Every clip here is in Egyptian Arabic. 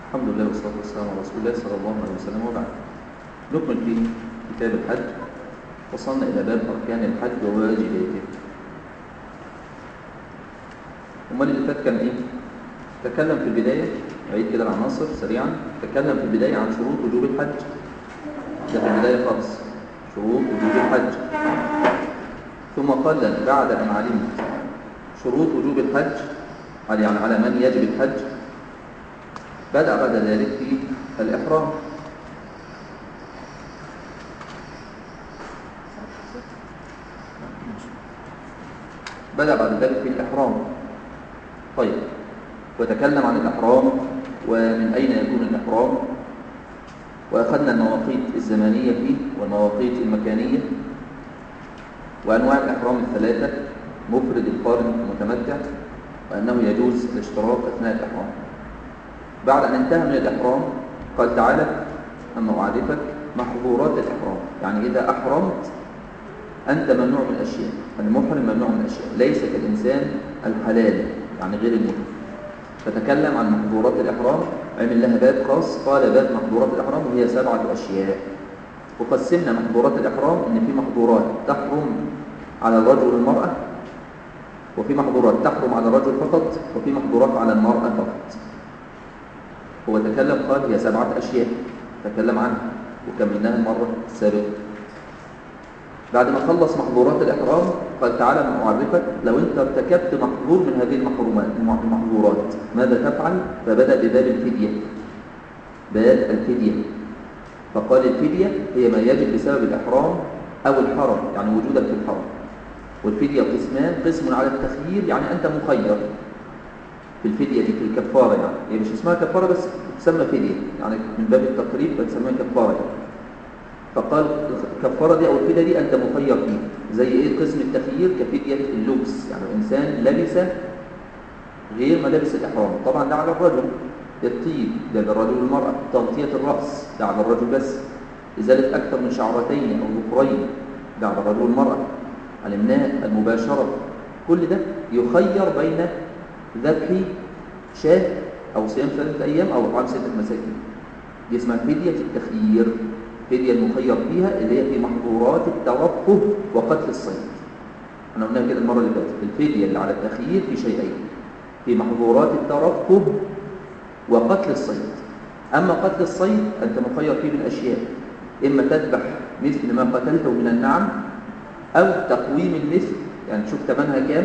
الحمد لله والصلاة والسلام على رسول الله صلى الله عليه وسلم وبعد نكمل في كتاب الحج وصلنا إلى باب أركان الحج وواجباته أمال اللي فات كان إيه؟ تكلم في البداية عيد كده العناصر سريعا تكلم في البداية عن شروط وجوب الحج ده في البداية خالص شروط وجوب الحج ثم قال لنا بعد أن علمت شروط وجوب الحج يعني على من يجب الحج بدأ بعد ذلك في الإحرام بدأ بعد ذلك في الإحرام طيب وتكلم عن الإحرام ومن أين يكون الإحرام وأخذنا المواقيت الزمانية فيه والمواقيت المكانية وأنواع الإحرام الثلاثة مفرد القارن المتمتع وأنه يجوز الاشتراك أثناء الإحرام بعد أن انتهى من الإحرام قال تعالى أما أعرفك محظورات الإحرام يعني إذا أحرمت أنت ممنوع من الأشياء المحرم ممنوع من الأشياء ليس كالإنسان الحلال يعني غير المحرم فتكلم عن محظورات الإحرام عمل لها باب خاص قال باب محظورات الإحرام وهي سبعة أشياء وقسمنا محظورات الإحرام إن في محظورات تحرم على الرجل والمرأة وفي محظورات تحرم على الرجل فقط وفي محظورات على المرأة فقط هو تكلم قال هي سبعة أشياء تكلم عنها وكملناها المرة السابقة بعد ما خلص محظورات الإحرام قال تعالى من أعرفك لو أنت ارتكبت محظور من هذه المحرومات المحظورات ماذا تفعل؟ فبدأ بباب الفدية باب الفدية فقال الفدية هي ما يجب بسبب الإحرام أو الحرم يعني وجودك في الحرم والفدية قسمان قسم على التخيير يعني أنت مخير في الفدية دي في الكفارة يعني هي مش اسمها كفارة بس تسمى فدية يعني من باب التقريب فتسميها كفارة يعني فقال الكفارة دي أو الفدية دي أنت مخير فيها زي إيه قسم التخيير كفدية اللبس يعني الإنسان لبس غير ملابس الإحرام طبعا ده على الرجل الطيب ده للرجل والمرأة تغطية الرأس ده على الرجل بس إزالة أكثر من شعرتين أو ذكرين ده على الرجل والمرأة الإمناء المباشرة كل ده يخير بين ذبح شاه أو صيام ثلاثة أيام أو إطعام ستة مساكين دي اسمها فدية التخيير فدية المخير فيها اللي هي في محظورات التوقف وقتل الصيد احنا قلناها كده المرة اللي فاتت الفدية اللي على التخيير في شيئين في محظورات الترقب وقتل الصيد أما قتل الصيد أنت مخير فيه من أشياء إما تذبح مثل ما قتلته من النعم أو تقويم المثل يعني تشوف ثمنها كام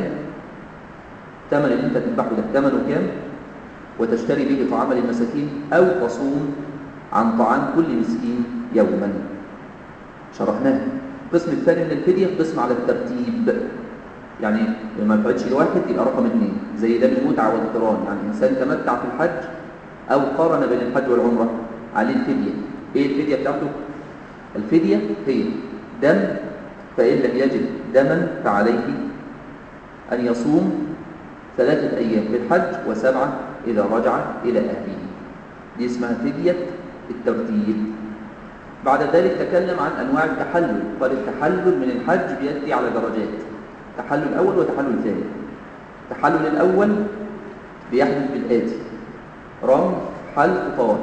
ثمن اللي أنت تذبحه ده ثمنه كام وتشتري به طعام للمساكين أو تصوم عن طعام كل مسكين يوما شرحناها القسم الثاني من الفدية قسم على الترتيب يعني لما يفعلش الواحد يبقى رقم اثنين زي ده بالمتعة والقران يعني إنسان تمتع في الحج أو قارن بين الحج والعمرة عليه الفدية إيه الفدية بتاعته؟ الفدية هي دم فإن لم يجد دما فعليه أن يصوم ثلاثة أيام في الحج وسبعة إذا رجع إلى أهله دي اسمها فدية الترتيب بعد ذلك تكلم عن أنواع التحلل قال التحلل من الحج بيأتي على درجات تحلل أول وتحلل ثاني التحلل الأول بيحدث بالآتي رمي حلق طواف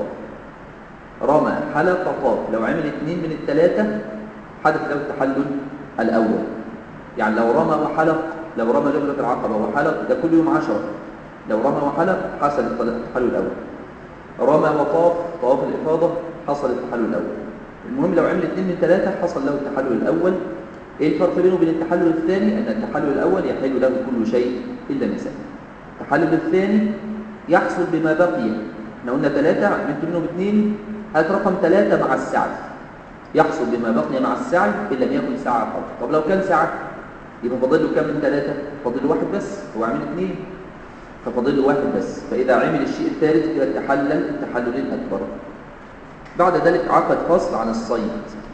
رمى حلق طاف لو عمل اثنين من الثلاثة حدث له التحلل الأول يعني لو رمى وحلق لو رمى جبلة العقبة وحلق ده كل يوم عشرة لو رمى وحلق حصل التحلل الأول رمى وطاف طواف الإفاضة حصل التحلل الأول المهم لو عمل اثنين من ثلاثة حصل له التحلل الأول ايه الفرق بينه وبين التحلل الثاني ان التحلل الأول يحل له كل شيء إلا النساء التحلل الثاني يحصل بما بقي احنا قلنا ثلاثة عملت منهم اثنين هات رقم ثلاثة مع السعي يحصل بما بقي مع السعي إن لم يكن ساعة فقط طب لو كان ساعة يبقى فاضل له كام من ثلاثة فاضل له واحد بس هو عامل اثنين ففاضل له واحد بس فإذا عمل الشيء الثالث يبقى تحلل التحلل الأكبر بعد ذلك عقد فصل عن الصيد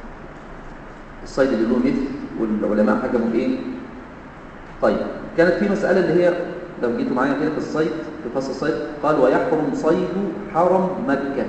الصيد اللي له مثل والعلماء حكموا ايه طيب كانت في مسألة اللي هي لو جيتوا معايا كده في الصيد في فصل الصيد قال ويحرم صيد حرم مكة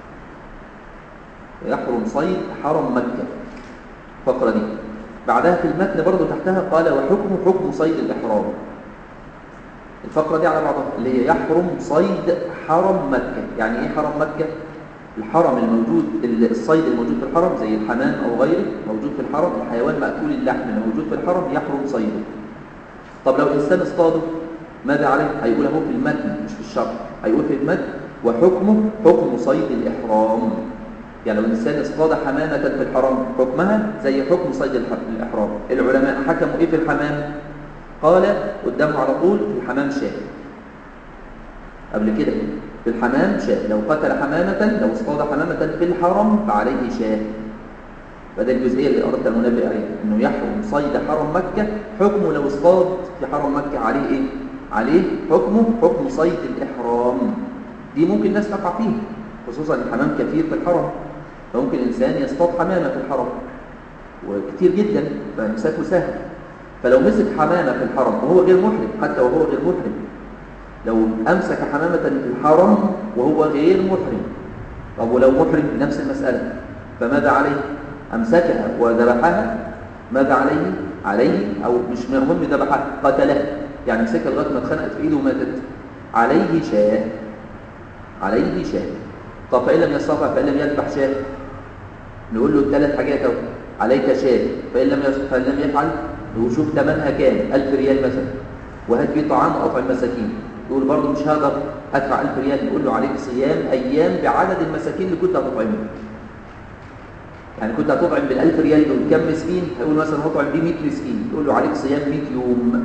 ويحرم صيد حرم مكة الفقرة دي بعدها في المتن برضه تحتها قال وحكم حكم صيد الإحرام الفقرة دي على بعضها اللي هي يحرم صيد حرم مكة يعني ايه حرم مكة الحرم الموجود الصيد الموجود في الحرم زي الحمام أو غيره موجود في الحرم الحيوان مأكول اللحم الموجود في الحرم يحرم صيده طب لو الإنسان اصطاده ماذا عليه؟ هيقول اهو في المتن مش في الشرع هيقول في المتن وحكمه حكم صيد الإحرام يعني لو الإنسان اصطاد حمامة في الحرم حكمها زي حكم صيد الإحرام العلماء حكموا إيه في الحمام؟ قال قدامه على طول في الحمام شاه قبل كده في الحمام شاه لو قتل حمامة لو اصطاد حمامة في الحرم فعليه شاه فده الجزئية اللي أردت أن أنبه عليها إنه يحرم صيد حرم مكة حكمه لو اصطاد في حرم مكة عليه إيه؟ عليه حكمه حكم صيد الإحرام دي ممكن الناس تقع فيها خصوصا الحمام كثير في الحرم فممكن إنسان يصطاد حمامة في الحرم وكثير جدا فإمساكه سهل فلو مسك حمامة في الحرم وهو غير محرم حتى وهو غير محرم لو أمسك حمامة في الحرم وهو غير محرم طب ولو محرم نفس المسألة فماذا عليه أمسكها وذبحها ماذا عليه عليه أو مش مهم ذبحها قتلها يعني مسكها لغاية ما اتخنقت في إيده وماتت عليه شاه عليه شاه طب فإن لم يستطع فإن لم يذبح شاه نقول له الثلاث حاجات اهو عليك شاه فإن لم فإن لم يفعل وشوف ثمنها كام 1000 ريال مثلا وهات فيه طعام وأطعم المساكين يقول برضه مش هقدر ادفع 1000 ريال نقول له عليك صيام ايام بعدد المساكين اللي كنت هتطعمهم يعني كنت هتطعم بال 1000 ريال دول كم مسكين هيقول مثلا هطعم بيه 100 مسكين يقول له عليك صيام 100 يوم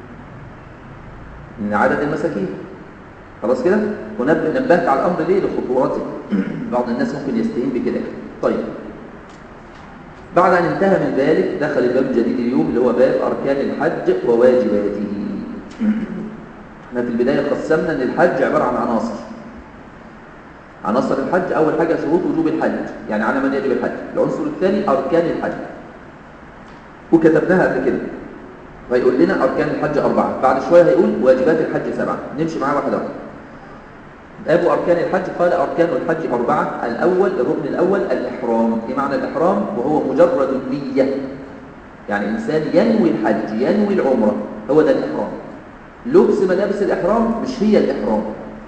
من عدد المساكين خلاص كده ونبه نبهت على الامر ليه لخطورته بعض الناس ممكن يستهين بكده طيب بعد أن انتهى من ذلك دخل الباب الجديد اليوم اللي هو باب أركان الحج وواجباته احنا في البداية قسمنا أن الحج عبارة عن عناصر عناصر الحج أول حاجة شروط وجوب الحج يعني على من يجب الحج العنصر الثاني أركان الحج وكتبناها قبل كده فيقول لنا أركان الحج أربعة بعد شوية هيقول واجبات الحج سبعة نمشي معاه واحدة واحدة أبو أركان الحج قال أركان الحج أربعة الأول الركن الأول الإحرام إيه معنى الإحرام وهو مجرد النية يعني إنسان ينوي الحج ينوي العمرة هو ده الإحرام لبس ملابس الإحرام مش هي الإحرام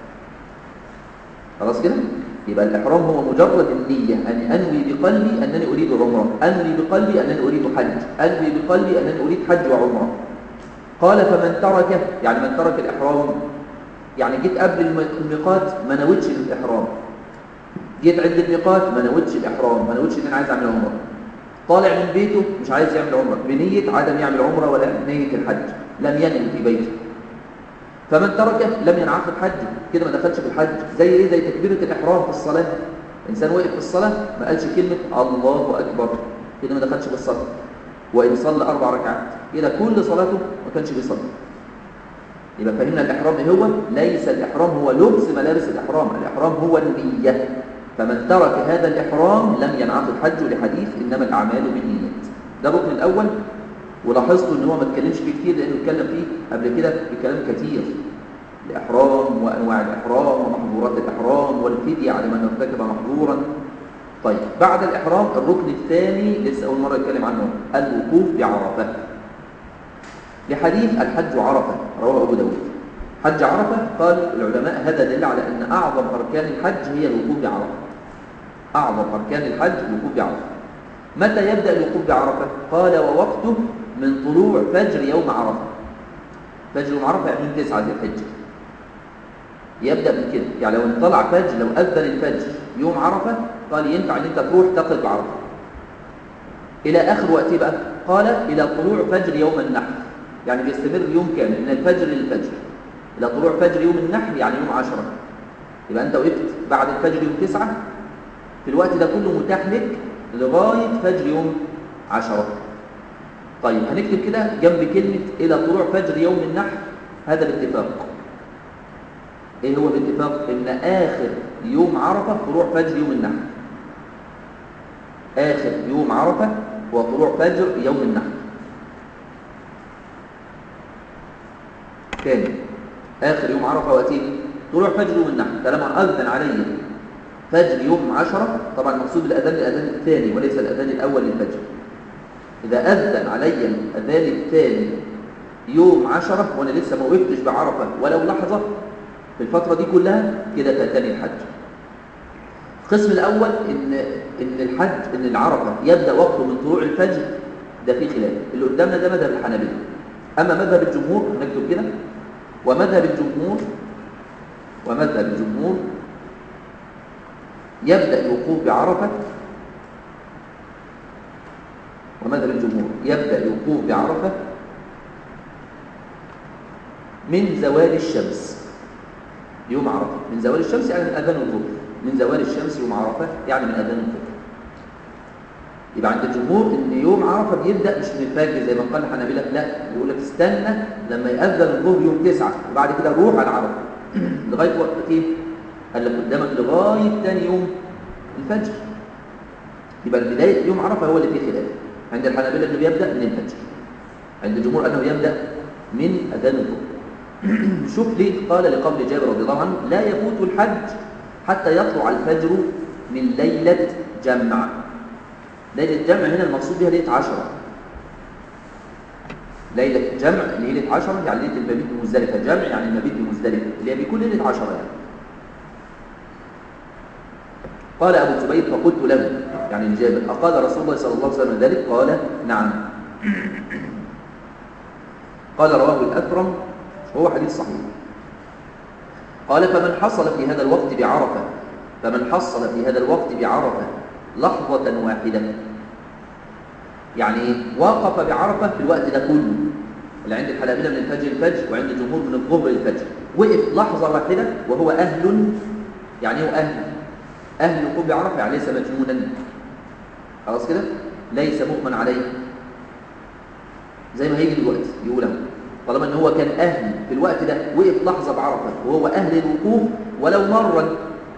خلاص كده يبقى الإحرام هو مجرد النية أن أنوي بقلبي أنني أريد عمرة أنوي بقلبي أنني أريد حج أنوي بقلبي أنني أريد حج وعمرة قال فمن ترك يعني من ترك الإحرام يعني جيت قبل الميقات ما نويتش الإحرام جيت عند الميقات ما نويتش الإحرام ما نويتش إن أنا عايز أعمل عمرة طالع من بيته مش عايز يعمل عمرة بنية عدم يعمل عمرة ولا نية الحج لم ينوي في بيته فمن تركه لم ينعقد حجه كده ما دخلش في الحج زي ايه زي تكبيرة الإحرام في الصلاة إنسان وقف في الصلاة ما قالش كلمة الله أكبر كده ما دخلش في الصلاة وإن صلى أربع ركعات كده كل صلاته ما كانش بيصلي يبقى فهمنا الإحرام إيه هو ليس الإحرام هو لبس ملابس الإحرام الإحرام هو النية فمن ترك هذا الإحرام لم ينعقد حجه لحديث إنما الأعمال بالنيات ده الركن الأول ولاحظتوا ان هو ما اتكلمش فيه كتير لانه اتكلم فيه قبل كده بكلام كتير الاحرام وانواع الاحرام ومحظورات الاحرام والفدية على من ارتكب محظورا طيب بعد الاحرام الركن الثاني لسه اول مره اتكلم عنه الوقوف بعرفه لحديث الحج عرفه رواه ابو داود حج عرفه قال العلماء هذا دل على ان اعظم اركان الحج هي الوقوف بعرفه اعظم اركان الحج الوقوف بعرفه متى يبدا الوقوف بعرفه قال ووقته من طلوع فجر يوم عرفة فجر يوم عرفة يعني من تسعة ذي الحجة يبدأ من كده يعني لو انطلع فجر لو أذن الفجر يوم عرفة قال ينفع ان انت تروح تقف عرفة إلى آخر وقت بقى قال إلى طلوع فجر يوم النحر يعني بيستمر يوم كامل من الفجر للفجر إلى طلوع فجر يوم النحر يعني يوم عشرة يبقى أنت وقفت بعد الفجر يوم تسعة في الوقت ده كله متاح لك لغاية فجر يوم عشرة طيب هنكتب كده جنب كلمة إلى طلوع فجر يوم النحر هذا الاتفاق إيه هو الاتفاق؟ إن آخر يوم عرفة طلوع فجر يوم النحر آخر يوم عرفة هو طلوع فجر يوم النحر تاني آخر يوم عرفة وقتين طلوع فجر يوم النحر طالما أذن علي فجر يوم عشرة طبعا المقصود الأذان الأذان الثاني وليس الأذان الأول للفجر إذا أذن علي الأذان الثاني يوم عشرة وأنا لسه ما وقفتش بعرفة ولو لحظة في الفترة دي كلها كده فاتني الحج القسم الأول إن إن الحج إن العرفة يبدأ وقته من طلوع الفجر ده في خلاف اللي قدامنا ده مذهب الحنابلة أما مذهب الجمهور نكتب كده ومذهب الجمهور ومذهب الجمهور يبدأ الوقوف بعرفة ومذهب الجمهور يبدأ الوقوف بعرفة من زوال الشمس يوم عرفة من زوال الشمس يعني من أذان الظهر من زوال الشمس يوم عرفة يعني من أذان الظهر يبقى عند الجمهور ان يوم عرفه بيبدا مش من الفجر زي ما قال الحنابلة لا يقول لك استنى لما يأذن الظهر يوم تسعة وبعد كده روح على عرفه لغايه وقت ايه قال لك قدامك لغايه ثاني يوم الفجر يبقى بدايه يوم عرفه هو اللي فيه خلاف عند الحنابلة انه بيبدا من الفجر عند الجمهور انه يبدا من اذان الظهر شوف ليه قال لقول جابر رضي الله عنه لا يفوت الحج حتى يطلع الفجر من ليله جمع ليلة جمع هنا المقصود بها ليلة عشرة ليلة جمع ليلة عشرة يعني ليلة المبيت بمزدلفة جمع يعني المبيت بمزدلفة اللي هي بيكون ليلة عشرة يعني قال أبو الزبير فقلت له يعني الجابر أقال رسول الله صلى الله عليه وسلم ذلك قال نعم قال رواه الأكرم وهو حديث صحيح قال فمن حصل في هذا الوقت بعرفة فمن حصل في هذا الوقت بعرفة لحظة واحدة يعني وقف بعرفة في الوقت ده كله اللي عند الحنابلة من الفجر الفجر وعند الجمهور من الظهر للفجر وقف لحظة واحدة وهو أهل يعني هو أهل أهل وقوف بعرفة يعني ليس مجنونا خلاص كده ليس مؤمن عليه زي ما هيجي دلوقتي يقوله طالما ان هو كان اهل في الوقت ده وقف لحظه بعرفه وهو اهل الوقوف ولو مرا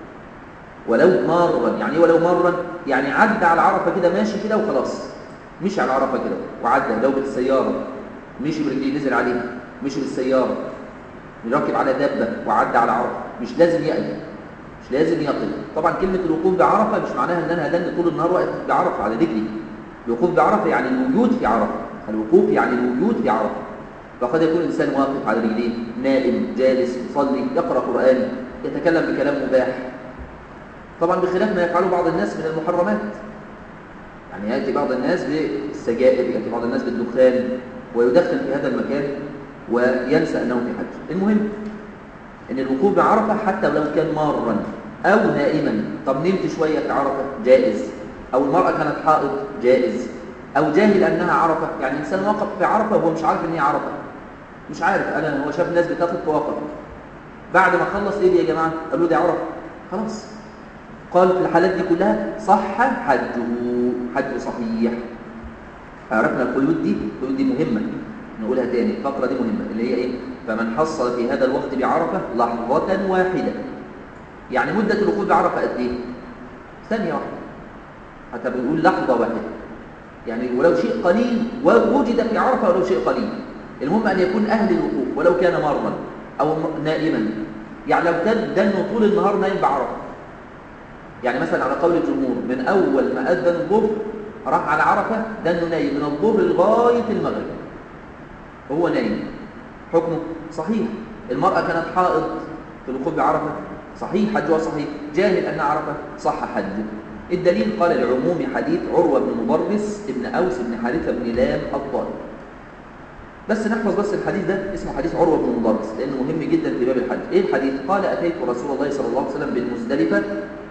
ولو مرا يعني ايه ولو مرا يعني عدى على عرفه كده ماشي كده وخلاص مشي على عرفه كده وعدى لو بالسياره مشي برجليه نزل عليها مشي بالسياره راكب على دابه وعدى على عرفه مش لازم يقف مش لازم يقف طبعا كلمه الوقوف بعرفه مش معناها ان انا هدن طول النهار واقف بعرفه على رجلي الوقوف بعرفه يعني الوجود في عرفه الوقوف يعني الوجود في عرفه فقد يكون الانسان واقف على رجليه نائم جالس يصلي يقرا قران يتكلم بكلام مباح طبعا بخلاف ما يفعله بعض الناس من المحرمات يعني ياتي بعض الناس بالسجائر ياتي بعض الناس بالدخان ويدخن في هذا المكان وينسى انه في حج المهم ان الوقوف بعرفه حتى لو كان مارا او نائما طب نمت شويه في عرفه جائز او المراه كانت حائض جائز او جاهل انها عرفه يعني انسان وقف في عرفه وهو مش عارف ان هي عرفه مش عارف انا هو شاف ناس بتاخد فوقف بعد ما خلص ايه دي يا جماعه قالوا دي عرفه خلاص قال في الحالات دي كلها صح حجه حج صحيح عرفنا القيود دي القيود دي مهمه نقولها تاني الفقره دي مهمه اللي هي ايه فمن حصل في هذا الوقت بعرفه لحظه واحده يعني مده الوقوف بعرفه قد ايه ثانيه واحده حتى بنقول لحظه واحده يعني ولو شيء قليل ووجد في عرفه ولو شيء قليل المهم ان يكون اهل الوقوف ولو كان مرا او نائما يعني لو كان دنه طول النهار نايم بعرفه يعني مثلا على قول الجمهور من اول ما اذن الظهر راح على عرفه دنه نايم من الظهر لغايه المغرب هو نايم حكمه صحيح المراه كانت حائض في الوقوف بعرفه صحيح حجها صحيح جاهل انها عرفه صح حجه الدليل قال لعموم حديث عروة بن مبرس ابن أوس بن حارثة بن لام الطالب بس نحفظ بس الحديث ده اسمه حديث عروة بن مبرس لأنه مهم جدا في باب الحج إيه الحديث؟ قال أتيت رسول الله صلى الله عليه وسلم بالمزدلفة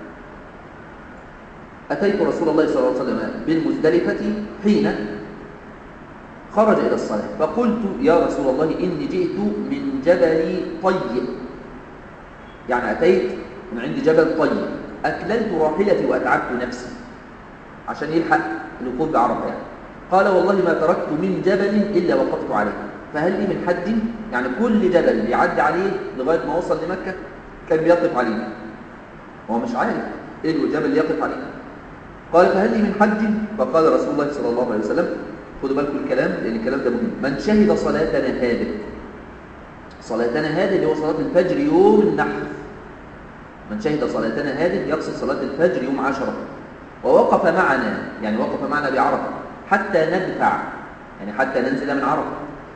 أتيت رسول الله صلى الله عليه وسلم بالمزدلفة حين خرج إلى الصلاة فقلت يا رسول الله إني جئت من جبل طيب يعني أتيت من عند جبل طيب أكللت راحلتي وأتعبت نفسي عشان يلحق الوقوف بعرفة يعني قال والله ما تركت من جبل إلا وقفت عليه فهل لي من حد يعني كل جبل بيعدي عليه لغاية ما وصل لمكة كان بيقف عليه هو مش عارف ايه الجبل اللي يقف عليه قال فهل لي من حج فقال رسول الله صلى الله عليه وسلم خدوا بالكم الكلام لان الكلام ده مهم من شهد صلاتنا هذه صلاتنا هذه اللي هو صلاه الفجر يوم النحر من شهد صلاتنا هذه يقصد صلاه الفجر يوم عشرة ووقف معنا يعني وقف معنا بعرفه حتى ندفع يعني حتى ننزل من عرفه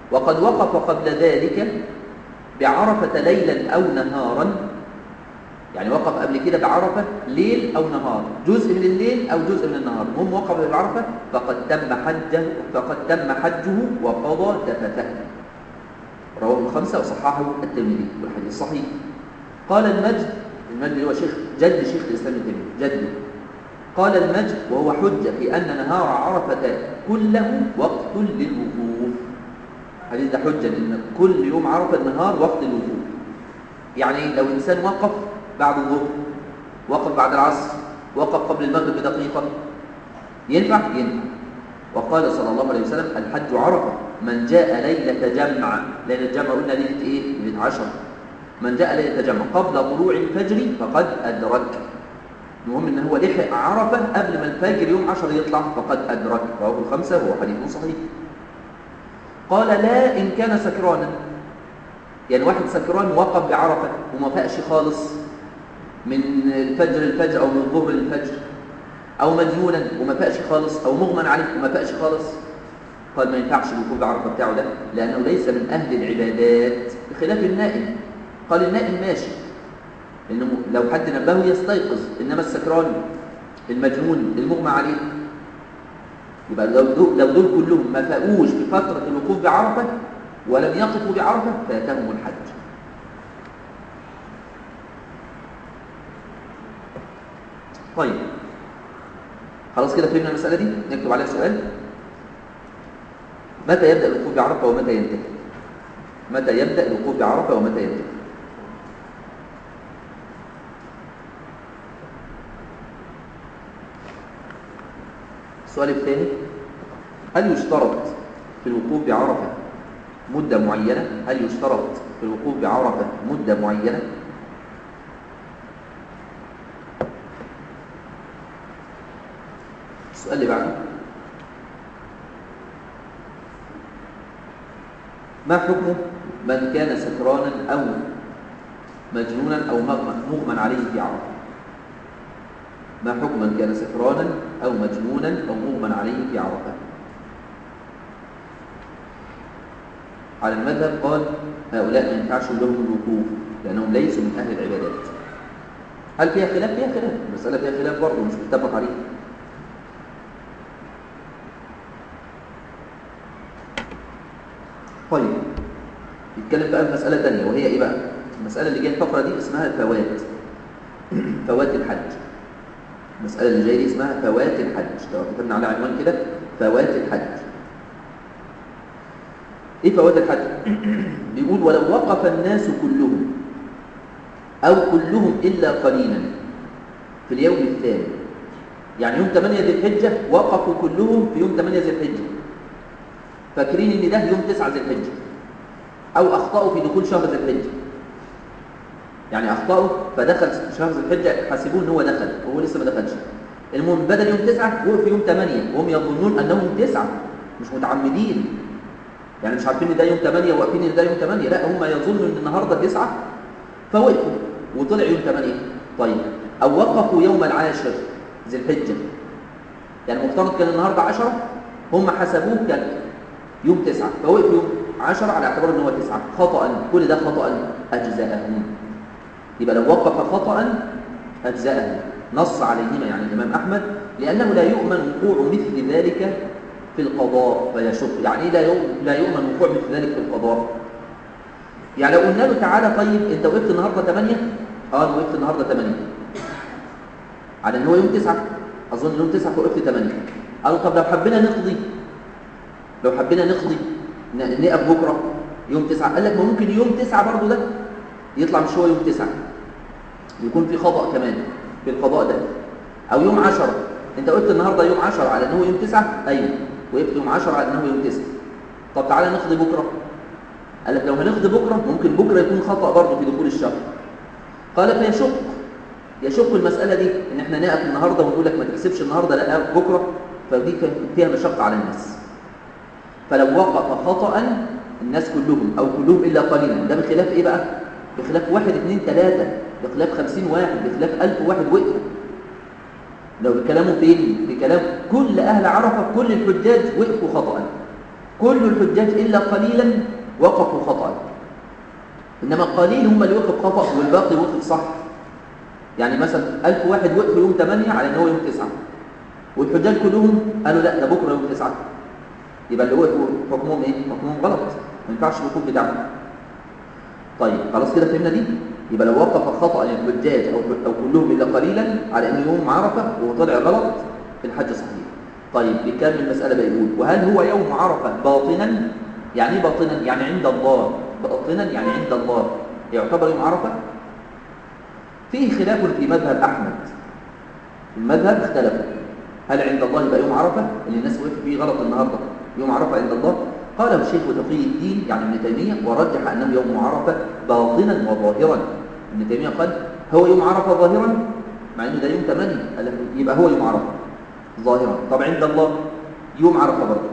وقد وقف قبل ذلك بعرفة ليلا أو نهارا يعني وقف قبل كده بعرفة ليل أو نهار جزء من الليل أو جزء من النهار المهم وقف بعرفة فقد تم حجه فقد تم حجه وقضى دفته رواه الخمسة وصححه الترمذي والحديث صحيح قال المجد المجد هو شيخ جد شيخ الإسلام ابن تيمية جده قال المجد وهو حجة في أن نهار عرفة كله وقت للوقوف الحديث ده حجة لأن كل يوم عرفة النهار وقت للوقوف يعني لو إنسان وقف بعد الظهر وقف بعد العصر وقف قبل المغرب بدقيقة ينفع؟ ينفع وقال صلى الله عليه وسلم الحج عرفة من جاء ليلة جمع ليلة جمع قلنا ليلة إيه؟ ليلة عشر من جاء ليلة جمع قبل طلوع الفجر فقد أدرك المهم ان هو لحق عرفه قبل ما الفجر يوم 10 يطلع فقد ادرك رواه الخمسه وهو حديث صحيح قال لا ان كان سكرانا يعني واحد سكران وقف بعرفه وما فاقش خالص من الفجر الفجر او من الظهر للفجر او مجنونا وما فاقش خالص او مغمى عليه وما فاقش خالص قال ما ينفعش الوقوف بعرفه بتاعه ده لانه ليس من اهل العبادات بخلاف النائم قال النائم ماشي انه لو حد نبهه يستيقظ انما السكران المجنون المغمى عليه يبقى لو دول, لو دول كلهم ما فاقوش في فتره الوقوف بعرفه ولم يقفوا بعرفه فاتهم الحج طيب خلاص كده فهمنا المساله دي نكتب عليها سؤال متى يبدا الوقوف بعرفه ومتى ينتهي متى يبدا الوقوف بعرفه ومتى ينتهي السؤال الثاني هل يشترط في الوقوف بعرفة مدة معينة هل يشترط في الوقوف بعرفة مدة معينة السؤال اللي بعده ما حكم من كان سكرانا أو مجنونا أو مغمى عليه في عرفة ما حكم من كان سكرانا أو مجنونا أو مغمى عليه في عرفة على المذهب قال هؤلاء ما ينفعش لهم الوقوف لأنهم ليسوا من أهل العبادات هل فيها خلاف؟ فيها خلاف المسألة فيها خلاف برضه مش متفق عليه طيب يتكلم بقى في مسألة ثانية وهي إيه بقى؟ المسألة اللي جايه الفقرة دي اسمها الفوات فوات الحج المسألة اللي جاية دي اسمها فوات الحج لو كتبنا على عنوان كده فوات الحج ايه فوات الحج بيقول ولو وقف الناس كلهم او كلهم الا قليلا في اليوم الثاني يعني يوم 8 ذي الحجه وقفوا كلهم في يوم 8 ذي الحجه فاكرين ان ده يوم 9 ذي الحجه او اخطاوا في دخول شهر ذي الحجه يعني اخطاوا فدخل شهر ذي الحجه حاسبوه ان هو دخل وهو لسه ما دخلش المهم بدل يوم تسعة وقف يوم ثمانية وهم يظنون انهم تسعة مش متعمدين يعني مش عارفين ان ده يوم ثمانية وواقفين ان ده يوم ثمانية لا هم يظنوا ان النهارده تسعة فوقفوا وطلع يوم ثمانية طيب او وقفوا يوم العاشر ذي الحجة يعني مفترض كان النهارده 10 هم حسبوه كان يوم تسعة فوقفوا يوم 10 على اعتبار ان هو تسعة خطأ كل ده خطأ اجزاءهم يبقى لو وقف خطأ أجزاءه نص عليهما يعني الإمام أحمد لأنه لا يؤمن وقوع مثل ذلك في القضاء فيشق يعني لا لا يؤمن وقوع مثل ذلك في القضاء يعني لو قلنا له تعالى طيب انت وقفت النهارده 8 اه انا وقفت النهارده 8 على ان هو يوم 9 اظن يوم 9 فوقفت 8 قالوا طب لو حبينا نقضي لو حبينا نقضي نقف بكره يوم 9 قال لك ما ممكن يوم 9 برضه ده يطلع مش هو يوم 9 يكون في خطأ كمان في القضاء ده او يوم 10 انت قلت النهارده يوم 10 على ان هو يوم 9 ايوه وقفت يوم 10 على ان هو يوم 9 طب تعالى نقضي بكره قال لك لو هنقضي بكره ممكن بكره يكون خطأ برضه في دخول الشهر قال فيشق يشق المسألة دي ان احنا نقف النهارده ونقول لك ما تحسبش النهارده لا بكره فدي فيها مشقة على الناس فلو وقف خطأ الناس كلهم او كلهم الا قليلا ده بخلاف ايه بقى بخلاف واحد اثنين ثلاثة بخلاف خمسين واحد بخلاف ألف واحد وقفوا لو بكلامه فين بكلام كل أهل عرفة كل الحجاج وقفوا خطأ كل الحجاج إلا قليلا وقفوا خطأ إنما قليل هم اللي وقف خطأ والباقي وقف صح يعني مثلا ألف واحد وقفوا يوم 8 على إن هو يوم 9 والحجاج كلهم قالوا لا ده بكرة يوم 9 يبقى اللي وقفوا حكمهم إيه؟ حكمهم غلط ما ينفعش الوقوف بتاعهم طيب خلاص كده فهمنا دي يبقى لو وقف خطأ الحجاج أو, أو كلهم إلا قليلا على أن يوم عرفة وهو طلع غلط الحج صحيح طيب بكامل المسألة بيقول وهل هو يوم عرفة باطنا يعني ايه باطنا يعني عند الله باطنا يعني عند الله يعتبر يوم عرفة فيه خلاف في مذهب أحمد المذهب اختلفوا هل عند الله يبقى يوم عرفة اللي الناس وقف فيه غلط النهاردة يوم عرفة عند الله قاله الشيخ تقي الدين يعني ابن تيمية ورجح أنه يوم عرفة باطنا وظاهرا ابن تيمية قال هو يوم عرفة ظاهرا مع أنه ده يوم 8 يبقى هو يوم عرفة ظاهرا طب عند الله يوم عرفة برضه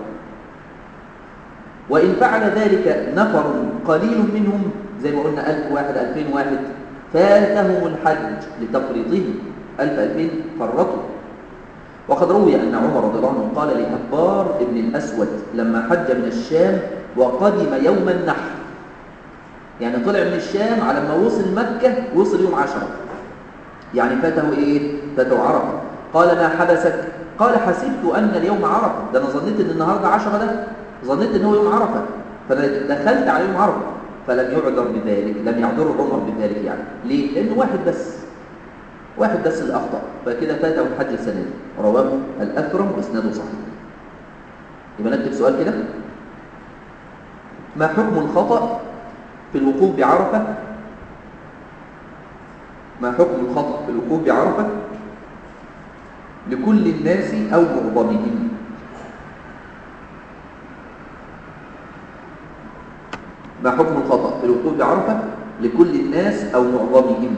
وإن فعل ذلك نفر قليل منهم زي ما قلنا ألف واحد ألفين واحد فاتهم الحج لتفريطه ألف ألفين فرطوا وقد روي أن عمر رضي الله عنه قال لهبار ابن الأسود لما حج من الشام وقدم يوم النحر يعني طلع من الشام على ما وصل مكة وصل يوم عشرة يعني فاته إيه؟ فاته عرفة قال ما حبسك قال حسبت أن اليوم عرفة ده أنا ظنيت أن النهاردة عشرة ده ظنيت أنه يوم عرفة فدخلت على يوم عرفة فلم يعذر بذلك لم يعذر عمر بذلك يعني ليه؟ لأنه واحد بس واحد بس اللي أخطأ فكده فاته الحج السنة دي رواه الأكرم وإسناده صحيح يبقى نكتب سؤال كده ما حكم الخطأ في الوقوف بعرفة ما حكم الخطأ في الوقوف بعرفة لكل الناس أو معظمهم ما حكم الخطأ في الوقوف بعرفة لكل الناس أو معظمهم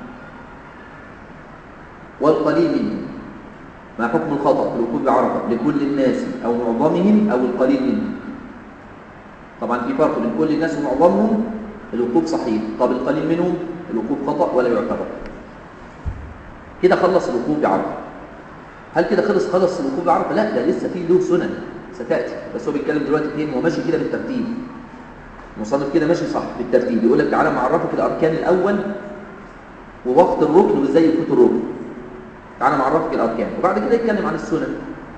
والقليل منهم ما حكم الخطأ في الوقوف بعرفة لكل الناس أو معظمهم أو القليل منهم طبعا في فرق بين كل الناس ومعظمهم الوقوف صحيح طب القليل منهم الوقوف خطأ ولا يعتبر كده خلص الوقوف بعرفة هل كده خلص خلص الوقوف بعرفة لا ده لسه فيه له سنن ستأتي بس هو بيتكلم دلوقتي فين هو ماشي كده بالترتيب المصنف كده ماشي صح بالترتيب يقول لك تعالى معرفك الأركان الأول ووقت الركن وازاي يفوت الركن تعالى معرفك الأركان وبعد كده يتكلم عن السنن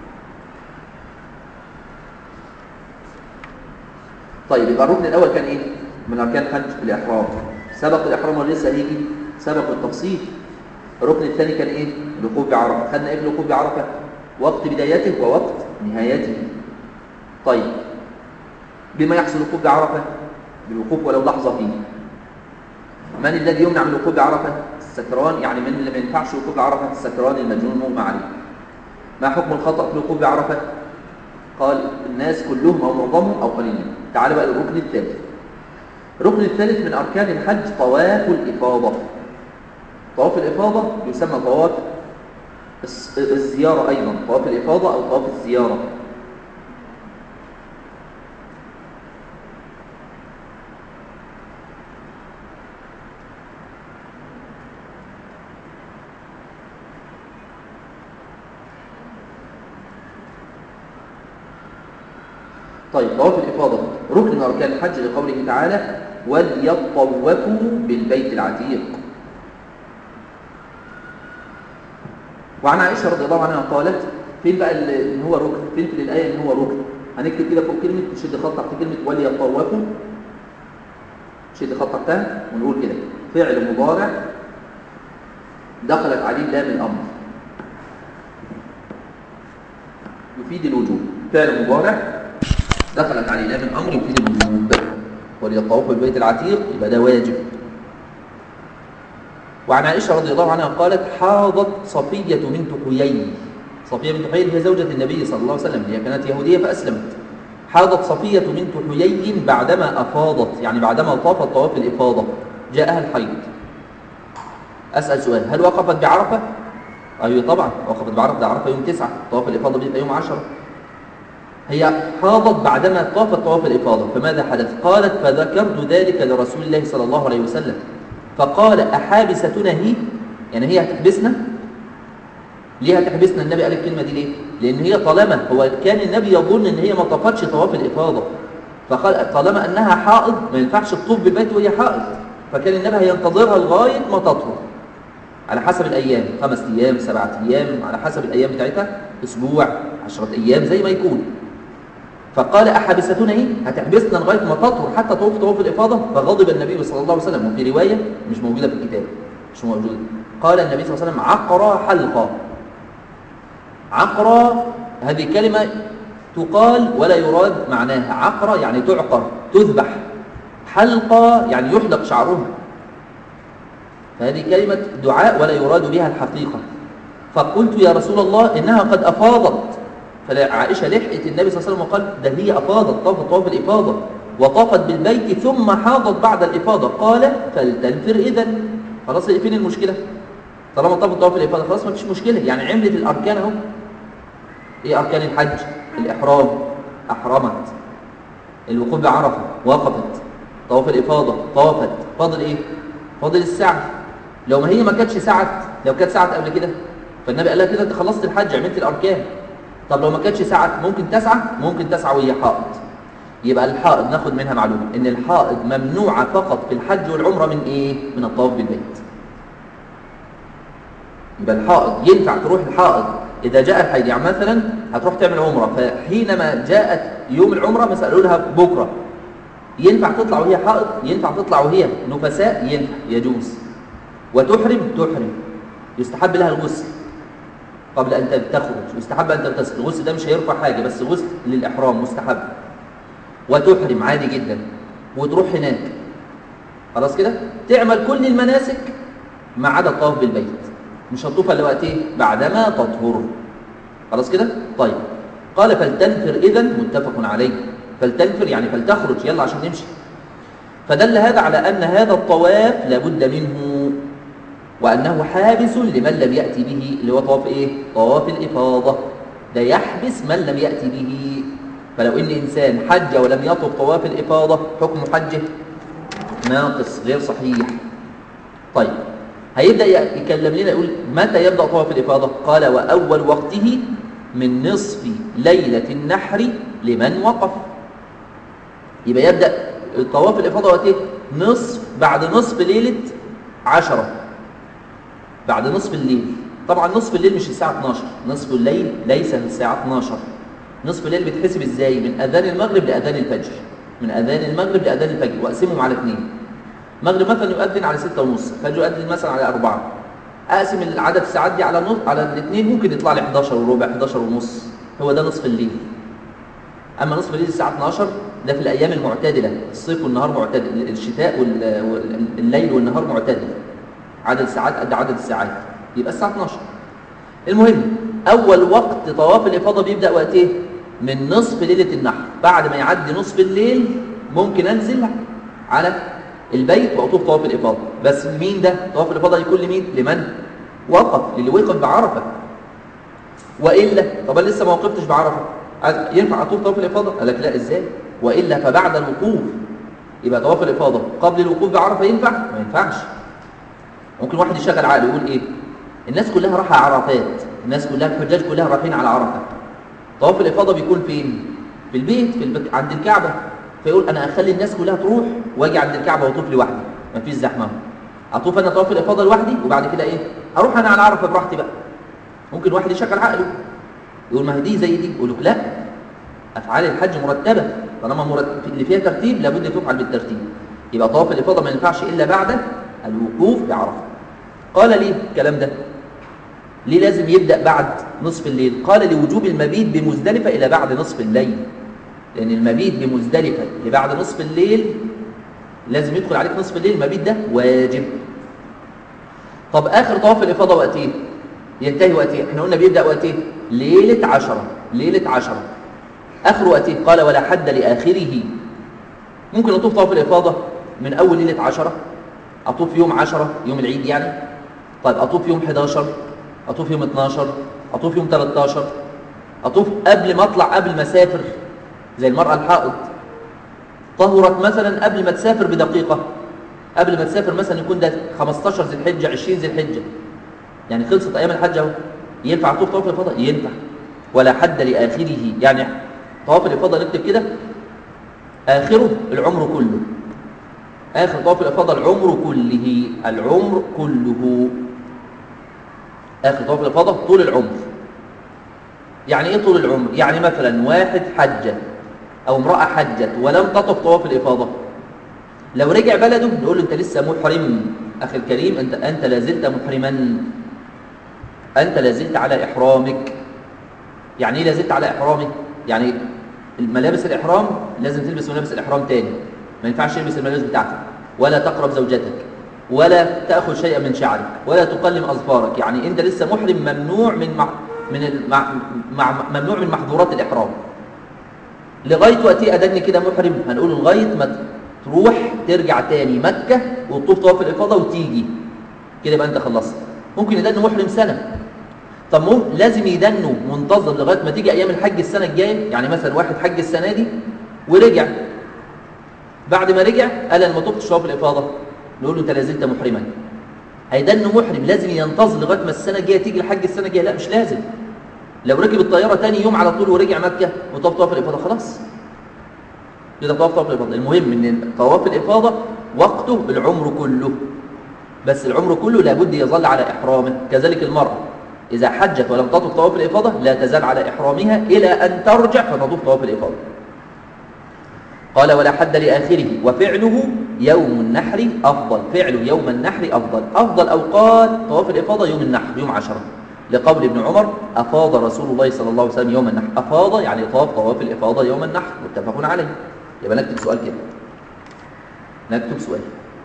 طيب يبقى الركن الأول كان إيه؟ من أركان حج الإحرام سبق الإحرام ولا لسه هيجي؟ سبق التفصيل الركن الثاني كان إيه؟ الوقوف بعرفة خدنا إيه الوقوف بعرفة؟ وقت بدايته ووقت نهايته طيب بما يحصل الوقوف بعرفة بالوقوف ولو لحظة فيه من الذي يمنع من الوقوف بعرفة؟ السكران يعني من اللي ما ينفعش الوقوف بعرفة السكران المجنون مغمى عليه ما حكم الخطأ في الوقوف بعرفة؟ قال الناس كلهم أو معظمهم أو قليلين تعال بقى للركن الثالث الركن الثالث من أركان الحج طواف الإفاضة طواف الإفاضة يسمى طواف الزيارة أيضا طواف الإفاضة أو طواف الزيارة طيب طواف الإفاضة ركن من أركان الحج لقوله تعالى وليطوفوا بالبيت العتيق وعن عائشة رضي الله عنها قالت فين بقى ان هو ركن فين في الآية ان هو ركن هنكتب كده فوق كلمة نشد خط تحت كلمة وليطوفوا شد خط تحتها ونقول كده فعل مضارع دخلت عليه لام الأمر يفيد الوجوب فعل مضارع دخلت عليه لام الامر يفيد الوجوب وليطوف بالبيت العتيق يبقى ده واجب وعن عائشه رضي الله عنها قالت حاضت صفيه بنت حيي صفيه بنت حيي هي زوجة النبي صلى الله عليه وسلم هي كانت يهوديه فاسلمت حاضت صفيه بنت حيي بعدما افاضت يعني بعدما طافت طواف الافاضه جاءها الحيض اسال سؤال هل وقفت بعرفه ايوه طبعا وقفت بعرفه ده عرفه يوم تسعة طواف الافاضه بيبقى يوم عشرة هي حاضت بعدما طافت طواف الإفاضة فماذا حدث؟ قالت فذكرت ذلك لرسول الله صلى الله عليه وسلم فقال أحابستنا هي يعني هي هتحبسنا ليه هتحبسنا النبي قال الكلمة دي ليه لأن هي طالما هو كان النبي يظن إن هي ما طافتش طواف الإفاضة فقال طالما أنها حائض ما ينفعش تطوف بالبيت وهي حائض فكان النبي هينتظرها لغاية ما تطهر على حسب الأيام خمس أيام سبعة أيام على حسب الأيام بتاعتها أسبوع عشرة أيام زي ما يكون فقال أحبستنا إيه؟ هتحبسنا لغاية ما تطهر حتى طوف طواف الإفاضة فغضب النبي صلى الله عليه وسلم وفي رواية مش موجودة في الكتاب مش موجودة قال النبي صلى الله عليه وسلم عقر حلقة عقر هذه كلمة تقال ولا يراد معناها عقر يعني تعقر تذبح حلقة يعني يحلق شعرها فهذه كلمة دعاء ولا يراد بها الحقيقة فقلت يا رسول الله إنها قد أفاضت فعائشة لحقت النبي صلى الله عليه وسلم وقال ده هي أفاضت طافت طواف الإفاضة وطافت بالبيت ثم حاضت بعد الإفاضة قال فلتنفر إذا خلاص فين المشكلة طالما طافت طواف الإفاضة خلاص ما فيش مشكلة يعني عملت الأركان أهو إيه أركان الحج الإحرام أحرمت الوقوف بعرفة وقفت طواف الإفاضة طافت فاضل إيه فاضل السعي لو ما هي ما كانتش سعت لو كانت سعت قبل كده فالنبي قال لها كده انت خلصت الحج عملت الاركان طب لو ما كانتش سعت ممكن تسعى ممكن تسعى وهي حائض يبقى الحائض ناخد منها معلومه ان الحائض ممنوعه فقط في الحج والعمره من ايه من الطواف بالبيت يبقى الحائض ينفع تروح الحائض اذا جاء الحيض يعني مثلا هتروح تعمل عمره فحينما جاءت يوم العمره ما سالوا لها بكره ينفع تطلع وهي حائض ينفع تطلع وهي نفساء ينفع يجوز وتحرم تحرم يستحب لها الغسل قبل أن تخرج يستحب أن تغتسل الغسل ده مش هيرفع حاجة بس غسل للإحرام مستحب وتحرم عادي جدا وتروح هناك خلاص كده تعمل كل المناسك ما عدا الطواف بالبيت مش هتطوف الا وقت ايه بعدما تطهر خلاص كده طيب قال فلتنفر اذا متفق عليه فلتنفر يعني فلتخرج يلا عشان نمشي فدل هذا على أن هذا الطواف لابد منه وأنه حابس لمن لم يأتي به اللي هو طواف إيه؟ طواف الإفاضة ده يحبس من لم يأتي به فلو إن إنسان حج ولم يطف طواف الإفاضة حكم حجه ناقص غير صحيح طيب هيبدأ يكلم لنا يقول متى يبدأ طواف الإفاضة قال وأول وقته من نصف ليلة النحر لمن وقف يبقى يبدأ الطواف الإفاضة وقت إيه؟ نصف بعد نصف ليلة عشرة بعد نصف الليل طبعا نصف الليل مش الساعة 12 نصف الليل ليس الساعة 12 نصف الليل بتحسب ازاي من أذان المغرب لأذان الفجر من أذان المغرب لأذان الفجر وأقسمهم على اثنين المغرب مثلا يؤذن على ستة ونص الفجر يؤذن مثلا على أربعة أقسم العدد الساعات دي على نص على الاثنين ممكن يطلع لي 11 وربع 11 ونص هو ده نصف الليل أما نصف الليل الساعة 12 ده في الأيام المعتدلة الصيف والنهار معتدل الشتاء والليل والنهار معتدل عدد الساعات قد عدد الساعات يبقى الساعة 12 المهم أول وقت طواف الإفاضة بيبدأ وقت إيه؟ من نصف ليلة النحر بعد ما يعدي نصف الليل ممكن أنزل على البيت وأطوف طواف الإفاضة بس مين ده؟ طواف الإفاضة يكون لمين؟ لمن؟ وقف للي وقف بعرفة وإلا طب أنا لسه ما وقفتش بعرفة ينفع أطوف طواف الإفاضة؟ قال لك لا إزاي؟ وإلا فبعد الوقوف يبقى طواف الإفاضة قبل الوقوف بعرفة ينفع؟ ما ينفعش ممكن واحد يشغل عقله يقول إيه؟ الناس كلها رايحة عرفات الناس كلها الحجاج كلها رايحين على عرفة طواف الإفاضة بيكون فين؟ في البيت في البيت عند الكعبة فيقول أنا أخلي الناس كلها تروح وأجي عند الكعبة وأطوف لوحدي مفيش زحمة أطوف أنا طواف الإفاضة لوحدي وبعد كده إيه؟ أروح أنا على عرفة براحتي بقى ممكن واحد يشغل عقله يقول ما هي دي زي دي يقول لك لا أفعال الحج مرتبة طالما مرتب اللي فيها ترتيب لابد تفعل بالترتيب يبقى طواف الإفاضة ما ينفعش إلا بعد الوقوف بعرفة قال ليه الكلام ده ليه لازم يبدأ بعد نصف الليل قال لوجوب المبيت بمزدلفة إلى بعد نصف الليل لأن المبيت بمزدلفة لبعد نصف الليل لازم يدخل عليك نصف الليل المبيت ده واجب طب آخر طواف الإفاضة وقت إيه؟ ينتهي وقت إيه؟ إحنا قلنا بيبدأ وقت إيه؟ ليلة عشرة ليلة عشرة آخر وقت إيه؟ قال ولا حد لآخره ممكن أطوف طواف الإفاضة من أول ليلة عشرة أطوف يوم عشرة يوم العيد يعني طيب أطوف يوم 11 أطوف يوم 12 أطوف يوم 13 أطوف قبل ما أطلع قبل ما أسافر زي المرأة الحائض طهرت مثلا قبل ما تسافر بدقيقة قبل ما تسافر مثلا يكون ده 15 ذي الحجة 20 ذي الحجة يعني خلصت أيام الحج أهو ينفع تطوف طواف الإفاضة ينفع ولا حد لآخره يعني طواف الإفاضة نكتب كده آخره العمر كله آخر طواف الإفاضة العمر كله العمر كله آخر طواف الإفاضة طول العمر يعني إيه طول العمر؟ يعني مثلا واحد حجة أو امرأة حجت ولم تطف طواف الإفاضة لو رجع بلده نقول له أنت لسه محرم أخي الكريم أنت, أنت لازلت محرما أنت لازلت على إحرامك يعني إيه لازلت على إحرامك؟ يعني الملابس الإحرام لازم تلبس ملابس الإحرام تاني ما ينفعش تلبس الملابس بتاعتك ولا تقرب زوجتك ولا تأخذ شيئا من شعرك ولا تقلم أظفارك يعني أنت لسه محرم ممنوع من مع من المع... مع... ممنوع من محظورات الإحرام لغاية وقتي أدني كده محرم هنقول لغاية ما تروح ترجع تاني مكة وتطوف طواف الإفاضة وتيجي كده يبقى أنت خلصت ممكن يدن محرم سنة طب مو لازم يدنوا منتظم لغايه ما تيجي ايام الحج السنه الجايه يعني مثلا واحد حج السنه دي ورجع بعد ما رجع قال انا ما طفتش طواف الافاضه نقول له انت لازلت محرما هيدن محرم لازم ينتظر لغايه ما السنه الجايه تيجي الحج السنه الجايه لا مش لازم لو ركب الطياره تاني يوم على طول ورجع مكه وطاف طواف الافاضه خلاص كده طواف طواف الافاضه المهم ان طواف الافاضه وقته العمر كله بس العمر كله لابد يظل على احرامه كذلك المراه إذا حجت ولم تطف طواف الإفاضة لا تزال على إحرامها إلى أن ترجع فتطوف طواف الإفاضة قال ولا حد لآخره وفعله يوم النحر أفضل فعل يوم النحر أفضل أفضل أوقات طواف الإفاضة يوم النحر يوم عشرة لقول ابن عمر أفاض رسول الله صلى الله عليه وسلم يوم النحر أفاض يعني طواف طواف الإفاضة يوم النحر متفق عليه يبقى نكتب سؤال كده نكتب سؤال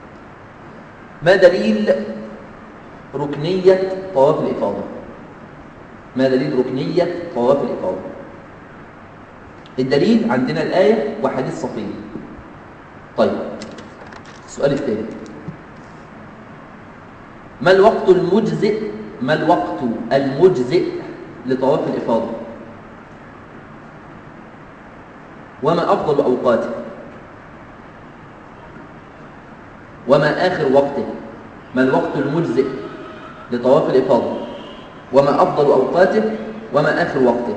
ما دليل ركنية طواف الإفاضة ما دليل ركنية طواف الإفاضة الدليل عندنا الآية وحديث صفية طيب السؤال الثاني ما الوقت المجزئ ما الوقت المجزئ لطواف الإفاضة وما أفضل أوقاته وما آخر وقته ما الوقت المجزئ لطواف الإفاضة وما أفضل أوقاته وما آخر وقته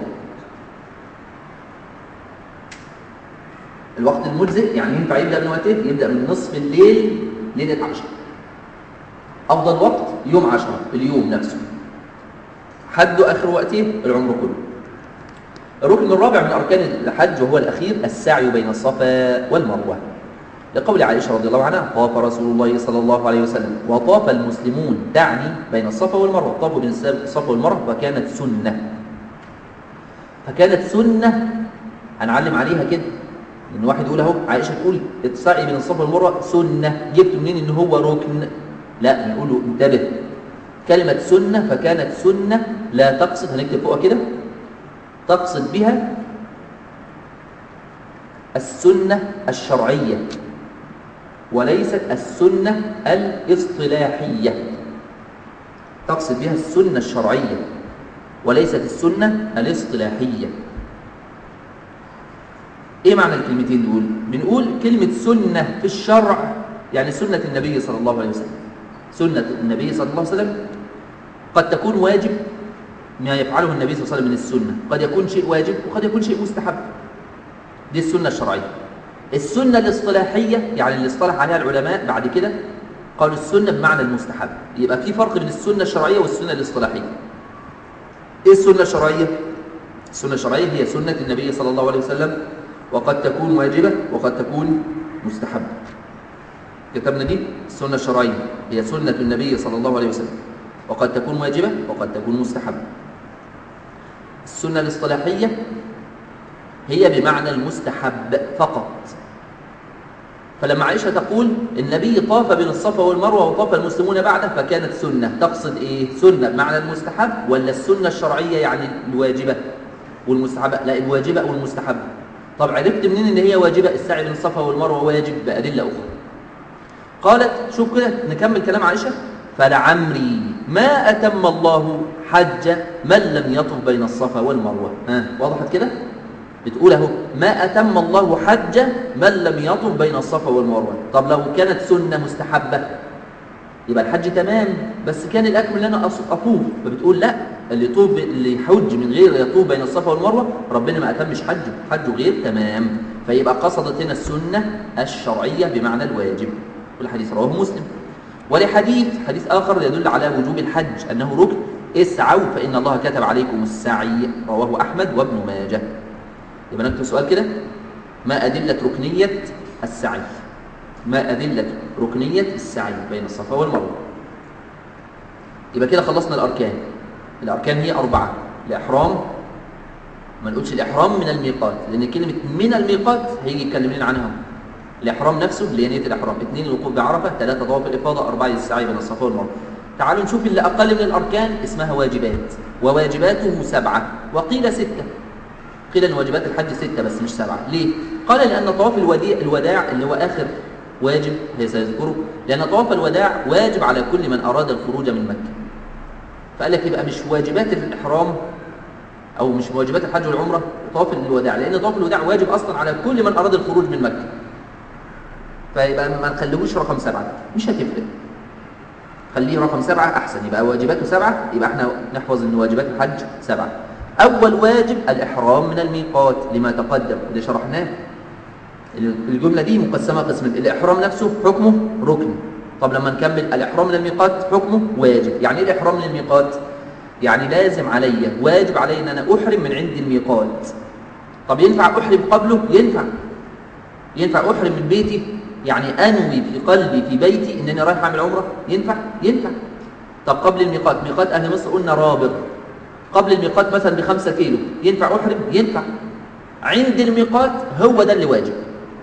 الوقت المجزئ يعني ينفع يبدأ من وقته يبدأ من نصف الليل ليلة عشر أفضل وقت يوم عشرة اليوم نفسه حد آخر وقته العمر كله الركن الرابع من أركان الحج وهو الأخير السعي بين الصفا والمروة لقول عائشة رضي الله عنها طاف رسول الله صلى الله عليه وسلم وطاف المسلمون تعني بين الصفا والمروة طافوا بين الصفا والمروة فكانت سنة فكانت سنة هنعلم عليها كده ان واحد يقول اهو عائشة تقول السعي بين الصفا والمروة سنة جبت منين ان هو ركن لا نقول له انتبه كلمة سنة فكانت سنة لا تقصد هنكتب فوقها كده تقصد بها السنة الشرعية وليست السنة الاصطلاحية تقصد بها السنة الشرعية وليست السنة الاصطلاحية ايه معنى الكلمتين دول بنقول كلمة سنة في الشرع يعني سنة النبي صلى الله عليه وسلم سنة النبي صلى الله عليه وسلم قد تكون واجب ما يفعله النبي صلى الله عليه وسلم من السنة قد يكون شيء واجب وقد يكون شيء مستحب دي السنة الشرعية السنة الاصطلاحية يعني اللي اصطلح عليها العلماء بعد كده قالوا السنة بمعنى المستحب يبقى في فرق بين السنة الشرعية والسنة الاصطلاحية ايه السنة الشرعية السنة الشرعية هي سنة النبي صلى الله عليه وسلم وقد تكون واجبة وقد تكون مستحبة كتبنا دي السنة الشرعية هي سنة النبي صلى الله عليه وسلم وقد تكون واجبة وقد تكون مستحبة السنة الاصطلاحية هي بمعنى المستحب فقط فلما عائشة تقول النبي طاف بين الصفا والمروة وطاف المسلمون بعده فكانت سنة تقصد إيه؟ سنة بمعنى المستحب ولا السنة الشرعية يعني الواجبة والمستحبة لا الواجبة والمستحبة طب عرفت منين ان هي واجبة السعي بين الصفا والمروة واجب بأدلة أخرى قالت شوف كده نكمل كلام عائشة فلعمري ما أتم الله حج من لم يطف بين الصفا والمروة ها وضحت كده بتقول اهو ما أتم الله حج من لم يطف بين الصفا والمروة طب لو كانت سنة مستحبة يبقى الحج تمام بس كان الأكمل ان أنا أطوف فبتقول لا اللي يطوف اللي يحج من غير يطوف بين الصفا والمروة ربنا ما أتمش حجه حجه غير تمام فيبقى قصدت هنا السنة الشرعية بمعنى الواجب والحديث رواه مسلم ولحديث حديث آخر يدل على وجوب الحج أنه ركن اسعوا فإن الله كتب عليكم السعي رواه أحمد وابن ماجه يبقى نكتب سؤال كده ما أدلة ركنية السعي ما أدلة ركنية السعي بين الصفا والمروة يبقى كده خلصنا الأركان الأركان هي أربعة الإحرام ما نقولش الإحرام من الميقات لأن كلمة من الميقات هيجي يتكلم لنا عنها الإحرام نفسه اللي هي نية الإحرام اثنين الوقوف بعرفة ثلاثة طواف الإفاضة أربعة السعي بين الصفا والمروة تعالوا نشوف اللي أقل من الأركان اسمها واجبات وواجباته سبعة وقيل ستة قيل أن واجبات الحج ستة بس مش سبعة ليه؟ قال لأن طواف الوديع الوداع اللي هو آخر واجب هي سيذكره لأن طواف الوداع واجب على كل من أراد الخروج من مكة فقال لك يبقى مش واجبات الإحرام أو مش واجبات الحج والعمرة طواف الوداع لأن طواف الوداع واجب أصلا على كل من أراد الخروج من مكة فيبقى ما نخليهوش رقم سبعة مش هتفرق خليه رقم سبعة أحسن يبقى واجباته سبعة يبقى احنا نحفظ أن واجبات الحج سبعة أول واجب الإحرام من الميقات لما تقدم اللي شرحناه الجملة دي مقسمة قسمين الإحرام نفسه حكمه ركن طب لما نكمل الإحرام من الميقات حكمه واجب يعني إيه الإحرام من الميقات؟ يعني لازم علي واجب علي أن أنا أحرم من عند الميقات طب ينفع أحرم قبله؟ ينفع ينفع أحرم من بيتي يعني أنوي في قلبي في بيتي أنني رايح أعمل عمرة ينفع؟ ينفع طب قبل الميقات ميقات أهل مصر قلنا رابط قبل الميقات مثلا بخمسة كيلو ينفع أحرم؟ ينفع عند الميقات هو ده اللي واجب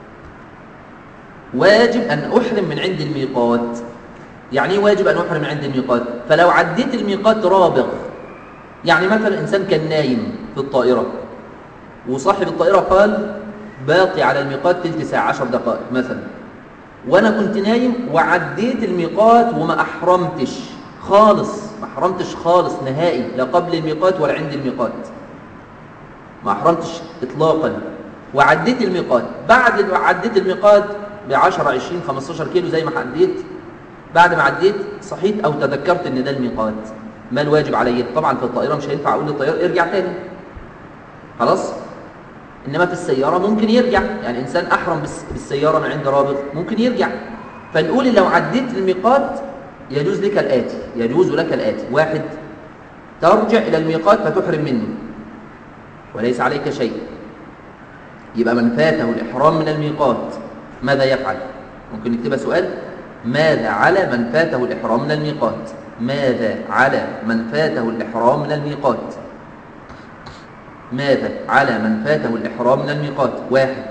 واجب أن أحرم من عند الميقات يعني ايه واجب أن أحرم من عند الميقات فلو عديت الميقات رابغ يعني مثلا إنسان كان نايم في الطائرة وصاحب الطائرة قال باقي على الميقات تلت ساعة عشر دقائق مثلا وأنا كنت نايم وعديت الميقات وما أحرمتش خالص ما أحرمتش خالص نهائي لا قبل الميقات ولا عند الميقات ما أحرمتش إطلاقا وعديت الميقات بعد ما عديت الميقات ب 10 20 15 كيلو زي ما عديت بعد ما عديت صحيت او تذكرت ان ده الميقات ما الواجب علي طبعا في الطائره مش هينفع اقول للطيار ارجع تاني خلاص انما في السياره ممكن يرجع يعني انسان احرم بالسياره من عند رابط ممكن يرجع فنقول لو عديت الميقات يجوز لك الاتي يجوز لك الاتي واحد ترجع الى الميقات فتحرم منه وليس عليك شيء يبقى من فاته الاحرام من الميقات ماذا يفعل ممكن نكتبها سؤال ماذا على من فاته الإحرام من الميقات ماذا على من فاته الإحرام من الميقات ماذا على من فاته الإحرام من الميقات واحد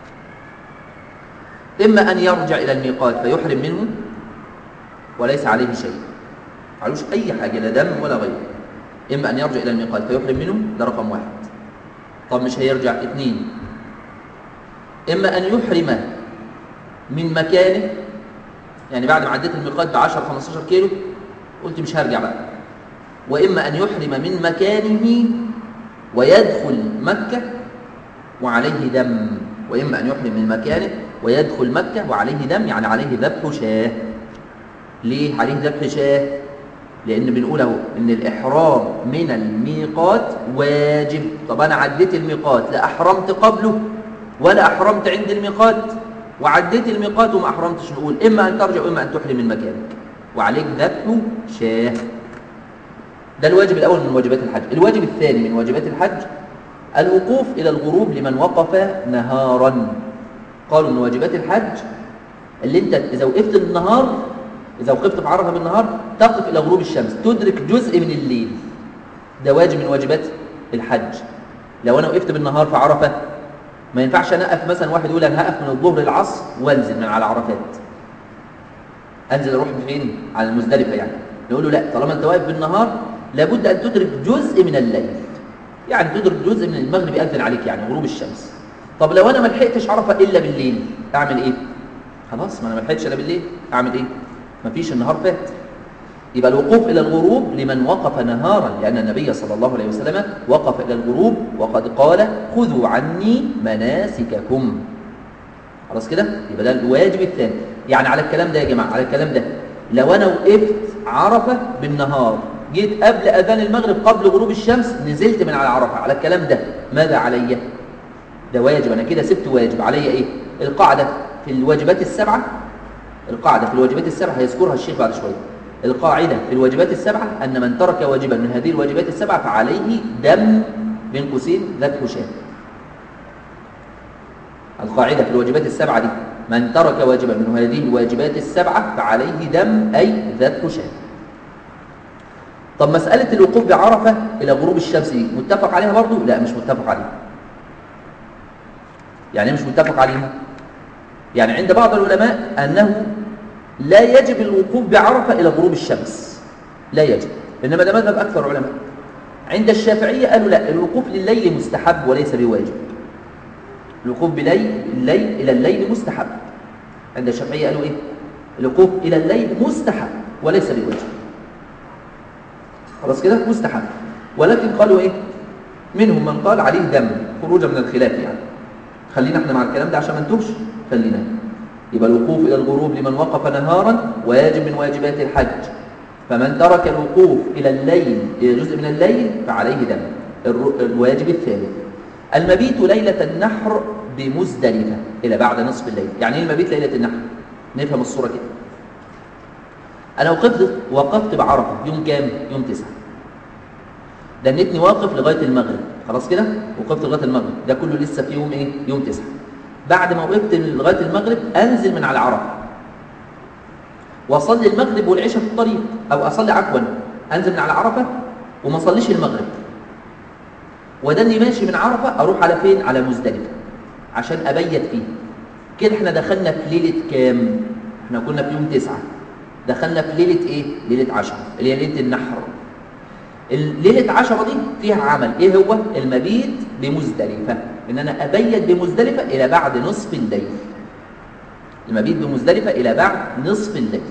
إما أن يرجع إلى الميقات فيحرم منه وليس عليه شيء علوش أي حاجة لا دم ولا غيره إما أن يرجع إلى الميقات فيحرم منه ده رقم واحد طب مش هيرجع اثنين إما أن يحرم من مكانه يعني بعد ما عديت الميقات ب 10 15 كيلو قلت مش هرجع بقى واما ان يحرم من مكانه ويدخل مكه وعليه دم واما ان يحرم من مكانه ويدخل مكه وعليه دم يعني عليه ذبح شاه ليه عليه ذبح شاه لان بنقول اهو ان الاحرام من الميقات واجب طب انا عديت الميقات لا احرمت قبله ولا احرمت عند الميقات وعديت الميقات وما أحرمتش نقول إما أن ترجع وإما أن تحرم من مكانك وعليك ذبح شاه ده الواجب الأول من واجبات الحج الواجب الثاني من واجبات الحج الوقوف إلى الغروب لمن وقف نهارا قالوا من واجبات الحج اللي انت إذا وقفت بالنهار إذا وقفت في عرفة بالنهار تقف إلى غروب الشمس تدرك جزء من الليل ده واجب من واجبات الحج لو أنا وقفت بالنهار في عرفة ما ينفعش انا اقف مثلا واحد يقول انا هقف من الظهر للعصر وانزل من على عرفات انزل اروح فين على المزدلفه يعني نقول له لا طالما انت واقف بالنهار لابد ان تدرك جزء من الليل يعني تدرك جزء من المغرب ياذن عليك يعني غروب الشمس طب لو انا ما لحقتش عرفه الا بالليل اعمل ايه خلاص ما انا ما لحقتش الا بالليل اعمل ايه مفيش النهار فات يبقى الوقوف إلى الغروب لمن وقف نهارا لأن النبي صلى الله عليه وسلم وقف إلى الغروب وقد قال خذوا عني مناسككم خلاص كده يبقى ده الواجب الثاني يعني على الكلام ده يا جماعة على الكلام ده لو أنا وقفت عرفة بالنهار جيت قبل أذان المغرب قبل غروب الشمس نزلت من على عرفة على الكلام ده ماذا علي ده واجب أنا كده سبت واجب علي إيه القاعدة في الواجبات السبعة القاعدة في الواجبات السبعة هيذكرها الشيخ بعد شوية القاعدة في الواجبات السبعة أن من ترك واجبا من هذه الواجبات السبعة فعليه دم بين قوسين ذات هشام القاعدة في الواجبات السبعة دي من ترك واجبا من هذه الواجبات السبعة فعليه دم أي ذات هشام طب مسألة الوقوف بعرفة إلى غروب الشمس دي متفق عليها برضو؟ لا مش متفق عليها يعني مش متفق عليها يعني عند بعض العلماء أنه لا يجب الوقوف بعرفة إلى غروب الشمس لا يجب إنما ده مذهب أكثر علماء عند الشافعية قالوا لا الوقوف لليل مستحب وليس بواجب الوقوف بليل الليل إلى الليل مستحب عند الشافعية قالوا إيه الوقوف إلى الليل مستحب وليس بواجب خلاص كده مستحب ولكن قالوا إيه منهم من قال عليه دم خروجا من الخلاف يعني خلينا احنا مع الكلام ده عشان ما نتوهش خلينا يبقى الوقوف إلى الغروب لمن وقف نهارا واجب من واجبات الحج فمن ترك الوقوف إلى الليل إلى جزء من الليل فعليه دم الواجب الثالث المبيت ليلة النحر بمزدلفة إلى بعد نصف الليل يعني ايه المبيت ليلة النحر نفهم الصورة كده أنا وقفت وقفت بعرفة يوم كام؟ يوم تسعة دنيتني واقف لغاية المغرب خلاص كده وقفت لغاية المغرب ده كله لسه في يوم ايه؟ يوم تسعة بعد ما وقفت لغاية المغرب أنزل من على عرفة وأصلي المغرب والعشاء في الطريق أو أصلي عفوا أنزل من على عرفة وما أصليش المغرب ودني ماشي من عرفة أروح على فين؟ على مزدلفة عشان أبيت فيه كده احنا دخلنا في ليلة كام؟ احنا كنا في يوم تسعة دخلنا في ليلة ايه؟ ليلة عشرة اللي هي ليلة النحر ليلة عشرة دي فيها عمل ايه هو؟ المبيت بمزدلفة ان انا ابيت بمزدلفة الى بعد نصف الليل المبيت بمزدلفة الى بعد نصف الليل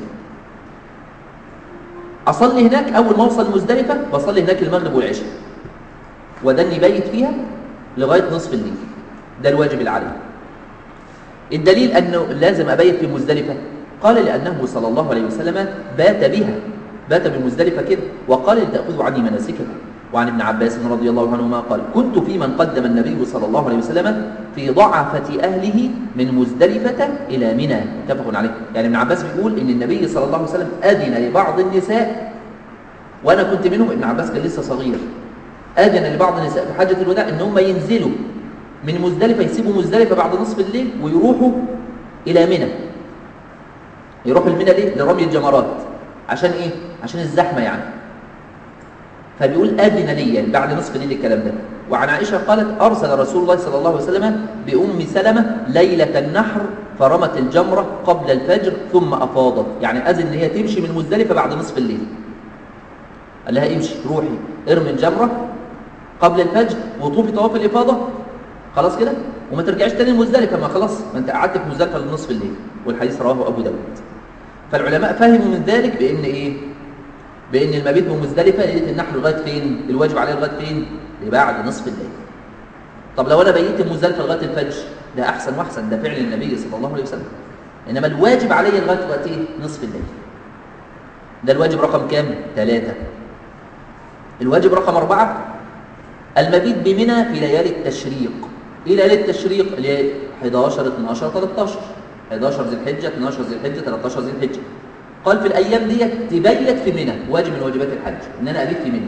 اصلي هناك اول ما اوصل مزدلفة بصلي هناك المغرب والعشاء ودني بيت فيها لغاية نصف الليل ده الواجب اللي عليه الدليل انه لازم ابيت في مزدلفة قال لانه صلى الله عليه وسلم بات بها بات بمزدلفة كده وقال لتأخذوا عني مناسككم وعن ابن عباس رضي الله عنهما قال كنت في من قدم النبي صلى الله عليه وسلم في ضعفة أهله من مزدلفة إلى منى متفق عليه يعني ابن عباس بيقول إن النبي صلى الله عليه وسلم أذن لبعض النساء وأنا كنت منهم ابن عباس كان لسه صغير أذن لبعض النساء في حاجة الوداع إن هم ينزلوا من مزدلفة يسيبوا مزدلفة بعد نصف الليل ويروحوا إلى منى يروحوا المنى ليه؟ لرمي الجمرات عشان إيه؟ عشان الزحمة يعني فبيقول أذن لي يعني بعد نصف الليل الكلام ده وعن عائشة قالت أرسل رسول الله صلى الله عليه وسلم بأم سلمة ليلة النحر فرمت الجمرة قبل الفجر ثم أفاضت يعني أذن إن هي تمشي من مزدلفة بعد نصف الليل قال لها امشي روحي ارمي الجمرة قبل الفجر وطوفي طواف الإفاضة خلاص كده وما ترجعش تاني لمزدلفة ما خلاص ما انت قعدت في مزدلفة لنصف الليل والحديث رواه أبو داود فالعلماء فهموا من ذلك بأن إيه بأن المبيت بمزدلفة ليلة النحر لغاية فين الواجب عليه لغاية فين لبعد نصف الليل طب لو أنا بيت مزدلفة لغاية الفجر ده أحسن وأحسن ده فعل النبي صلى الله عليه وسلم إنما الواجب علي لغاية وقت إيه نصف الليل ده الواجب رقم كام ثلاثة الواجب رقم أربعة المبيت بمنى في ليالي التشريق إيه ليالي التشريق اللي هي 11 12 13 11 ذي الحجة 12 ذي الحجة 13 ذي الحجة قال في الأيام ديت تبيت في منى واجب من واجبات الحج إن أنا أبيت في منى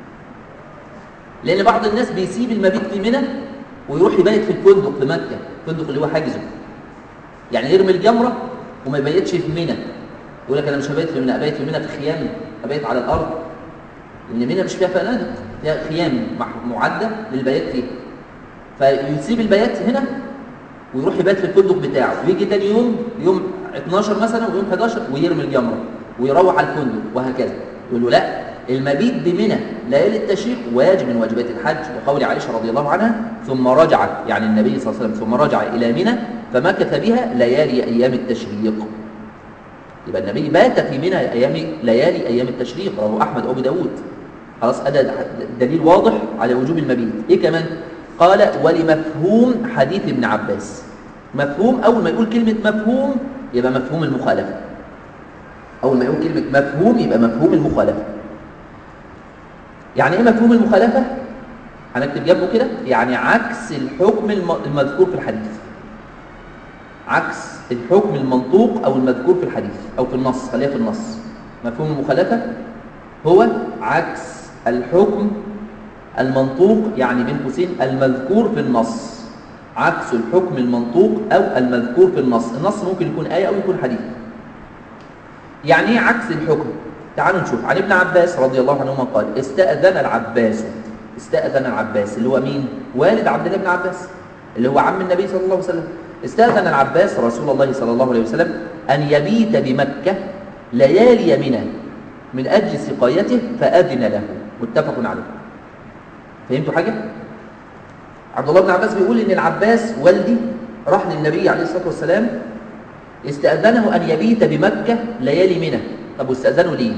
لأن بعض الناس بيسيب المبيت في منى ويروح يبيت في الفندق في مكة الفندق اللي هو حاجزه يعني يرمي الجمرة وما يبيتش في منى يقول لك أنا مش هبيت في منى أبيت في منى في خيام أبيت على الأرض لأن منى مش فيها فنادق فيها خيام معدة للبيات فيها فيسيب البيات هنا ويروح يبات في الفندق بتاعه ويجي تاني يوم يوم 12 مثلا ويوم 11 ويرمي الجمره ويروح على الفندق وهكذا يقول له لا المبيت بمنى ليالي التشريق واجب من واجبات الحج وقول عائشه رضي الله عنها ثم رجع يعني النبي صلى الله عليه وسلم ثم رجع الى منى فمكث بها ليالي ايام التشريق يبقى النبي بات في منى ايام ليالي ايام التشريق رواه احمد وابو داود خلاص هذا دليل واضح على وجوب المبيت ايه كمان قال ولمفهوم حديث ابن عباس مفهوم أول ما يقول كلمة مفهوم يبقى مفهوم المخالفة أول ما يقول كلمة مفهوم يبقى مفهوم المخالفة يعني إيه مفهوم المخالفة؟ هنكتب جنبه كده يعني عكس الحكم المذكور في الحديث عكس الحكم المنطوق أو المذكور في الحديث أو في النص خليها في النص مفهوم المخالفة هو عكس الحكم المنطوق يعني بين قوسين المذكور في النص عكس الحكم المنطوق أو المذكور في النص النص ممكن يكون آية أو يكون حديث يعني ايه عكس الحكم تعالوا نشوف عن ابن عباس رضي الله عنهما قال استأذن العباس استأذن العباس اللي هو مين والد عبد الله بن عباس اللي هو عم النبي صلى الله عليه وسلم استأذن العباس رسول الله صلى الله عليه وسلم أن يبيت بمكة ليالي منى من أجل سقايته فأذن له متفق عليه فهمتوا حاجة؟ عبد الله بن عباس بيقول إن العباس والدي راح للنبي عليه الصلاة والسلام استأذنه أن يبيت بمكة ليالي منى طب واستأذنه ليه؟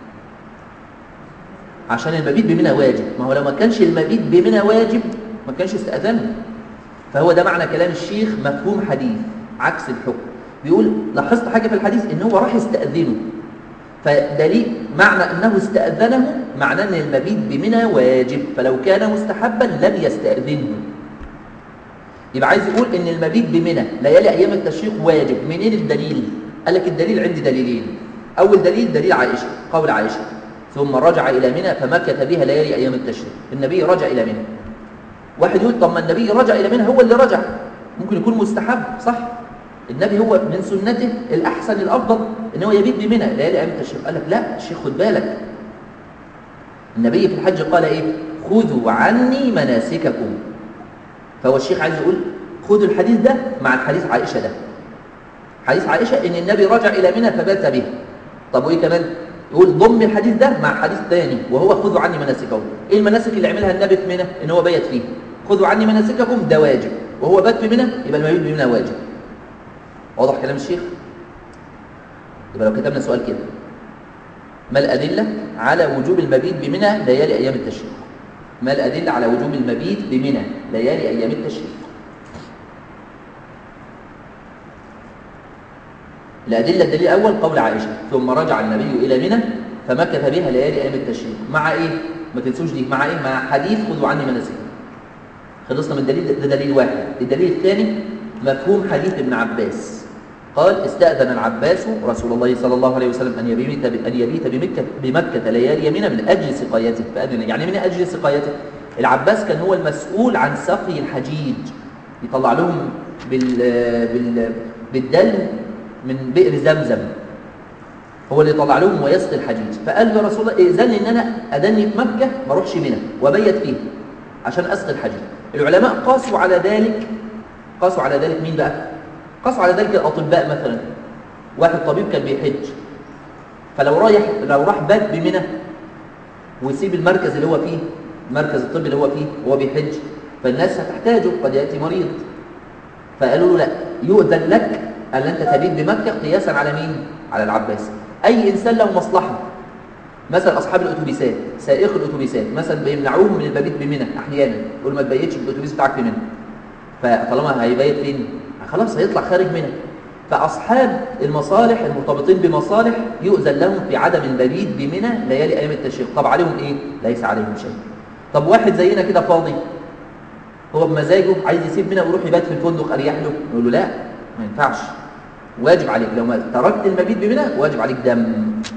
عشان المبيت بمنى واجب ما هو لو ما كانش المبيت بمنى واجب ما كانش استأذنه فهو ده معنى كلام الشيخ مفهوم حديث عكس الحكم بيقول لاحظت حاجة في الحديث ان هو راح يستأذنه فدليل معنى أنه استأذنه معنى أن المبيت بمنى واجب فلو كان مستحبا لم يستأذنه يبقى عايز يقول ان المبيت بمنى ليالي ايام التشريق واجب منين الدليل قال لك الدليل عندي دليلين اول دليل دليل عائشه قول عائشه ثم رجع الى منى فمكث بها ليالي ايام التشريق النبي رجع الى منى واحد يقول طب ما النبي رجع الى منى هو اللي رجع ممكن يكون مستحب صح النبي هو من سنته الاحسن الافضل ان هو يبيت بمنى ليالي ايام التشريق قال لك لا الشيخ خد بالك النبي في الحج قال ايه خذوا عني مناسككم فهو الشيخ عايز يقول خذوا الحديث ده مع الحديث عائشة ده حديث عائشة إن النبي رجع إلى منى فبات بها طب وإيه كمان يقول ضم الحديث ده مع حديث ثاني وهو خذوا عني مناسككم إيه المناسك اللي عملها النبي في منى إن هو بيت فيه خذوا عني مناسككم ده واجب وهو بات في منى يبقى المبيت بمنى واجب واضح كلام الشيخ يبقى لو كتبنا سؤال كده ما الأدلة على وجوب المبيت بمنى ليالي أيام التشريق ما الأدلة على وجوب المبيت بمنى ليالي أيام التشريق الأدلة الدليل الأول قول عائشة ثم رجع النبي إلى منى فمكث بها ليالي أيام التشريق مع إيه؟ ما تنسوش دي مع إيه؟ مع حديث خذوا عني مناسككم خلصنا من الدليل ده دليل واحد الدليل الثاني مفهوم حديث ابن عباس قال استأذن العباس رسول الله صلى الله عليه وسلم أن يبيت أن يبيت بمكة بمكة ليالي يمينا من أجل سقايته فأذن يعني من أجل سقايته العباس كان هو المسؤول عن سقي الحجيج يطلع لهم بال بال بالدل من بئر زمزم هو اللي يطلع لهم ويسقي الحجيج فقال له رسول الله ائذن لي ان انا ادني في مكه ما اروحش منى وابيت فيه عشان اسقي الحجيج العلماء قاسوا على ذلك قاسوا على ذلك مين بقى قاسوا على ذلك الأطباء مثلا واحد طبيب كان بيحج فلو رايح لو راح بات بمنى ويسيب المركز اللي هو فيه المركز الطبي اللي هو فيه وهو بيحج فالناس هتحتاجه قد يأتي مريض فقالوا له لا يؤذن لك أن أنت تبيت بمكة قياسا على مين؟ على العباس أي إنسان له مصلحة مثلا أصحاب الأتوبيسات سائق الأتوبيسات مثلا بيمنعوهم من المبيت بمنى أحيانا يقول ما تبيتش بالأتوبيس بتاعك في منى فطالما هيبيت فين؟ خلاص هيطلع خارج منها فأصحاب المصالح المرتبطين بمصالح يؤذن لهم في عدم المبيت بمنى ليالي أيام التشريق طب عليهم إيه؟ ليس عليهم شيء طب واحد زينا كده فاضي هو بمزاجه عايز يسيب منى ويروح يبات في الفندق أريح له نقول له لا ما ينفعش واجب عليك لو ما تركت المبيت بمنى واجب عليك دم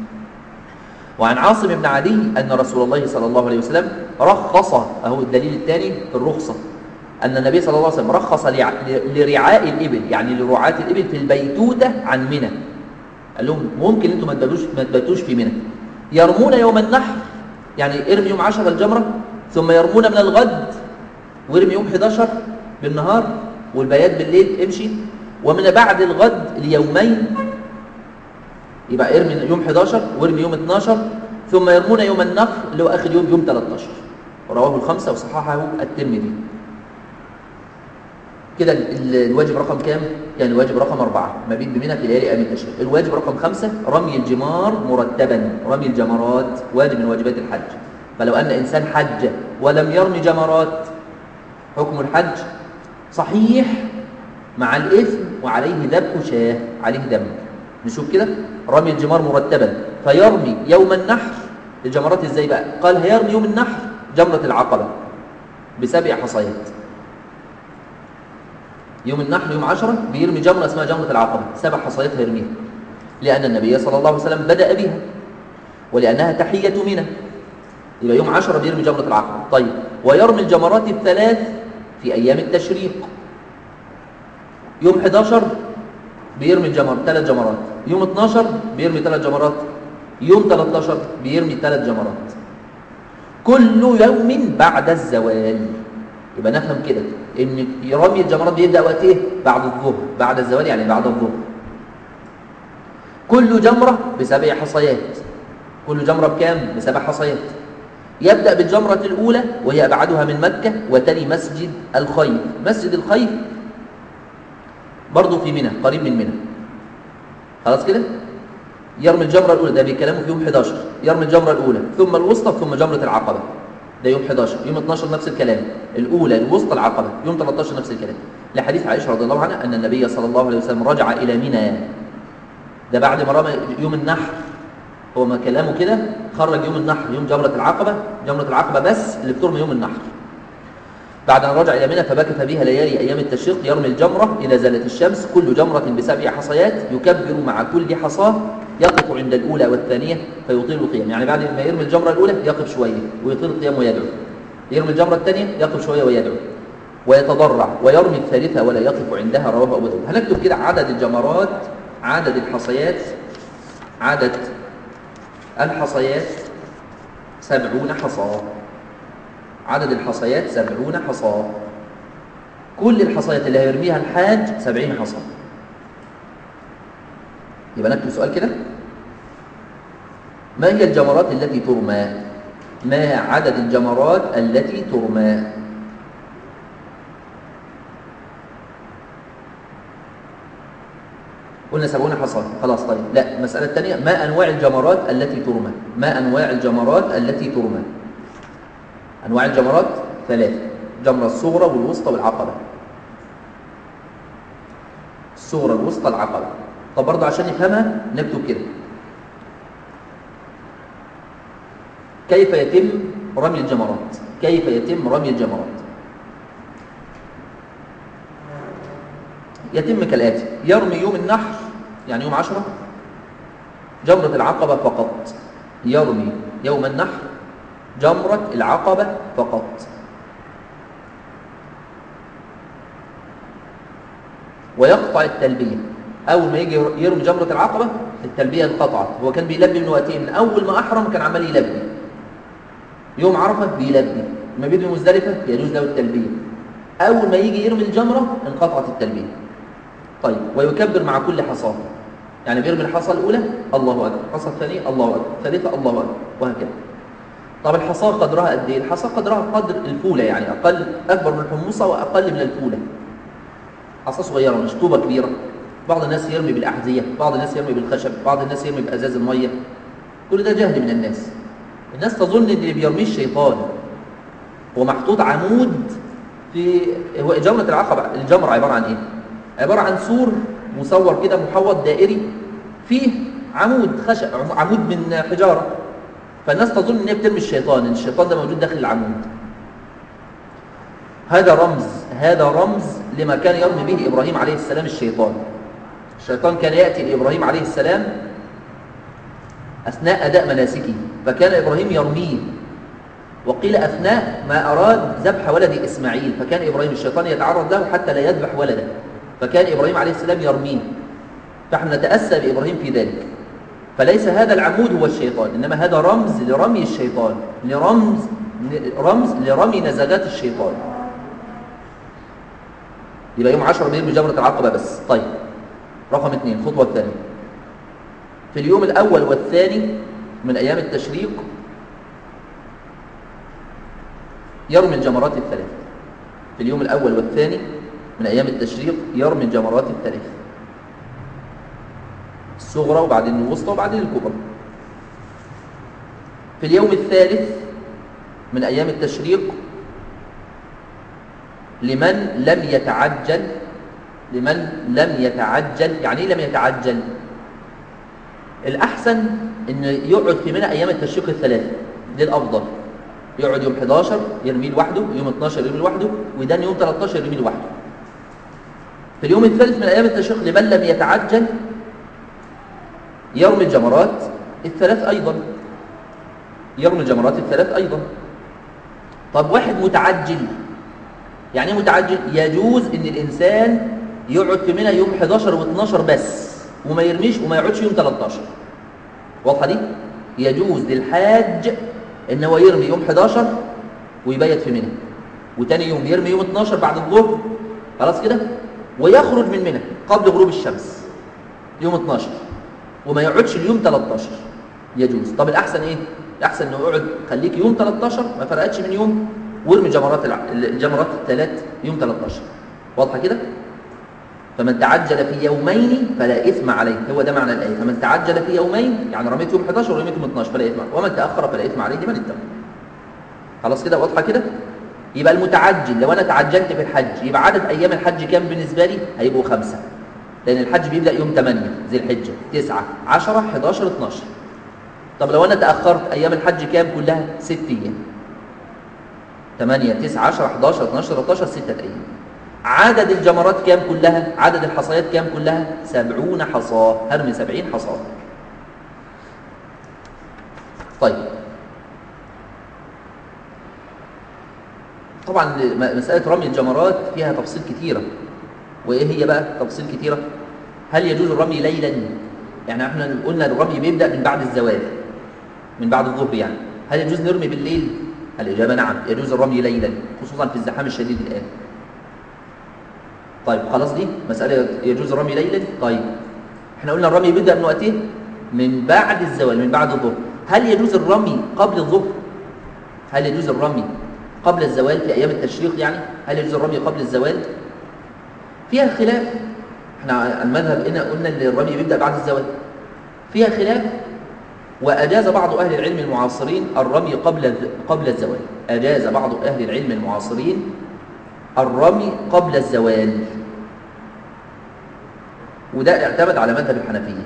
وعن عاصم بن عدي أن رسول الله صلى الله عليه وسلم رخص أهو الدليل الثاني في الرخصة أن النبي صلى الله عليه وسلم رخص لرعاء الإبل يعني لرعاة الإبل في البيتوتة عن منى قال لهم ممكن أنتم ما تباتوش ما تباتوش في منى يرمون يوم النحر يعني ارمي يوم 10 الجمرة ثم يرمون من الغد وارمي يوم 11 بالنهار والبيات بالليل امشي ومن بعد الغد اليومين يبقى ارمي يوم 11 وارمي يوم 12 ثم يرمون يوم النحر اللي هو آخر يوم يوم 13 رواه الخمسة وصححه الترمذي كده الواجب رقم كام؟ كان الواجب رقم أربعة مبيت بمنى في ليالي أيام التشريق الواجب رقم خمسة رمي الجمار مرتبا رمي الجمرات واجب من واجبات الحج فلو أن إنسان حج ولم يرمي جمرات حكم الحج صحيح مع الإثم وعليه ذبح شاه عليه دم نشوف كده رمي الجمار مرتبا فيرمي يوم النحر الجمرات ازاي بقى قال هيرمي يوم النحر جمرة العقبة بسبع حصيات يوم النحر يوم عشرة بيرمي جمرة اسمها جمرة العقبة سبع حصيات هيرميها لأن النبي صلى الله عليه وسلم بدأ بها ولأنها تحية منى يبقى يوم عشرة بيرمي جمرة العقبة طيب ويرمي الجمرات الثلاث في أيام التشريق يوم 11 بيرمي الجمر ثلاث جمرات يوم 12 بيرمي ثلاث جمرات يوم 13 بيرمي ثلاث جمرات كل يوم بعد الزوال يبقى نفهم كده ان رمي الجمرات بيبدا وقت ايه بعد الظهر بعد الزوال يعني بعد الظهر كل جمره بسبع حصيات كل جمره بكام بسبع حصيات يبدا بالجمره الاولى وهي ابعدها من مكه وتلي مسجد الخيف مسجد الخيف برضه في منى قريب من منى خلاص كده يرمي الجمره الاولى ده بيكلمه في يوم 11 يرمي الجمره الاولى ثم الوسطى ثم جمره العقبه ده يوم 11 يوم 12 نفس الكلام الاولى الوسطى العقبه يوم 13 نفس الكلام لحديث عائشه رضي الله عنها ان النبي صلى الله عليه وسلم رجع الى منى ده بعد ما رمى يوم النحر هو ما كلامه كده خرج يوم النحر يوم جمره العقبه جمره العقبه بس اللي بترمي يوم النحر بعد أن رجع إلى منى فبكث بها ليالي أيام التشريق يرمي الجمرة إذا زالت الشمس كل جمرة بسبع حصيات يكبر مع كل حصاة يقف عند الأولى والثانية فيطيل القيام يعني بعد ما يرمي الجمرة الأولى يقف شوية ويطيل القيام ويدعو يرمي الجمرة الثانية يقف شوية ويدعو ويتضرع ويرمي الثالثة ولا يقف عندها رواه أبو داود هنكتب كده عدد الجمرات عدد الحصيات عدد الحصيات سبعون حصاه عدد الحصيات سبعون حصاة كل الحصيات اللي هيرميها الحاج سبعين حصى يبقى نكتب سؤال كده ما هي الجمرات التي ترمى ما عدد الجمرات التي ترمى قلنا سبعون حصى خلاص طيب لا المسألة الثانية ما أنواع الجمرات التي ترمى ما أنواع الجمرات التي ترمى أنواع الجمرات ثلاثة جمرة الصغرى والوسطى والعقبة الصغرى الوسطى العقبة طب برضه عشان نفهمها نكتب كده كيف يتم رمي الجمرات كيف يتم رمي الجمرات يتم كالآتي يرمي يوم النحر يعني يوم عشرة جمرة العقبة فقط يرمي يوم النحر جمرة العقبة فقط ويقطع التلبية أول ما يجي يرمي جمرة العقبة التلبية انقطعت هو كان بيلبي من وقتين من أول ما أحرم كان عمال يلبي يوم عرفة بيلبي ما بيرمي مزدلفة يجوز له التلبية أول ما يجي يرمي الجمرة انقطعت التلبية طيب ويكبر مع كل حصاه يعني بيرمي الحصى الأولى الله أكبر الحصى الثانية الله أكبر الثالثة الله أكبر وهكذا طب الحصاه قدرها قد ايه الحصاه قدرها قدر الفوله يعني اقل اكبر من الحمصه واقل من الفوله حصاه صغيره مش طوبه كبيره بعض الناس يرمي بالاحذيه بعض الناس يرمي بالخشب بعض الناس يرمي بازاز الميه كل ده جهل من الناس الناس تظن ان اللي بيرميه الشيطان هو محطوط عمود في هو جمره العقبه الجمره عباره عن ايه عباره عن سور مصور كده محوط دائري فيه عمود خشب عمود من حجاره فالناس تظن ان هي بترمي الشيطان ان الشيطان ده موجود داخل العمود هذا رمز هذا رمز لما كان يرمي به ابراهيم عليه السلام الشيطان الشيطان كان ياتي لابراهيم عليه السلام اثناء اداء مناسكه فكان ابراهيم يرميه وقيل اثناء ما اراد ذبح ولد اسماعيل فكان ابراهيم الشيطان يتعرض له حتى لا يذبح ولده فكان ابراهيم عليه السلام يرميه فنحن نتاسى بابراهيم في ذلك فليس هذا العمود هو الشيطان إنما هذا رمز لرمي الشيطان لرمز رمز لرمي نزغات الشيطان يبقى يوم 10 بيرمي جمرة العقبة بس طيب رقم اثنين الخطوة الثانية في اليوم الأول والثاني من أيام التشريق يرمي الجمرات الثلاث في اليوم الأول والثاني من أيام التشريق يرمي الجمرات الثلاث الصغرى وبعدين الوسطى وبعدين الكبرى في اليوم الثالث من أيام التشريق لمن لم يتعجل لمن لم يتعجل يعني ايه لم يتعجل الأحسن إنه يقعد في منى أيام التشريق الثلاثة دي الأفضل يقعد يوم 11 يرميه لوحده يوم 12 يرميه لوحده ويدان يوم 13 يرميه لوحده في اليوم الثالث من أيام التشريق لمن لم يتعجل يرمي الجمرات الثلاث أيضا يرمي الجمرات الثلاث أيضا طب واحد متعجل يعني ايه متعجل يجوز ان الانسان يقعد في منى يوم 11 و12 بس وما يرميش وما يقعدش يوم 13 واضحه دي يجوز للحاج ان هو يرمي يوم 11 ويبيت في منى وتاني يوم يرمي يوم 12 بعد الظهر خلاص كده ويخرج من منى قبل غروب الشمس يوم 12 وما يقعدش اليوم 13 يجوز طب الاحسن ايه الاحسن انه يقعد خليك يوم 13 ما فرقتش من يوم وارمي جمرات الجمرات الثلاث يوم 13 واضحه كده فمن تعجل في يومين فلا اثم عليه هو ده معنى الايه فمن تعجل في يومين يعني رميت يوم 11 ورميت يوم 12 فلا اثم عليه ومن تاخر فلا اثم عليه لمن اتقى خلاص كده واضحه كده يبقى المتعجل لو انا تعجلت في الحج يبقى عدد ايام الحج كام بالنسبه لي هيبقوا خمسه لان الحج بيبدا يوم 8 ذي الحجه 9 10 11 12 طب لو انا تاخرت ايام الحج كام كلها 6 ايام 8 9 10 11 12 13 6 ايام عدد الجمرات كام كلها عدد الحصيات كام كلها 70 حصاه هرمي 70 حصاه طيب طبعا مساله رمي الجمرات فيها تفصيل كثيره وايه هي بقى تفصيل كثيره هل يجوز الرمي ليلا يعني احنا قلنا الرمي بيبدا من بعد الزوال من بعد الظهر يعني هل يجوز نرمي بالليل الإجابة نعم يجوز الرمي ليلا خصوصا في الزحام الشديد الآن طيب خلاص دي مسألة يجوز الرمي ليلا طيب احنا قلنا الرمي بيبدأ من وقته من بعد الزوال من بعد الظهر هل يجوز الرمي قبل الظهر هل يجوز الرمي قبل الزوال في أيام التشريق يعني هل يجوز الرمي قبل الزوال فيها خلاف احنا المذهب هنا قلنا ان الرمي بيبدأ بعد الزوال فيها خلاف وأجاز بعض أهل العلم المعاصرين الرمي قبل قبل الزوال أجاز بعض أهل العلم المعاصرين الرمي قبل الزوال وده اعتمد على مذهب الحنفية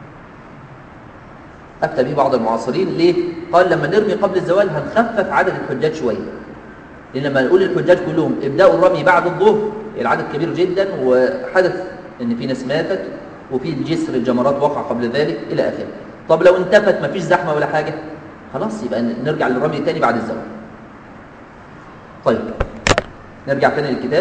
أفتى به بعض المعاصرين ليه؟ قال لما نرمي قبل الزوال هنخفف عدد الحجاج شوية لأن لما نقول الحجاج كلهم ابدأوا الرمي بعد الظهر العدد كبير جدا وحدث ان في ناس ماتت وفي جسر الجمرات وقع قبل ذلك إلى آخره طب لو انتفت مفيش زحمة ولا حاجة خلاص يبقى نرجع للرمي تاني بعد الزواج طيب نرجع تاني للكتاب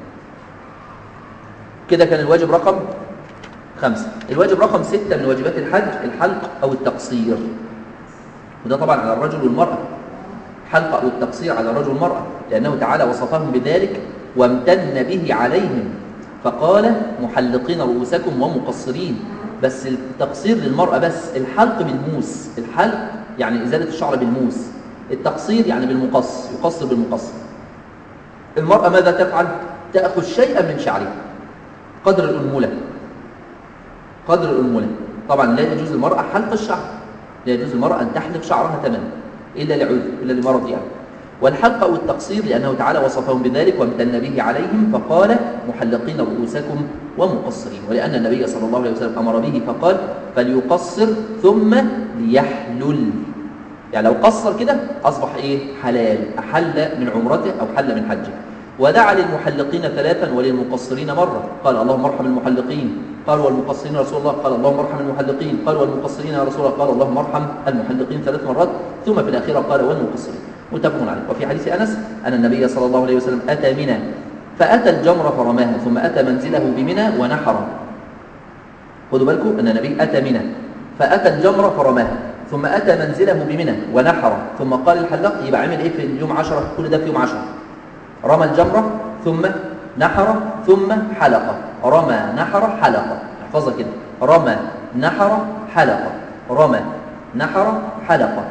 كده كان الواجب رقم خمسة الواجب رقم ستة من واجبات الحج الحلق أو التقصير وده طبعا على الرجل والمرأة حلق أو التقصير على الرجل والمرأة لأنه تعالى وصفهم بذلك وامتن به عليهم فقال محلقين رؤوسكم ومقصرين بس التقصير للمرأة بس الحلق بالموس الحلق يعني إزالة الشعر بالموس التقصير يعني بالمقص يقصر بالمقص المرأة ماذا تفعل؟ تأخذ شيئا من شعرها قدر الأنملة قدر الأنملة طبعا لا يجوز للمرأة حلق الشعر لا يجوز للمرأة أن تحلق شعرها تماما إلا لعذر إلا لمرض يعني والحلق أو التقصير لأنه تعالى وصفهم بذلك وامتن به عليهم فقال محلقين رؤوسكم ومقصرين ولأن النبي صلى الله عليه وسلم أمر به فقال فليقصر ثم ليحلل يعني لو قصر كده أصبح إيه حلال أحل من عمرته أو حل من حجه ودعا للمحلقين ثلاثا وللمقصرين مرة قال اللهم ارحم المحلقين قال والمقصرين يا رسول الله قال اللهم ارحم المحلقين قال والمقصرين يا رسول الله قال اللهم ارحم المحلقين ثلاث مرات ثم في الأخيرة قال والمقصرين متفق عليه وفي حديث أنس أن النبي صلى الله عليه وسلم أتى منى فأتى الجمرة فرماها ثم أتى منزله بمنى ونحر خذوا بالكم أن النبي أتى منى فأتى الجمرة فرماها ثم أتى منزله بمنى ونحر ثم قال الحلاق يبقى عمل إيه في اليوم عشرة كل ده في يوم عشرة رمى الجمرة ثم نحر ثم حلق رمى نحر حلق احفظها كده رمى نحر حلق رمى نحر حلق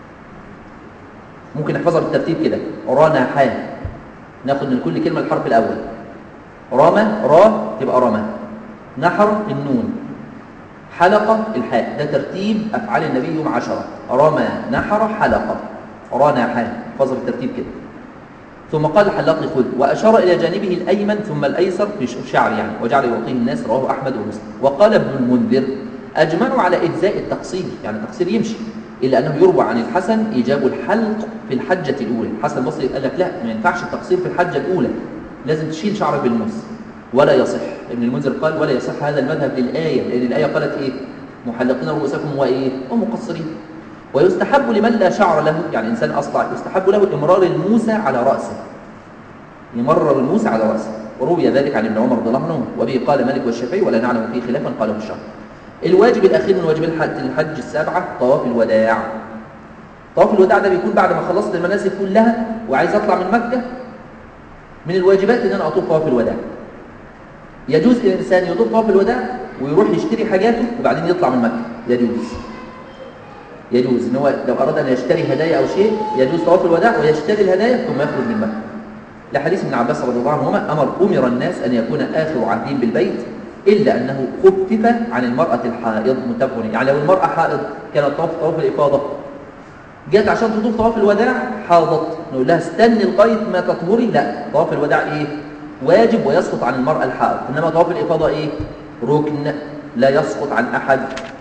ممكن نحفظها بالترتيب كده رنا حا ناخد من كل كلمة الحرف الأول رمى را تبقى رمى نحر النون حلقة الحاء ده ترتيب أفعال النبي يوم عشرة رمى نحر حلقة رنا حا احفظها بالترتيب كده ثم قال الحلاق خذ وأشار إلى جانبه الأيمن ثم الأيسر في شعر يعني وجعل يعطيه الناس رواه أحمد ومسلم وقال ابن المنذر أجمعوا على إجزاء التقصير يعني التقصير يمشي إلا أنه يروى عن الحسن إيجاب الحلق في الحجة الأولى الحسن البصري قال لك لا ما ينفعش التقصير في الحجة الأولى لازم تشيل شعرك بالنص ولا يصح ابن المنذر قال ولا يصح هذا المذهب للآية لأن الآية قالت إيه محلقين رؤوسكم وإيه ومقصرين ويستحب لمن لا شعر له يعني إنسان أصلع يستحب له إمرار الموسى على رأسه يمرر الموسى على رأسه وروي ذلك عن ابن عمر رضي الله عنه وبه قال مالك والشافعي ولا نعلم فيه خلافا قاله الشرع الواجب الأخير من واجب الحج, الحج السبعة طواف الوداع طواف الوداع ده بيكون بعد ما خلصت المناسك كلها وعايز أطلع من مكة من الواجبات إن أنا أطوف طواف الوداع يجوز الإنسان يطوف طواف الوداع ويروح يشتري حاجاته وبعدين يطلع من مكة يجوز يجوز ان هو لو اراد ان يشتري هدايا او شيء يجوز طواف الوداع ويشتري الهدايا ثم يخرج من مكه لحديث ابن عباس رضي الله عنهما امر امر الناس ان يكون اخر عهدهم بالبيت الا انه خفف عن المراه الحائض متفق يعني لو المراه حائض كانت طواف طواف الافاضه جت عشان تطوف طواف الوداع حاضت نقول لها استني لغايه ما تطهري لا طواف الوداع ايه واجب ويسقط عن المراه الحائض انما طواف الافاضه ايه ركن لا يسقط عن احد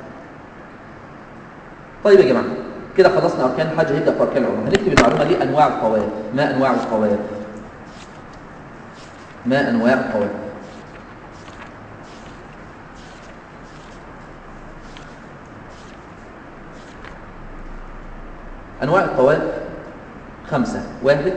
طيب يا جماعه كده خلصنا اركان الحج هنبدا في اركان العمره هنكتب المعلومه دي انواع الطواف ما انواع الطواف ما انواع الطواف انواع الطواف خمسه واحد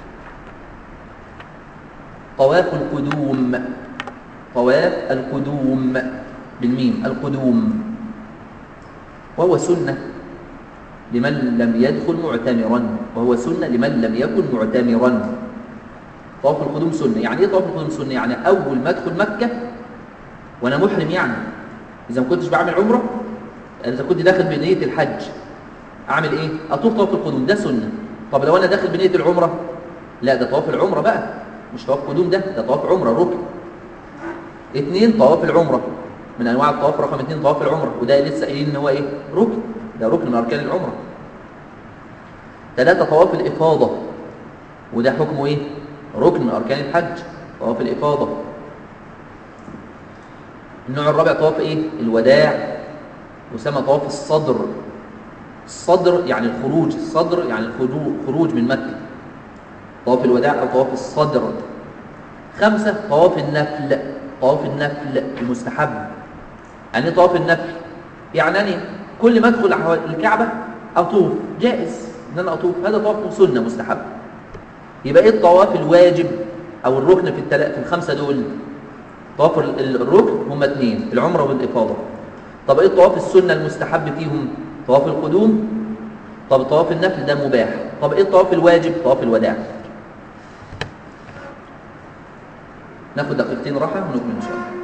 طواف القدوم طواف القدوم بالميم القدوم وهو سنه لمن لم يدخل معتمرا وهو سنة لمن لم يكن معتمرا طواف القدوم سنة يعني ايه طواف القدوم سنة يعني أول ما أدخل مكة وأنا محرم يعني إذا ما كنتش بعمل عمرة إذا كنت داخل بنية الحج أعمل إيه؟ أطوف طواف القدوم ده سنة طب لو أنا داخل بنية العمرة لا ده طواف العمرة بقى مش طواف قدوم ده ده طواف عمرة ركن اثنين طواف العمرة من أنواع الطواف رقم اثنين طواف العمرة وده لسه قايلين إن هو إيه؟ ركن ده ركن من أركان العمرة ثلاثة طواف الإفاضة وده حكمه إيه؟ ركن من أركان الحج طواف الإفاضة النوع الرابع طواف إيه؟ الوداع وسمى طواف الصدر الصدر يعني الخروج الصدر يعني الخروج من مكة طواف الوداع أو طواف الصدر خمسة طواف النفل طواف النفل المستحب يعني طواف النفل يعني أنا كل ما ادخل الكعبة أطوف جائز ان انا اطوف هذا طواف سنه مستحب يبقى ايه الطواف الواجب او الركن في التل... في الخمسه دول طواف الركن هم اثنين العمره والافاضه طب ايه الطواف السنه المستحب فيهم طواف القدوم طب طواف النفل ده مباح طب ايه الطواف الواجب طواف الوداع ناخد دقيقتين راحه ونكمل ان شاء الله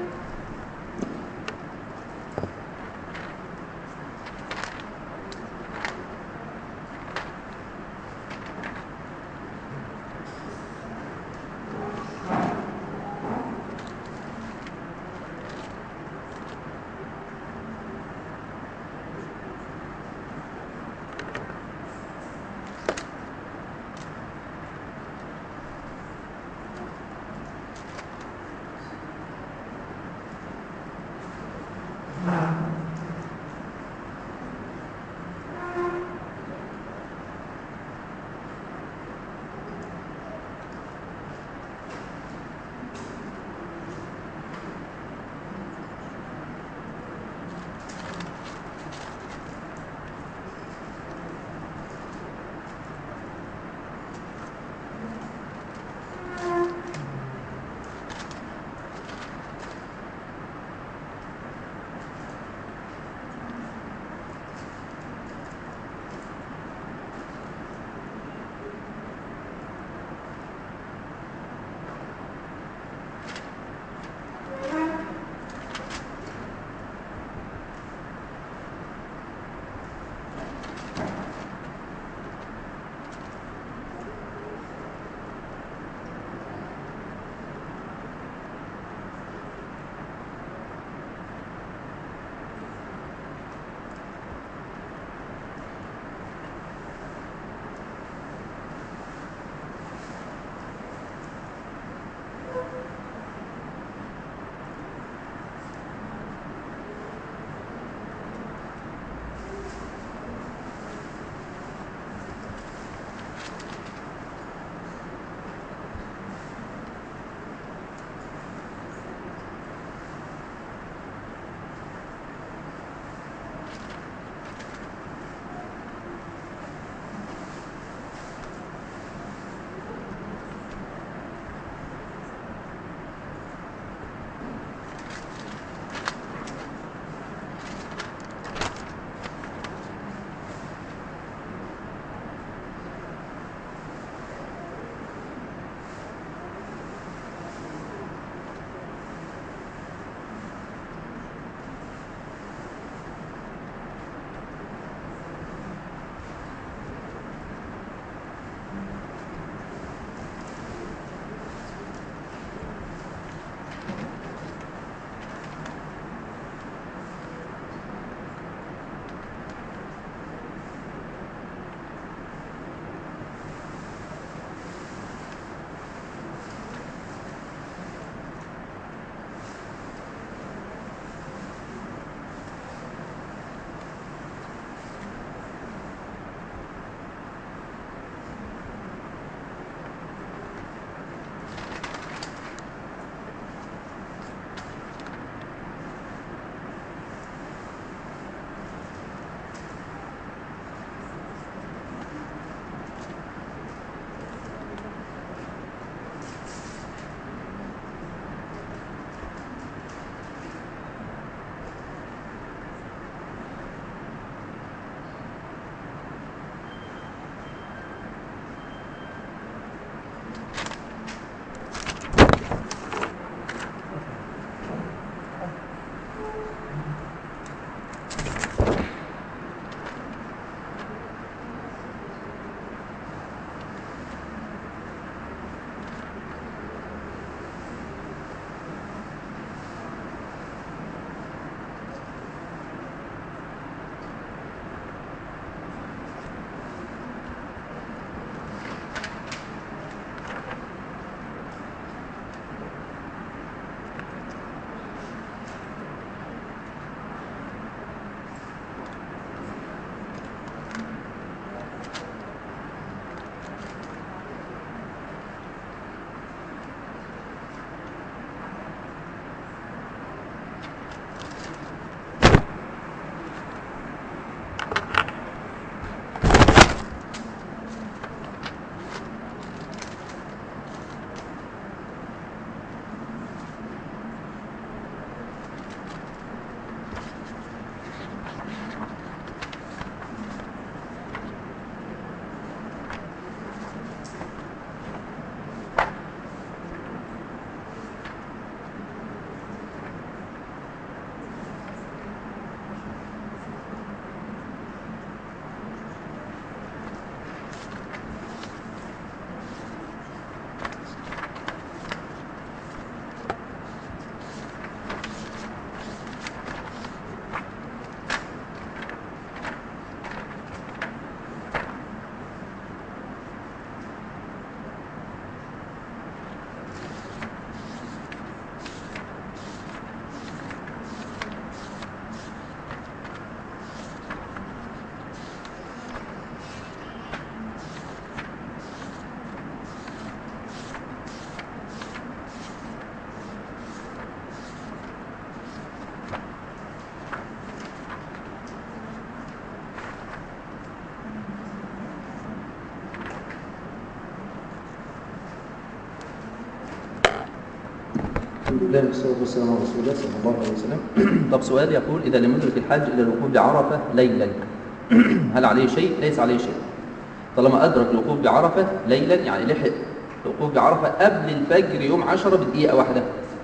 الحمد لله والصلاة والسلام على رسول الله صلى الله عليه وسلم طب سؤال يقول إذا لم يدرك الحج إلى الوقوف بعرفة ليلا هل عليه شيء؟ ليس عليه شيء طالما أدرك الوقوف بعرفة ليلا يعني لحق الوقوف بعرفة قبل الفجر يوم عشرة بدقيقة واحدة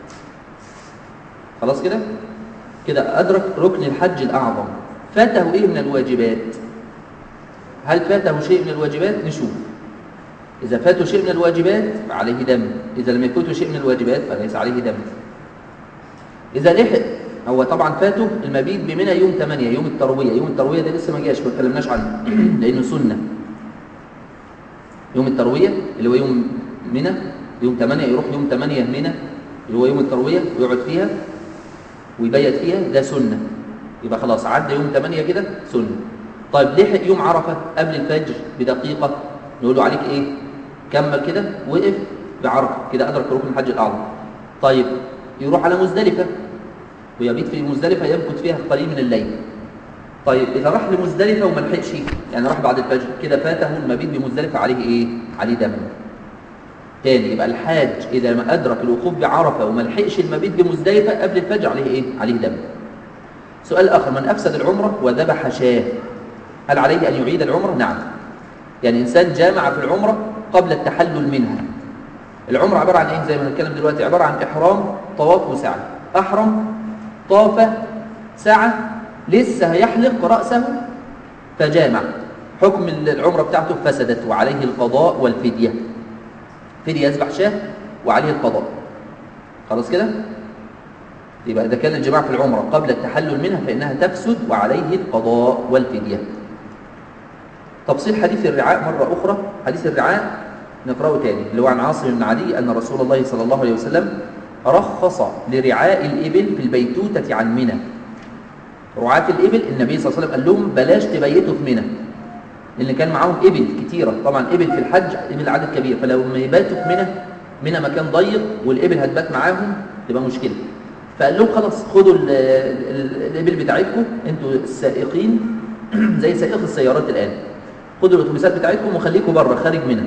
خلاص كده؟ كده أدرك ركن الحج الأعظم فاته إيه من الواجبات؟ هل فاته شيء من الواجبات؟ نشوف إذا فاته شيء من الواجبات فعليه دم إذا لم يفوته شيء من الواجبات فليس عليه دم إذا لحق هو طبعا فاته المبيت بمنى يوم 8 يوم التروية يوم التروية ده لسه ما جاش ما اتكلمناش عنه لأنه سنة يوم التروية اللي هو يوم منى يوم 8 يروح يوم 8 منى اللي هو يوم التروية ويقعد فيها ويبيت فيها ده سنة يبقى خلاص عدى يوم 8 كده سنة طيب لحق يوم عرفة قبل الفجر بدقيقة نقول له عليك ايه كمل كده وقف بعرفة كده أدرك ركن الحج الأعظم طيب يروح على مزدلفة ويبيت في مزدلفة يمكث فيها قليل من الليل طيب إذا راح لمزدلفة وما لحقش يعني راح بعد الفجر كده فاته المبيت بمزدلفة عليه إيه؟ عليه دم تاني يبقى الحاج إذا ما أدرك الوقوف بعرفة وما لحقش المبيت بمزدلفة قبل الفجر عليه إيه؟ عليه دم سؤال آخر من أفسد العمرة وذبح شاه هل عليه أن يعيد العمرة؟ نعم يعني إنسان جامع في العمرة قبل التحلل منها العمرة عبارة عن إيه زي ما نتكلم دلوقتي عبارة عن إحرام طواف وسعي أحرم طاف سعى لسه هيحلق رأسه فجامع حكم العمرة بتاعته فسدت وعليه القضاء والفدية فدية يذبح شاه وعليه القضاء خلاص كده يبقى إذا كان الجماع في العمرة قبل التحلل منها فإنها تفسد وعليه القضاء والفدية تفصيل حديث الرعاء مرة أخرى حديث الرعاء نقرأه تاني اللي هو عن عاصم بن عدي أن رسول الله صلى الله عليه وسلم رخص لرعاء الإبل في البيتوتة عن منى رعاة الإبل النبي صلى الله عليه وسلم قال لهم بلاش تبيتوا في منى لأن كان معاهم إبل كتيرة طبعا إبل في الحج إبل عدد كبير فلو ما يباتوا في منى منى مكان ضيق والإبل هتبات معاهم تبقى مشكلة فقال لهم خلاص خدوا الإبل بتاعتكم أنتوا السائقين زي سائق السيارات الآن خدوا الأتوبيسات بتاعتكم وخليكم بره خارج منى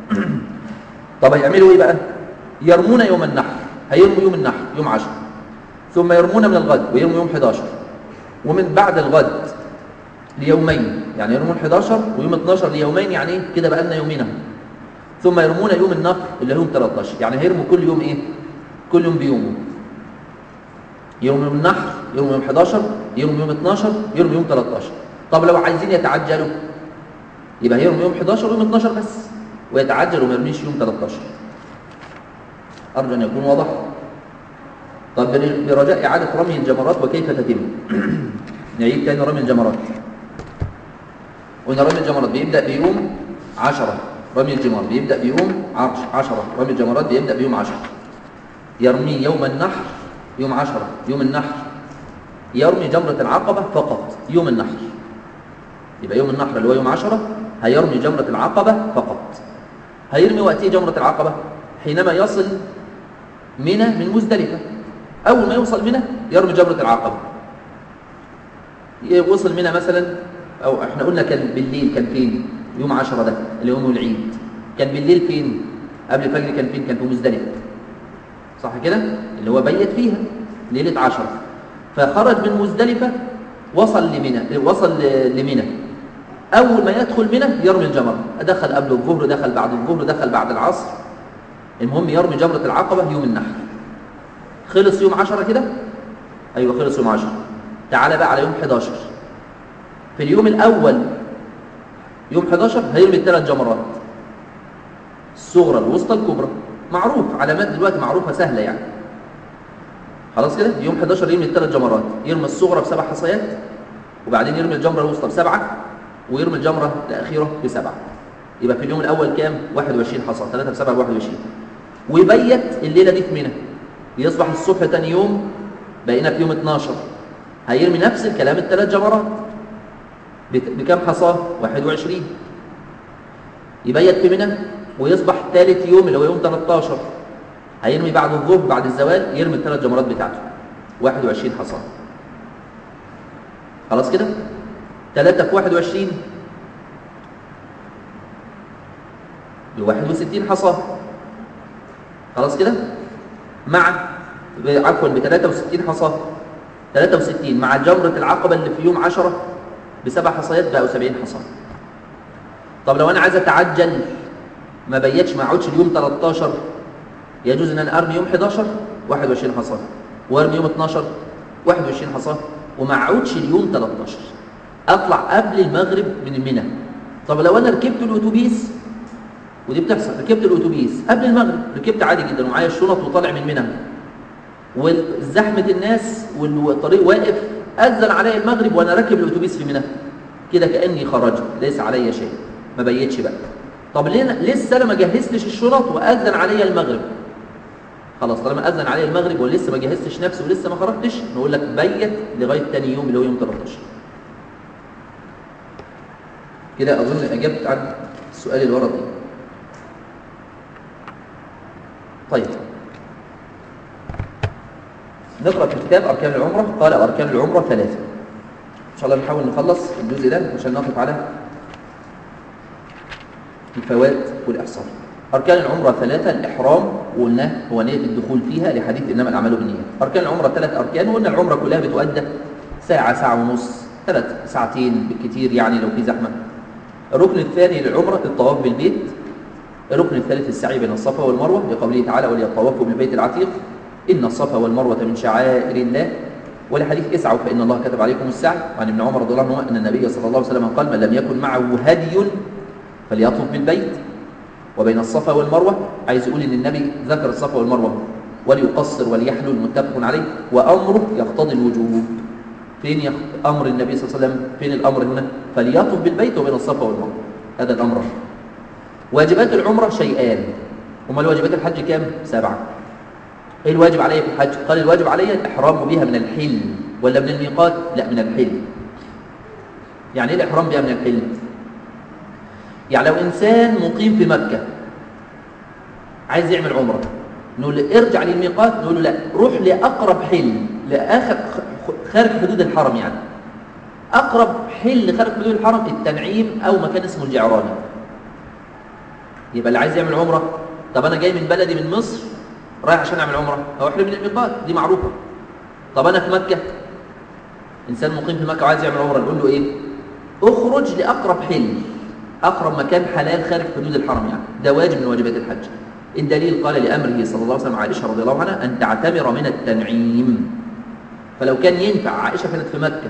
طب هيعملوا إيه بقى؟ يرمون يوم النحر هيرموا يوم النحر يوم 10 ثم يرمون من الغد ويرموا يوم 11 ومن بعد الغد ليومين يعني يرمون 11 ويوم 12 ليومين يعني ايه كده بقى لنا يومين ثم يرمون يوم النحر اللي هو يوم 13 يعني هيرموا كل يوم ايه كل يوم بيومه يوم يوم النحر يوم يوم 11 يوم يوم 12 يوم يوم 13 طب لو عايزين يتعجلوا يبقى هيرموا يوم 11 ويوم 12 بس ويتعجل وما يرميش يوم 13 أرجو أن يكون واضح طب برجاء إعادة رمي الجمرات وكيف تتم نعيد تاني رمي الجمرات قلنا رمي الجمرات بيبدأ بيوم 10 رمي الجمار بيبدأ بيوم 10 رمي الجمرات بيبدأ بيوم 10 يرمي يوم النحر يوم 10 يوم النحر يرمي جمرة العقبة فقط يوم النحر يبقى يوم النحر اللي هو يوم 10 هيرمي جمرة العقبة فقط هيرمي وقتيه جمرة العقبة حينما يصل منى من مزدلفة أول ما يوصل منى يرمي جمرة العقبة وصل منى مثلا أو احنا قلنا كان بالليل كان فين يوم عشرة ده اللي هو يوم العيد كان بالليل فين قبل الفجر كان فين كان في مزدلفة صح كده اللي هو بيت فيها ليلة عشرة فخرج من مزدلفة وصل لمنى وصل لمنى أول ما يدخل منى يرمي الجمرة دخل قبل الظهر دخل بعد الظهر دخل بعد العصر المهم يرمي جمرة العقبة يوم النحر خلص يوم عشرة كده أيوة خلص يوم عشرة تعال بقى على يوم 11 في اليوم الأول يوم 11 هيرمي الثلاث جمرات الصغرى الوسطى الكبرى معروف علامات دلوقتي معروفة سهلة يعني خلاص كده يوم 11 يرمي الثلاث جمرات يرمي الصغرى بسبع حصيات وبعدين يرمي الجمرة الوسطى بسبعة ويرمي الجمرة الأخيرة بسبعة يبقى في اليوم الأول كام 21 حصى 3 في 7 21 ويبيت الليلة دي في منى يصبح الصبح تاني يوم بقينا في يوم 12 هيرمي نفس الكلام الثلاث جمرات بكم حصاه 21 يبيت في منى ويصبح ثالث يوم اللي هو يوم 13 هيرمي بعد الظهر بعد الزوال يرمي الثلاث جمرات بتاعته 21 حصاه خلاص كده 3 في 21 ل 61 حصاه خلاص كده مع عفوا ب 63 حصاه 63 مع جمرة العقبة اللي في يوم 10 بسبع حصيات بقوا 70 حصاه طب لو انا عايز اتعجل ما بيتش ما اقعدش اليوم 13 يجوز ان انا ارمي يوم 11 21 حصاه وارمي يوم 12 21 حصاه وما اقعدش اليوم 13 اطلع قبل المغرب من منى طب لو انا ركبت الاتوبيس ودي بتحصل ركبت الاتوبيس قبل المغرب ركبت عادي جدا ومعايا الشنط وطالع من منى وزحمه الناس والطريق واقف اذن علي المغرب وانا راكب الاتوبيس في منى كده كاني خرجت ليس علي شيء ما بيتش بقى طب ليه لسه انا ما جهزتش الشنط واذن علي المغرب خلاص طالما اذن علي المغرب ولسه ما جهزتش نفسي ولسه ما خرجتش نقول لك بيت لغايه ثاني يوم اللي هو يوم 13 كده اظن اجبت عن السؤال اللي ورا ده طيب نقرا في الكتاب اركان العمره قال اركان العمره ثلاثه ان شاء الله نحاول نخلص الجزء ده عشان نقف على الفوات والإحصار أركان العمرة ثلاثة الإحرام وقلنا هو نية الدخول فيها لحديث إنما الأعمال بالنيات أركان العمرة ثلاث أركان وقلنا العمرة كلها بتؤدى ساعة ساعة ونص ثلاث ساعتين بالكثير يعني لو في زحمة الركن الثاني للعمرة الطواف بالبيت الركن الثالث السعي بين الصفا والمروة لقوله تعالى وليطوفوا بالبيت العتيق إن الصفا والمروة من شعائر الله ولحديث اسعوا فإن الله كتب عليكم السعي وعن ابن عمر رضي الله عنه أن النبي صلى الله عليه وسلم قال من لم يكن معه هدي فليطوف بالبيت وبين الصفا والمروة عايز يقول إن النبي ذكر الصفا والمروة وليقصر وليحلل متفق عليه وأمره يقتضي الوجوب فين يخ... أمر النبي صلى الله عليه وسلم فين الأمر هنا فليطوف بالبيت وبين الصفا والمروة هذا الأمر واجبات العمرة شيئان هما الواجبات الحج كام؟ سبعة ايه الواجب علي في الحج؟ قال الواجب علي الإحرام بها من الحل ولا من الميقات؟ لا من الحل يعني ايه الإحرام بها من الحل؟ يعني لو إنسان مقيم في مكة عايز يعمل عمرة نقول له ارجع للميقات نقول له لا روح لأقرب حل لآخر خارج حدود الحرم يعني أقرب حل خارج حدود الحرم التنعيم أو مكان اسمه الجعراني يبقى اللي عايز يعمل عمرة طب أنا جاي من بلدي من مصر رايح عشان أعمل عمرة أو أحلم من الميقات دي معروفة طب أنا في مكة إنسان مقيم في مكة وعايز يعمل عمرة نقول له إيه اخرج لأقرب حل أقرب مكان حلال خارج حدود الحرم يعني ده واجب من واجبات الحج الدليل قال لأمره صلى الله عليه وسلم عائشة رضي الله عنها أن تعتمر من التنعيم فلو كان ينفع عائشة كانت في مكة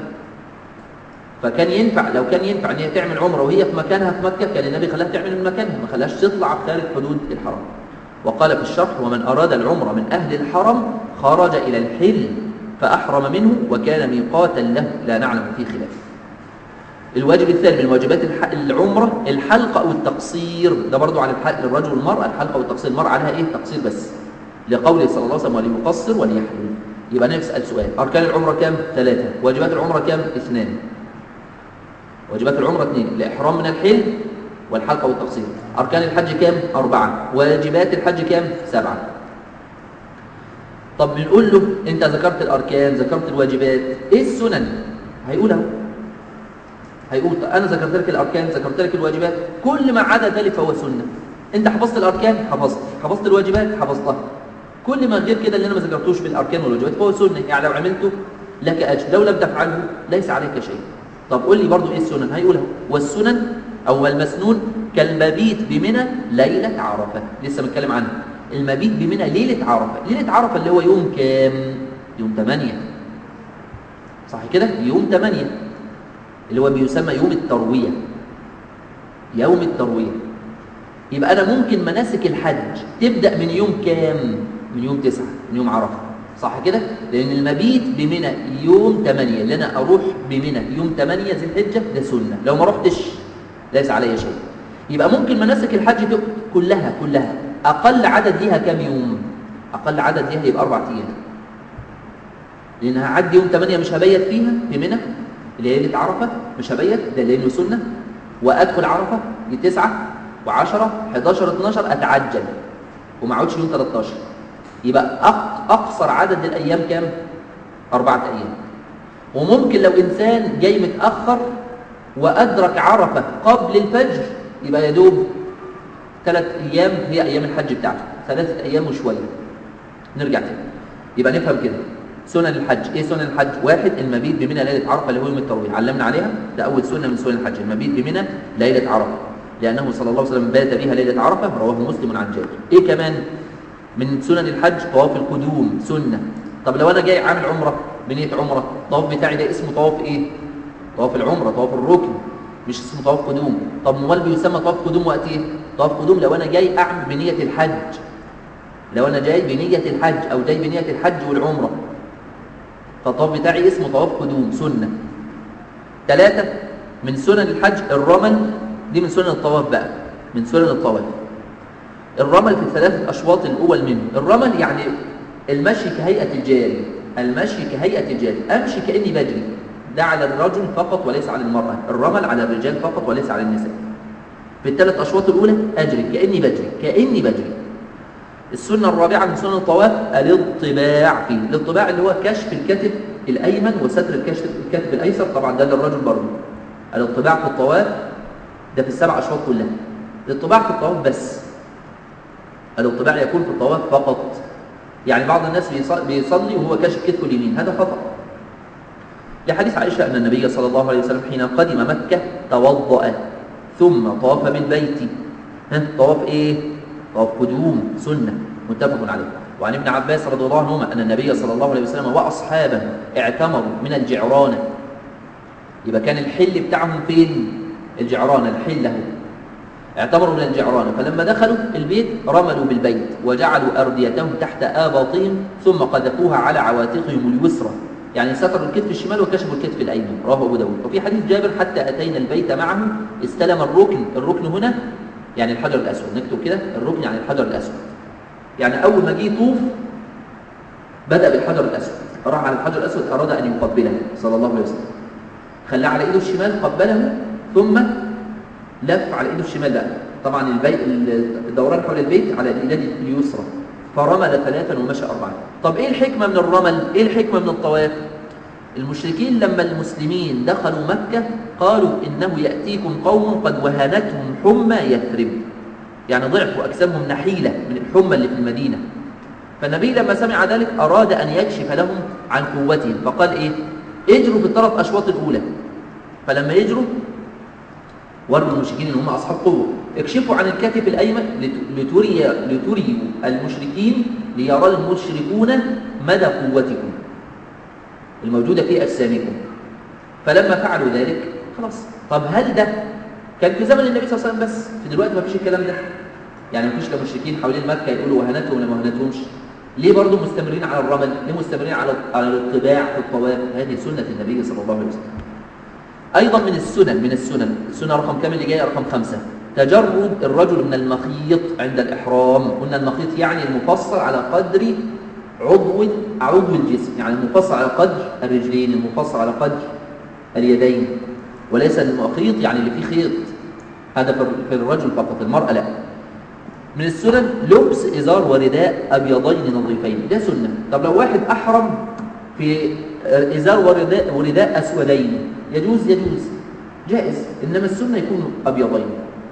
فكان ينفع لو كان ينفع ان هي تعمل عمره وهي في مكانها في مكه كان النبي خلاها تعمل من مكانها ما خلاهاش تطلع خارج حدود الحرم وقال في الشرح ومن اراد العمره من اهل الحرم خرج الى الحل فاحرم منه وكان ميقاتا له لا نعلم فيه خلاف الواجب الثاني من واجبات العمرة الحلقة أو التقصير ده برضو على الرجل والمرأة الحلقة والتقصير المرأة عليها إيه التقصير بس لقوله صلى الله عليه وسلم وليقصر وليحلل يبقى نسأل سؤال أركان العمرة كام؟ ثلاثة واجبات العمرة كام؟ اثنان واجبات العمرة اثنين الإحرام من الحل والحلقة والتقصير أركان الحج كام؟ أربعة واجبات الحج كام؟ سبعة طب بنقول له أنت ذكرت الأركان ذكرت الواجبات إيه السنن؟ هيقول هيقول انا ذكرت لك الاركان ذكرت لك الواجبات كل ما عدا ذلك فهو سنه انت حفظت الاركان حفظت حفظت الواجبات حفظتها كل ما غير كده اللي انا ما ذكرتوش في الاركان والواجبات فهو سنه يعني لو عملته لك اجر لو لم تفعله ليس عليك شيء طب قول لي برضو ايه السنن هيقولها والسنن او المسنون كالمبيت بمنى ليله عرفه لسه بنتكلم عنها المبيت بمنى ليله عرفه ليله عرفه اللي هو يوم كام يوم 8 صح كده يوم 8 اللي هو بيسمى يوم التروية يوم التروية يبقى أنا ممكن مناسك الحج تبدأ من يوم كام؟ من يوم تسعة من يوم عرفة صح كده؟ لأن المبيت بمنى يوم 8 اللي أنا أروح بمنى يوم 8 ذي الحجة ده سنة لو ما رحتش ليس علي شيء يبقى ممكن مناسك الحج كلها كلها أقل عدد ليها كام يوم؟ أقل عدد ليها يبقى أربع أيام لأن هعدي يوم 8 مش هبيت فيها في منى ليلة عرفة مش هبيت ده ليلة سنة وأدخل عرفة دي 9 و10 11 12 أتعجل وما اقعدش يوم 13 يبقى أقصر عدد للأيام كام؟ أربعة أيام وممكن لو إنسان جاي متأخر وأدرك عرفة قبل الفجر يبقى يدوب ثلاث أيام هي أيام الحج بتاعته ثلاثة أيام وشوية نرجع تاني يبقى نفهم كده سنن الحج ايه سنن الحج واحد المبيت بمنى ليله عرفه اللي هو يوم الترويح علمنا عليها ده اول سنه من سنن الحج المبيت بمنى ليله عرفه لانه صلى الله عليه وسلم بات بها ليله عرفه رواه مسلم عن جابر ايه كمان من سنن الحج طواف القدوم سنه طب لو انا جاي عامل عمره بنيه عمره الطواف بتاعي ده اسمه طواف ايه طواف العمره طواف الركن مش اسمه طواف قدوم طب امال بيسمى طواف قدوم وقت ايه طواف قدوم لو انا جاي اعمل بنيه الحج لو انا جاي بنيه الحج او جاي بنيه الحج والعمره فالطواف بتاعي اسمه طواف قدوم سنه ثلاثه من سنن الحج الرمل دي من سنن الطواف بقى من سنن الطواف الرمل في الثلاثه اشواط الاول منه الرمل يعني المشي كهيئه الجاري المشي كهيئه الجاري امشي كاني بجري ده على الرجل فقط وليس على المراه الرمل على الرجال فقط وليس على النساء في الثلاث اشواط الاولى اجري كاني بجري كاني بجري السنة الرابعة من سنن الطواف الاطباع فيه الاطباع اللي هو كشف الكتف الأيمن وستر الكشف الكتف الأيسر طبعا ده للرجل برضه الاطباع في الطواف ده في السبع أشواط كلها الاطباع في الطواف بس الاطباع يكون في الطواف فقط يعني بعض الناس بيصلي وهو كاشف كتفه اليمين هذا خطأ لحديث عائشة أن النبي صلى الله عليه وسلم حين قدم مكة توضأ ثم طاف بالبيت ها طواف إيه؟ طواف قدوم سنة متفق عليه وعن ابن عباس رضي الله عنهما أن النبي صلى الله عليه وسلم وأصحابه اعتمروا من الجعرانة يبقى كان الحل بتاعهم فين؟ الجعرانة الحل له اعتبروا من الجعرانة فلما دخلوا البيت رملوا بالبيت وجعلوا أرديتهم تحت آباطهم ثم قذفوها على عواتقهم اليسرى يعني ستروا الكتف الشمال وكشفوا الكتف الأيمن رواه أبو داود وفي حديث جابر حتى أتينا البيت معه استلم الركن الركن هنا يعني الحجر الأسود نكتب كده الركن يعني الحجر الأسود يعني أول ما جه يطوف بدأ بالحجر الأسود راح على الحجر الأسود أراد أن يقبله صلى الله عليه وسلم خلاه على إيده الشمال قبله ثم لف على ايده الشمال بقى طبعا البيت الدوران حول البيت على اليد اليسرى فرمل ثلاثا ومشى أربعة طب إيه الحكمة من الرمل إيه الحكمة من الطواف المشركين لما المسلمين دخلوا مكة قالوا إنه يأتيكم قوم قد وهنتهم حمى يثرب يعني ضعفوا أجسامهم نحيلة من الحمى اللي في المدينة فالنبي لما سمع ذلك أراد أن يكشف لهم عن قوتهم فقال إيه اجروا في الثلاث أشواط الأولى فلما يجروا وروا المشركين ان هم اصحاب قوه اكشفوا عن الكتف الايمن لتري لتريوا المشركين ليرى المشركون مدى قوتكم الموجوده في اجسامكم فلما فعلوا ذلك خلاص طب هل ده كان في زمن النبي صلى الله عليه وسلم بس في دلوقتي ما فيش الكلام ده يعني ما فيش كمشركين حوالين مكه يقولوا وهنتهم ولا ما وهنتهمش ليه برضه مستمرين على الرمل ليه مستمرين على على الطباع في الطواف هذه سنه النبي صلى الله عليه وسلم أيضا من السنن من السنن السنة رقم كام اللي جاية رقم خمسة تجرد الرجل من المخيط عند الإحرام قلنا المخيط يعني المفصل على قدر عضو عضو الجسم يعني المفصل على قدر الرجلين المفصل على قدر اليدين وليس المخيط يعني اللي فيه خيط هذا في الرجل فقط المرأة لا من السنن لبس إزار ورداء أبيضين نظيفين ده سنة طب لو واحد أحرم في إزار ورداء, ورداء أسودين يجوز يجوز جائز إنما السنة يكون أبيضين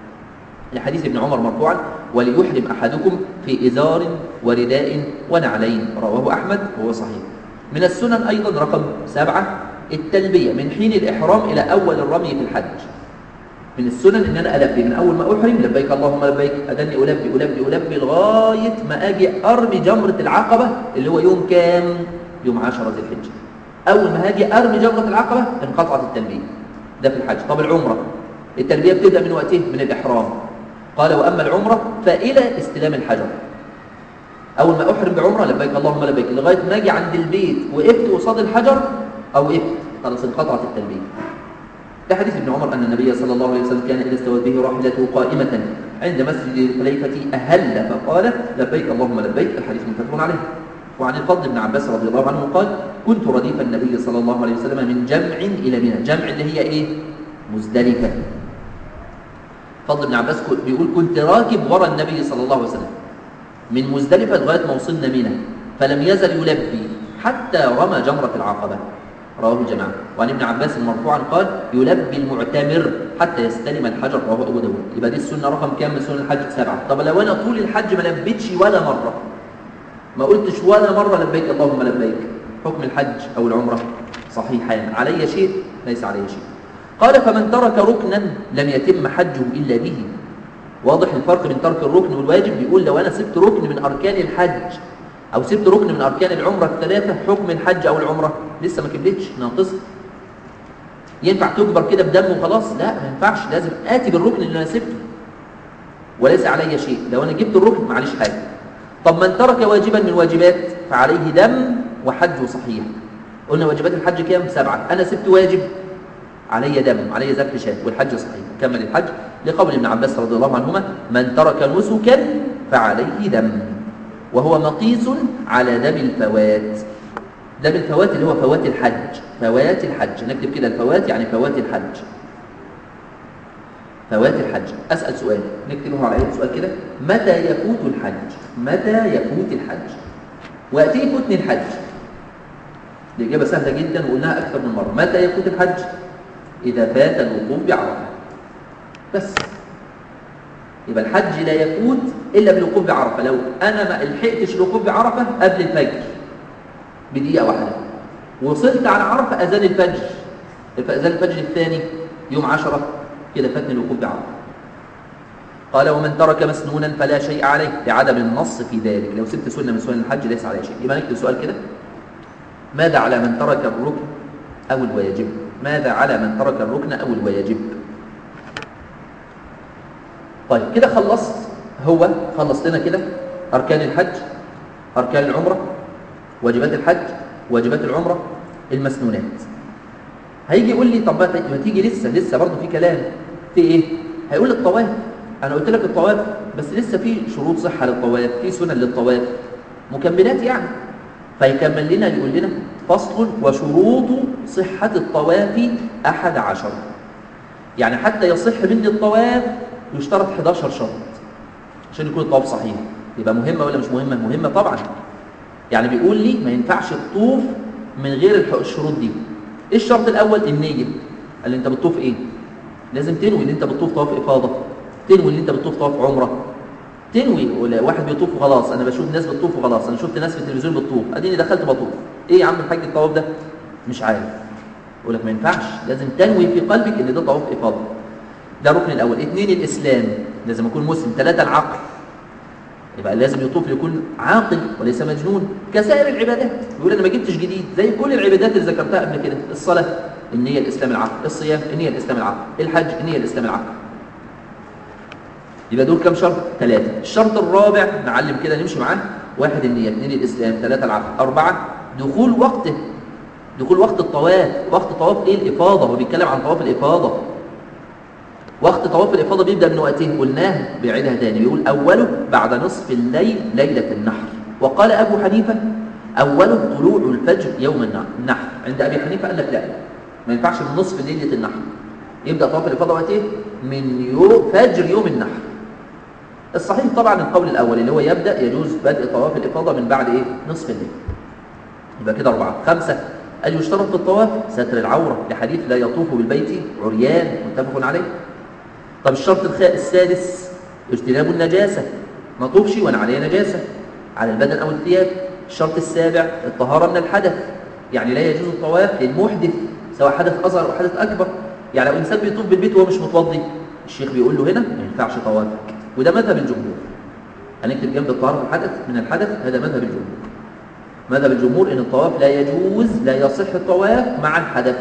لحديث ابن عمر مرفوعا وليحرم أحدكم في إزار ورداء ونعلين رواه أحمد وهو صحيح من السنن أيضا رقم سبعة التلبية من حين الإحرام إلى أول الرمي في الحج من السنن ان انا البي من اول ما احرم لبيك اللهم لبيك ادني البي البي البي لغايه ما اجي ارمي جمره العقبه اللي هو يوم كام يوم 10 ذي الحجه اول ما هاجي ارمي جمره العقبه انقطعت التلبيه ده في الحج طب العمره التلبيه بتبدا من وقته من الاحرام قال واما العمره فالى استلام الحجر اول ما احرم بعمره لبيك اللهم لبيك لغايه ما اجي عند البيت وقفت قصاد الحجر او وقفت خلاص انقطعت التلبيه ده حديث ابن عمر أن النبي صلى الله عليه وسلم كان إذا استوت به راحلته قائمة عند مسجد الخليفة أهل فقال لبيك اللهم لبيك الحديث متفق عليه وعن الفضل بن عباس رضي الله عنه قال كنت رديف النبي صلى الله عليه وسلم من جمع إلى منى جمع اللي هي إيه مزدلفة فضل بن عباس بيقول كنت راكب وراء النبي صلى الله عليه وسلم من مزدلفة لغاية ما وصلنا منى فلم يزل يلبي حتى رمى جمرة العقبة رواه الجماعة وعن ابن عباس مرفوعا قال يلبي المعتمر حتى يستلم الحجر رواه أبو داود يبقى دي السنة رقم كام من سنن الحج سبعة طب لو أنا طول الحج ما لبيتش ولا مرة ما قلتش ولا مرة لبيك اللهم لبيك حكم الحج أو العمرة صحيحان علي شيء ليس علي شيء قال فمن ترك ركنا لم يتم حجه إلا به واضح الفرق بين ترك الركن والواجب بيقول لو أنا سبت ركن من أركان الحج أو سبت ركن من أركان العمرة الثلاثة حكم الحج أو العمرة لسه ما كملتش ناقصة ينفع تكبر كده بدم وخلاص لا ما ينفعش لازم آتي بالركن اللي أنا سبته وليس علي شيء لو أنا جبت الركن معلش حاجة طب من ترك واجبا من واجبات فعليه دم وحجه صحيح قلنا واجبات الحج كام سبعة أنا سبت واجب علي دم علي ذبح شاة والحج صحيح كمل الحج لقول ابن عباس رضي الله عنهما من ترك نسكا فعليه دم وهو مقيس على دم الفوات دم الفوات اللي هو فوات الحج فوات الحج نكتب كده الفوات يعني فوات الحج فوات الحج أسأل سؤال نكتبه على أي سؤال كده متى يفوت الحج متى يفوت الحج وقت يفوتني الحج الإجابة سهلة جدا وقلناها أكثر من مرة متى يفوت الحج إذا فات الوقوف بعرفة بس يبقى الحج لا يفوت إلا بالوقوف بعرفة لو أنا ما لحقتش الوقوف بعرفة قبل الفجر بدقيقة واحدة وصلت على عرفة أذان الفجر أذان الفجر الثاني يوم عشرة كده فاتني الوقوف بعرفة قال ومن ترك مسنونا فلا شيء عليه لعدم النص في ذلك لو سبت سنة من سنن الحج ليس عليه شيء يبقى نكتب سؤال كده ماذا على من ترك الركن أو الواجب ماذا على من ترك الركن أو الواجب طيب كده خلصت هو خلص لنا كده أركان الحج أركان العمرة واجبات الحج واجبات العمرة المسنونات هيجي يقول لي طب ما تيجي لسه لسه برضه في كلام في ايه هيقول لي الطواف انا قلت لك الطواف بس لسه في شروط صحه للطواف في سنن للطواف مكملات يعني فيكمل لنا يقول لنا فصل وشروط صحة الطواف أحد عشر يعني حتى يصح مني الطواف يشترط 11 شرط عشان يكون الطواف صحيح يبقى مهمة ولا مش مهمة؟ مهمة طبعا يعني بيقول لي ما ينفعش تطوف من غير الشروط دي ايه الشرط الأول؟ النية قال لي انت بتطوف ايه؟ لازم تنوي ان انت بتطوف طواف إفاضة تنوي ان انت بتطوف طواف عمرة تنوي واحد بيطوف وخلاص انا بشوف ناس بتطوف وخلاص انا شفت ناس في التلفزيون بتطوف اديني دخلت بطوف ايه يا عم الحاج الطواف ده مش عارف يقول لك ما ينفعش لازم تنوي في قلبك ان ده طواف افاضه ده الركن الاول اثنين الاسلام لازم اكون مسلم ثلاثه العقل يبقى لازم يطوف يكون عاقل وليس مجنون كسائر العبادات يقول انا ما جبتش جديد زي كل العبادات اللي ذكرتها قبل كده الصلاه النيه الاسلام العقل الصيام النيه الاسلام العقل الحج النيه الاسلام العقل يبقى دول كم شرط؟ ثلاثة الشرط الرابع نعلم كده نمشي معاه واحد النية اثنين الإسلام ثلاثة العقل أربعة دخول وقته دخول وقت الطواف وقت طواف ايه الإفاضة هو بيتكلم عن طواف الإفاضة وقت طواف الإفاضة بيبدأ من وقتين قلناه بيعيدها تاني بيقول أوله بعد نصف الليل ليلة النحر وقال أبو حنيفة أوله طلوع الفجر يوم النحر عند أبي حنيفة قال لك لا ما ينفعش من نصف ليلة النحر يبدأ طواف الإفاضة وقت ايه؟ من يوم فجر يوم النحر الصحيح طبعا القول الأول اللي هو يبدأ يجوز بدء طواف الإفاضة من بعد إيه؟ نصف الليل يبقى كده أربعة خمسة أن يشترط في الطواف ستر العورة لحديث لا يطوف بالبيت عريان متفق عليه طب الشرط السادس اجتناب النجاسة ما طوفش وأنا عليه نجاسة على البدن أو الثياب الشرط السابع الطهارة من الحدث يعني لا يجوز الطواف للمحدث سواء حدث أصغر أو حدث أكبر يعني لو إنسان بيطوف بالبيت وهو مش متوضي الشيخ بيقول له هنا ما ينفعش طوافك وده مذهب الجمهور هنكتب جنب الطهارة من الحدث من الحدث هذا مذهب الجمهور مذهب الجمهور ان الطواف لا يجوز لا يصح الطواف مع الحدث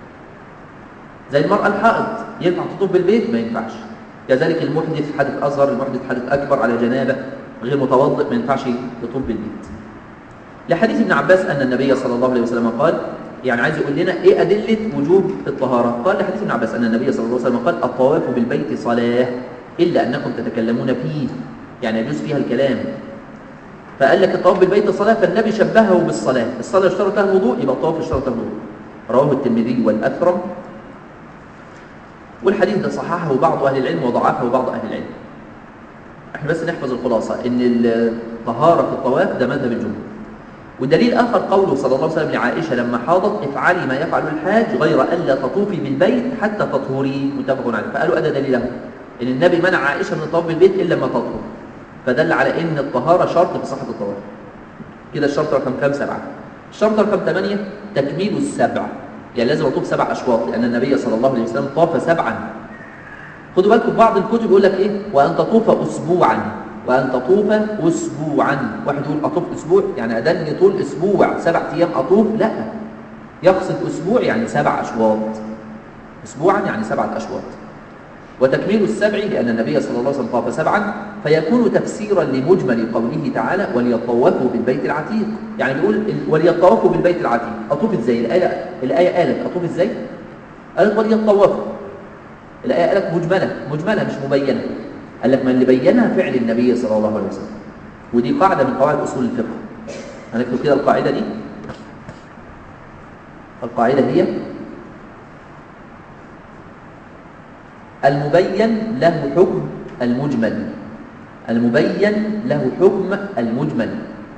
زي المرأة الحائض ينفع تطوف بالبيت ما ينفعش كذلك المحدث حدث أصغر المحدث حدث أكبر على جنابة غير متوضئ ما ينفعش يطوف بالبيت لحديث ابن عباس أن النبي صلى الله عليه وسلم قال يعني عايز يقول لنا ايه أدلة وجوب الطهارة قال لحديث ابن عباس أن النبي صلى الله عليه وسلم قال الطواف بالبيت صلاة إلا أنكم تتكلمون فيه يعني يجوز فيها الكلام فقال لك الطواف بالبيت صلاة فالنبي شبهه بالصلاة الصلاة اشترط لها الوضوء يبقى الطواف اشترط الوضوء رواه الترمذي والأثرم والحديث ده صححه بعض أهل العلم وضعفه بعض أهل العلم احنا بس نحفظ الخلاصة ان الطهارة في الطواف ده مذهب الجمهور ودليل آخر قوله صلى الله عليه وسلم لعائشة لما حاضت افعلي ما يفعل الحاج غير ألا تطوفي بالبيت حتى تطهري متفق عليه فقالوا أدى دليله ان النبي منع عائشة من الطواف بالبيت إلا ما تطهر فدل على ان الطهارة شرط في صحة الطواف كده الشرط رقم كام سبعة الشرط رقم ثمانية تكميل السبع يعني لازم أطوف سبع أشواط لأن النبي صلى الله عليه وسلم طاف سبعا خدوا بالكم بعض الكتب يقول لك إيه وأن تطوف أسبوعا وأن تطوف أسبوعا واحد يقول أطوف أسبوع يعني أدني طول أسبوع سبع أيام أطوف لا يقصد أسبوع يعني سبع أشواط أسبوعا يعني سبعة أشواط وتكميل السبع لأن النبي صلى الله عليه وسلم طاف سبعا فيكون تفسيرا لمجمل قوله تعالى وليطوفوا بالبيت العتيق يعني بيقول وليطوفوا بالبيت العتيق أطوف إزاي الآية, الآية قالت أطوف إزاي قالت وليطوفوا الآية قالت مجملة مجملة مش مبينة قال لك ما اللي بينها فعل النبي صلى الله عليه وسلم ودي قاعدة من قواعد أصول الفقه هنكتب كده القاعدة دي القاعدة هي المبين له حكم المجمل المبين له حكم المجمل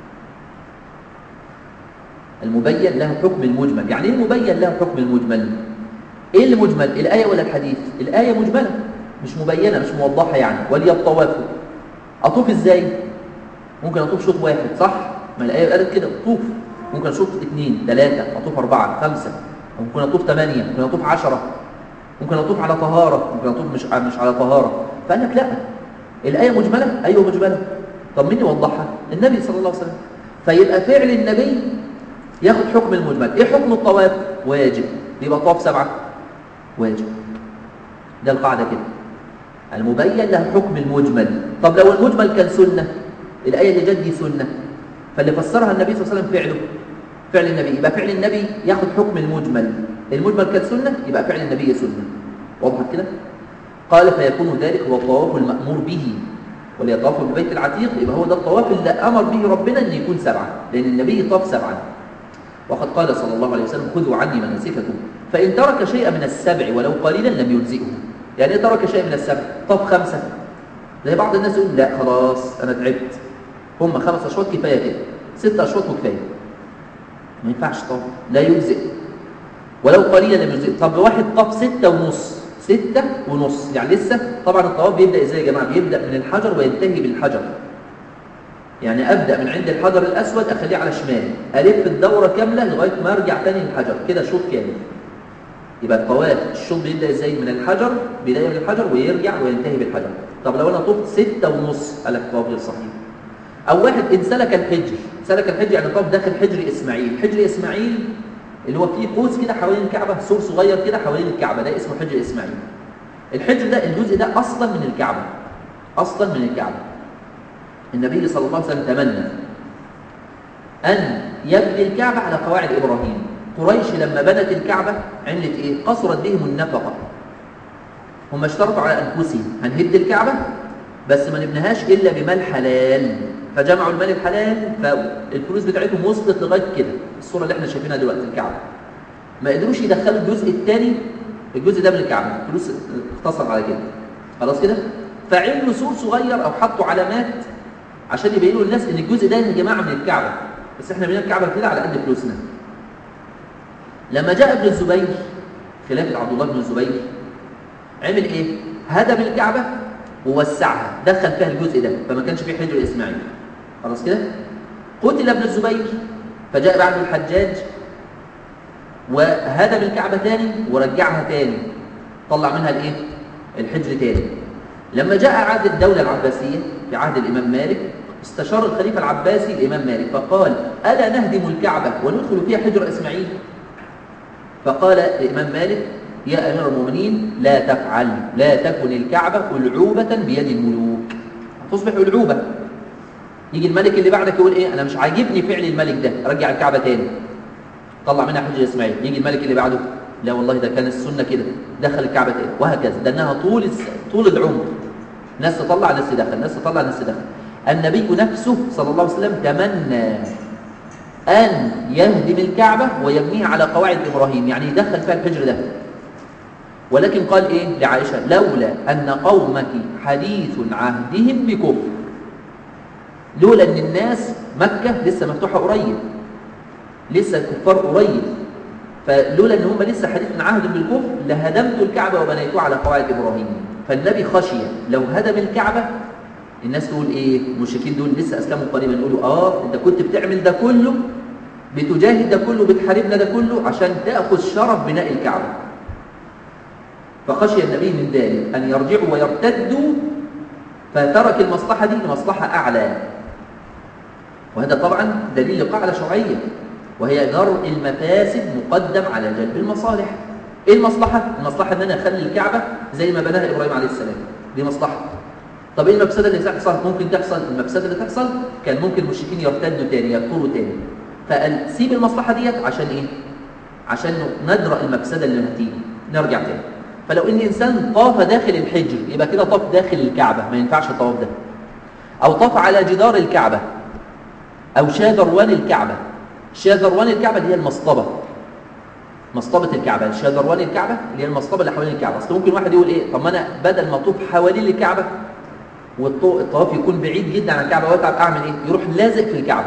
المبين له حكم المجمل يعني ايه المبين له حكم المجمل ايه المجمل الايه ولا الحديث الايه مجمله مش مبينه مش موضحه يعني وليطوفوا اطوف ازاي ممكن اطوف شوط واحد صح ما الايه قالت كده اطوف ممكن اشوط اثنين ثلاثه اطوف اربعه خمسه ممكن اطوف ثمانيه ممكن اطوف عشرة ممكن اطوف على طهاره ممكن اطوف مش مش على طهاره فقال لك لا الايه مجمله ايوه مجمله طب مين يوضحها النبي صلى الله عليه وسلم فيبقى فعل النبي ياخد حكم المجمل ايه حكم الطواف واجب يبقى طواف سبعه واجب ده القاعده كده المبين له حكم المجمل طب لو المجمل كان سنه الايه اللي جت دي سنه فاللي فسرها النبي صلى الله عليه وسلم فعله فعل النبي يبقى فعل النبي ياخد حكم المجمل المجمل كان سنة يبقى فعل النبي سنة واضح كده قال فيكون ذلك هو الطواف المأمور به وليطاف بالبيت العتيق يبقى هو ده الطواف اللي أمر به ربنا أن يكون سبعة لأن النبي طاف سبعا وقد قال صلى الله عليه وسلم خذوا عني مناسككم فإن ترك شيئا من السبع ولو قليلا لم يجزئه يعني إيه ترك شيء من السبع طاف خمسة زي بعض الناس يقول لا خلاص أنا تعبت هم خمس أشواط كفاية كده ست أشواط وكفاية ما ينفعش طاف لا يجزئ ولو قليلا لم يجزئ طب واحد طاف ستة ونص ستة ونص يعني لسه طبعا الطواف بيبدأ ازاي يا جماعة بيبدأ من الحجر وينتهي بالحجر يعني أبدأ من عند الحجر الأسود أخليه على شمالي ألف الدورة كاملة لغاية ما أرجع تاني للحجر كده شوط كامل يبقى الطواف الشوط بيبدأ ازاي من الحجر بداية من الحجر ويرجع وينتهي بالحجر طب لو أنا طفت ستة ونص قال لك الطواف غير صحيح أو واحد إن سلك الحجر سلك الحجر يعني طاف داخل حجر إسماعيل حجر إسماعيل اللي هو فيه قوس كده حوالين الكعبة سور صغير كده حوالين الكعبة ده اسمه حجر إسماعيل الحجر ده الجزء ده أصلا من الكعبة أصلا من الكعبة النبي صلى الله عليه وسلم تمنى أن يبني الكعبة على قواعد إبراهيم قريش لما بنت الكعبة عملت إيه؟ قصرت بهم النفقة هم اشترطوا على أنفسهم هنهد الكعبة بس ما نبنيهاش إلا بمال حلال فجمعوا المال الحلال فالفلوس بتاعتهم وصلت لغايه كده الصوره اللي احنا شايفينها دلوقتي الكعبه ما قدروش يدخلوا الجزء الثاني الجزء ده من الكعبه الفلوس اختصر على كده خلاص كده فعملوا سور صغير او حطوا علامات عشان يبينوا للناس ان الجزء ده يا جماعه من الكعبه بس احنا بنينا الكعبه كده على قد فلوسنا لما جاء ابن الزبير خلافه عبد الله بن الزبير عمل ايه هدم الكعبه ووسعها دخل فيها الجزء ده فما كانش فيه حجر اسماعيل خلاص كده قتل ابن الزبير فجاء بعده الحجاج وهدم الكعبة تاني ورجعها تاني طلع منها الايه الحجر تاني لما جاء عهد الدولة العباسية في عهد الإمام مالك استشار الخليفة العباسي الإمام مالك فقال ألا نهدم الكعبة وندخل فيها حجر إسماعيل فقال الإمام مالك يا أمير المؤمنين لا تفعل لا تكن الكعبة ألعوبة بيد الملوك تصبح ألعوبة يجي الملك اللي بعدك يقول ايه انا مش عاجبني فعل الملك ده رجع الكعبه تاني طلع منها حجه اسماعيل يجي الملك اللي بعده لا والله ده كان السنه كده دخل الكعبه تاني وهكذا ده انها طول الس... طول العمر ناس تطلع ناس تدخل ناس تطلع ناس تدخل النبي نفسه صلى الله عليه وسلم تمنى ان يهدم الكعبه ويبنيها على قواعد ابراهيم يعني يدخل فيها الحجر ده ولكن قال ايه لعائشه لولا ان قومك حديث عهدهم بكفر لولا ان الناس مكة لسه مفتوحة قريب لسه الكفار قريب فلولا ان هم لسه حديث من عهد بالكفر لهدمت الكعبة وبنيتها على قواعد ابراهيم فالنبي خشي لو هدم الكعبة الناس تقول ايه المشركين دول لسه اسلموا قريبا يقولوا اه انت كنت بتعمل ده كله بتجاهد ده كله بتحاربنا ده كله عشان تاخذ شرف بناء الكعبه فخشي النبي من ذلك ان يرجعوا ويرتدوا فترك المصلحه دي لمصلحه اعلى وهذا طبعا دليل قاعده شرعيه وهي درء المفاسد مقدم على جلب المصالح ايه المصلحه المصلحه ان انا اخلي الكعبه زي ما بناها ابراهيم عليه السلام دي مصلحه طب ايه المفسده اللي تحصل ممكن تحصل المفسده اللي تحصل كان ممكن المشركين يرتدوا تاني يكفروا تاني فقال سيب المصلحه ديت عشان ايه عشان ندرأ المفسده اللي هتيجي نرجع تاني فلو ان انسان طاف داخل الحجر يبقى كده طاف داخل الكعبه ما ينفعش الطواف ده او طاف على جدار الكعبه او شاذروان الكعبه شاذروان الكعبه دي هي المصطبه مصطبه الكعبه شاذروان الكعبه اللي هي المصطبه اللي حوالين الكعبه اصل ممكن واحد يقول ايه طب ما انا بدل ما اطوف حوالين الكعبه والطواف يكون بعيد جدا عن الكعبه واتعب اعمل ايه يروح لازق في الكعبه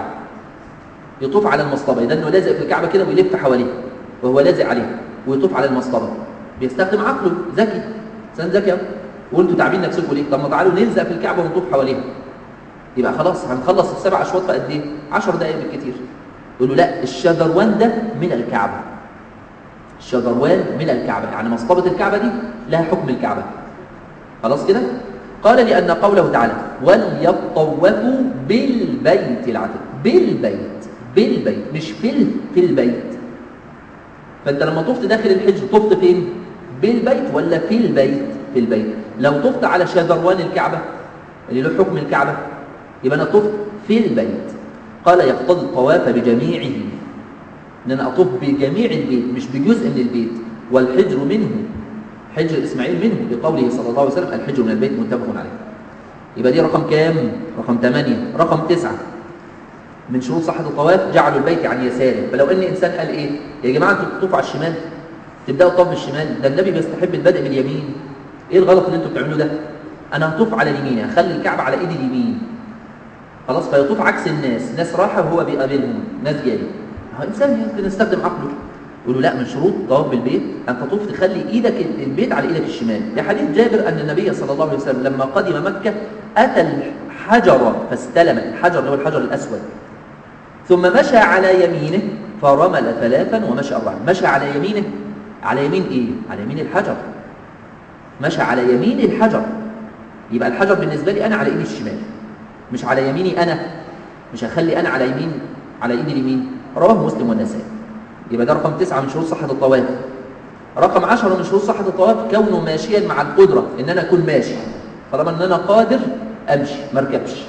يطوف على المصطبه اذا انه لازق في الكعبه كده ويلف حواليها وهو لازق عليها ويطوف على المصطبه بيستخدم عقله ذكي انسان ذكي وانتوا تعبين نفسكم ليه طب ما تعالوا نلزق في الكعبه ونطوف حواليها يبقى خلاص هنخلص السبع اشواط في قد ايه 10 دقائق بالكثير يقول له لا الشذروان ده من الكعبه الشذروان من الكعبه يعني مصطبه الكعبه دي لها حكم الكعبه خلاص كده قال لأن قوله تعالى وليطوفوا بالبيت العتيق بالبيت بالبيت مش في في البيت فانت لما طفت داخل الحجر طفت فين بالبيت ولا في البيت في البيت لو طفت على شذروان الكعبة اللي له حكم الكعبة يبقى أنا طفت في البيت قال يقتضي الطواف بجميعه ان انا اطوف بجميع البيت مش بجزء من البيت والحجر منه حجر اسماعيل منه لقوله صلى الله عليه وسلم الحجر من البيت متفق عليه يبقى دي رقم كام رقم 8 رقم 9 من شروط صحة الطواف جعلوا البيت عن يساره فلو ان انسان قال ايه يا جماعه انتوا بتطوفوا على الشمال تبداوا الطواف بالشمال ده النبي بيستحب البدء باليمين ايه الغلط اللي انتوا بتعملوه ده انا هطوف على اليمين هخلي الكعبه على ايدي اليمين خلاص فيطوف عكس الناس ناس راحه وهو بيقابلهم ناس جايه هو انسان ممكن يستخدم عقله يقولوا لا من شروط طواف بالبيت ان تطوف تخلي ايدك البيت على ايدك الشمال لحديث جابر ان النبي صلى الله عليه وسلم لما قدم مكه اتى الحجر فاستلم الحجر اللي هو الحجر الاسود ثم مشى على يمينه فرمل ثلاثا ومشى أربعا مشى على يمينه على يمين إيه؟ على يمين الحجر مشى على يمين الحجر يبقى الحجر بالنسبة لي أنا على إيدي الشمال مش على يميني أنا مش هخلي أنا على يمين على إيدي اليمين رواه مسلم والنسائي يبقى ده رقم تسعة من شروط صحة الطواف رقم عشرة من شروط صحة الطواف كونه ماشيا مع القدرة إن أنا أكون ماشي طالما إن أنا قادر أمشي ما اركبش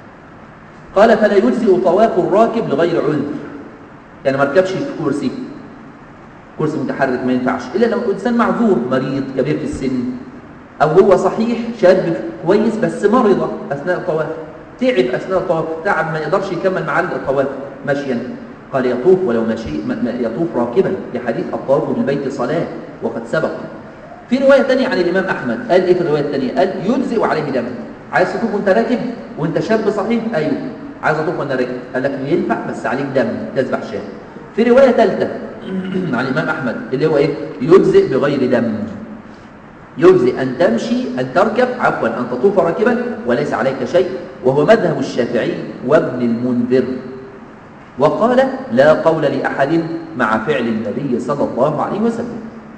قال فلا يجزئ طواف الراكب لغير عذر يعني ما ركبش في كرسي كرسي متحرك ما ينفعش الا لو انسان معذور مريض كبير في السن او هو صحيح شاب كويس بس مرض اثناء الطواف تعب اثناء الطواف تعب ما يقدرش يكمل معاه الطواف مشيا قال يطوف ولو ماشي يطوف راكبا لحديث الطواف بالبيت صلاه وقد سبق في روايه ثانيه عن الامام احمد قال ايه في الروايه الثانيه قال يجزئ عليه دم عايز تطوف وانت راكب وانت شاب صحيح ايوه عايز اطوف وانا راكب قال لك ينفع بس عليك دم تذبح شاه في روايه ثالثه عن الامام احمد اللي هو ايه يجزئ بغير دم يجزئ ان تمشي ان تركب عفوا ان تطوف راكبا وليس عليك شيء وهو مذهب الشافعي وابن المنذر وقال لا قول لاحد مع فعل النبي صلى الله عليه وسلم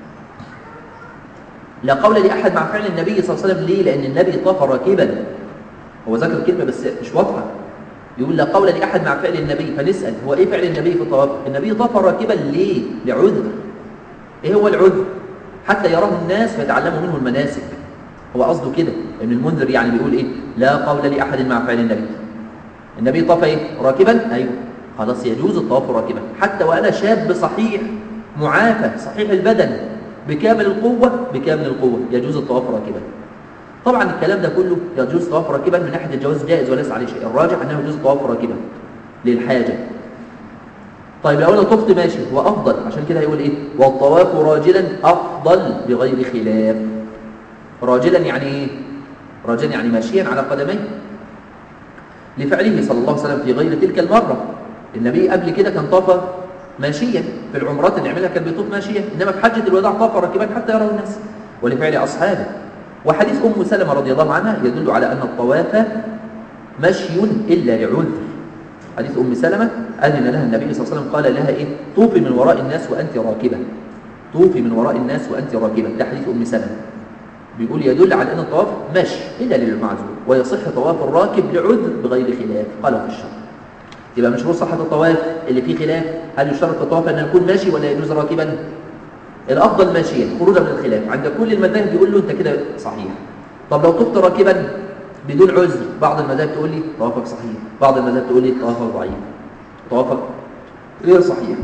لا قول لاحد مع فعل النبي صلى الله عليه وسلم ليه لان النبي طاف راكبا هو ذكر كلمه بس مش واضحه يقول لا قول لأحد مع فعل النبي فنسأل هو إيه فعل النبي في الطواف النبي طاف راكبا ليه لعذر إيه هو العذر حتى يراه الناس فيتعلموا منه المناسك هو قصده كده ابن المنذر يعني بيقول إيه لا قول لأحد مع فعل النبي النبي طاف إيه راكبا أيوه خلاص يجوز الطواف راكبا حتى وأنا شاب صحيح معافى صحيح البدن بكامل القوة بكامل القوة يجوز الطواف راكبا طبعا الكلام ده كله يجوز طواف راكبا من ناحيه الجواز جائز وليس عليه شيء الراجح انه يجوز طواف راكبا للحاجه طيب لو انا طفت ماشي هو افضل عشان كده هيقول ايه والطواف راجلا افضل بغير خلاف راجلا يعني ايه راجلا يعني ماشيا على قدميه لفعله صلى الله عليه وسلم في غير تلك المره النبي قبل كده كان طاف ماشيا في العمرات اللي عملها كان بيطوف ماشيا انما في حجه الوداع طاف راكبا حتى يرى الناس ولفعل اصحابه وحديث أم سلمة رضي الله عنها يدل على أن الطواف مشي إلا لعذر حديث أم سلمة أذن لها النبي صلى الله عليه وسلم قال لها إيه طوفي من وراء الناس وأنت راكبة طوفي من وراء الناس وأنت راكبة ده حديث أم سلمة بيقول يدل على أن الطواف مشي إلا للمعذور ويصح طواف الراكب لعذر بغير خلاف قالوا في الشرع يبقى من شروط صحة الطواف اللي فيه خلاف هل يشترط في الطواف أن يكون ماشي ولا يجوز راكبا الأفضل ماشيا خروجا من الخلاف عند كل المذاهب يقول له أنت كده صحيح طب لو طفت راكبا بدون عذر بعض المذاهب تقول لي طوافك صحيح بعض المذاهب تقول لي طوافك ضعيف طوافك غير صحيح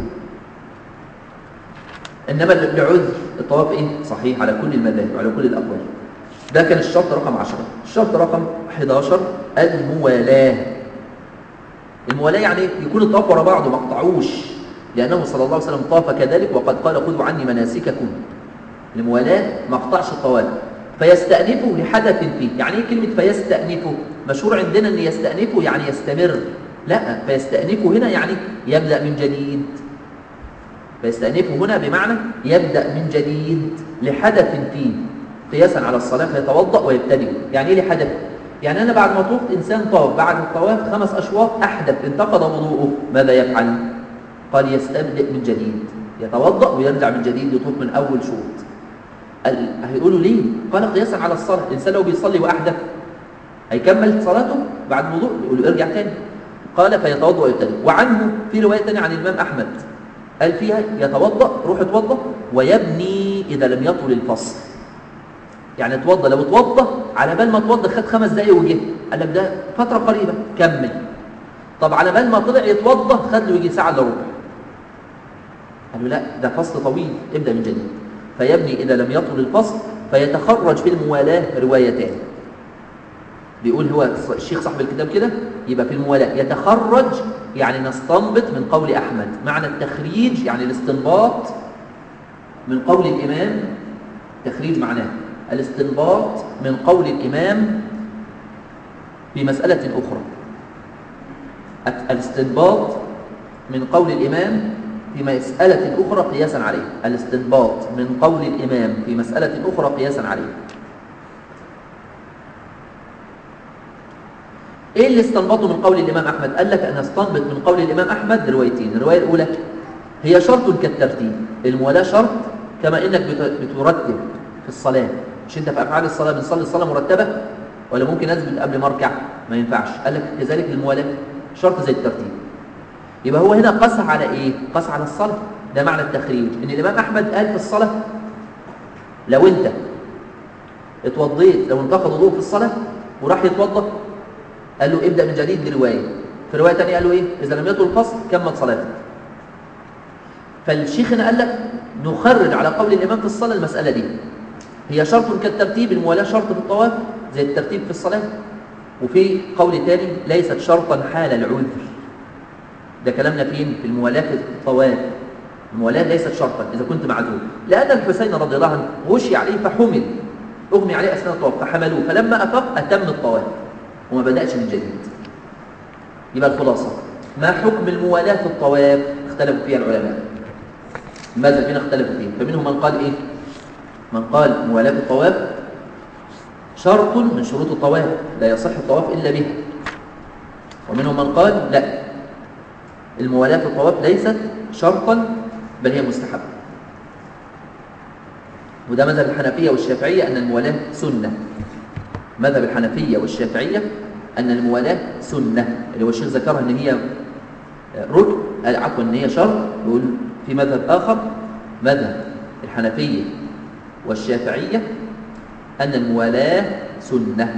إنما لعذر الطواف إيه؟ صحيح على كل المذاهب وعلى كل الأقوال ده كان الشرط رقم 10 الشرط رقم 11 الموالاة الموالاة يعني يكون الطواف ورا بعضه ما قطعوش لأنه صلى الله عليه وسلم طاف كذلك وقد قال خذوا عني مناسككم الموالاة ما قطعش الطواف فيستأنفه لحدث فيه يعني ايه كلمة فيستأنفه مشهور عندنا ان يستأنفه يعني يستمر لا فيستأنفه هنا يعني يبدأ من جديد فيستأنفه هنا بمعنى يبدأ من جديد لحدث فيه قياسا على الصلاة فيتوضأ ويبتدئ يعني ايه لحدث يعني أنا بعد ما طفت إنسان طاف بعد الطواف خمس أشواط أحدث انتقض وضوءه ماذا يفعل؟ قال يستبدئ من جديد يتوضأ ويرجع من جديد يطوف من أول شوط هيقولوا ليه؟ قال قياسا على الصلاة الإنسان لو بيصلي وأحدث هيكمل صلاته بعد الوضوء يقول له ارجع تاني قال فيتوضأ ويبتدئ وعنه في رواية ثانية عن الإمام أحمد قال فيها يتوضأ روح اتوضأ ويبني إذا لم يطل الفصل يعني اتوضأ لو اتوضأ على بال ما اتوضأ خد خمس دقايق وجه قال لك ده فترة قريبة كمل طب على بال ما طلع يتوضأ خد له يجي ساعة الا ربع قال له لا ده فصل طويل ابدأ من جديد فيبني إذا لم يطل الفصل فيتخرج في الموالاة روايتان بيقول هو الشيخ صاحب الكتاب كده يبقى في الموالاة يتخرج يعني نستنبط من قول أحمد معنى التخريج يعني الاستنباط من قول الإمام تخريج معناه الاستنباط من قول الإمام في مسألة أخرى الاستنباط من قول الإمام في مسألة أخرى قياسا عليه الاستنباط من قول الإمام في مسألة أخرى قياسا عليه إيه اللي استنبطه من قول الإمام أحمد قال لك أن استنبط من قول الإمام أحمد روايتين الرواية الأولى هي شرط كالترتيب الموالاة شرط كما إنك بترتب في الصلاة مش أنت في أفعال الصلاة بنصلي الصلاة مرتبة ولا ممكن أثبت قبل ما أركع ما ينفعش قال لك كذلك الموالاة شرط زي الترتيب يبقى هو هنا قص على ايه قص على الصلاه ده معنى التخريج ان الامام احمد قال في الصلاه لو انت اتوضيت لو انتقد وضوء في الصلاه وراح يتوضا قال له ابدا من جديد دي روايه في روايه ثانيه قال له ايه اذا لم يطل الفصل كمل صلاتك فالشيخ هنا قال لك نخرج على قول الامام في الصلاه المساله دي هي شرط كالترتيب الموالاه شرط في الطواف زي الترتيب في الصلاه وفي قول ثاني ليست شرطا حال العذر ده كلامنا فين في الموالاة في الطواف الموالاة ليست شرطا إذا كنت معذور لأن الحسين رضي الله عنه غشي عليه فحمل أغمي عليه أثناء الطواف فحملوه فلما أفاق أتم الطواف وما بدأش من جديد يبقى الخلاصة ما حكم الموالاة في الطواف اختلفوا فيها العلماء ماذا فينا اختلفوا فيه فمنهم من قال إيه من قال موالاة في الطواف شرط من شروط الطواف لا يصح الطواف إلا به ومنهم من قال لا الموالاة في الطواف ليست شرطا بل هي مستحبة وده مذهب الحنفية والشافعية أن الموالاة سنة مذهب الحنفية والشافعية أن الموالاة سنة اللي هو الشيخ ذكرها أن هي ركن عفوا أن هي شرط يقول في مذهب آخر مذهب الحنفية والشافعية أن الموالاة سنة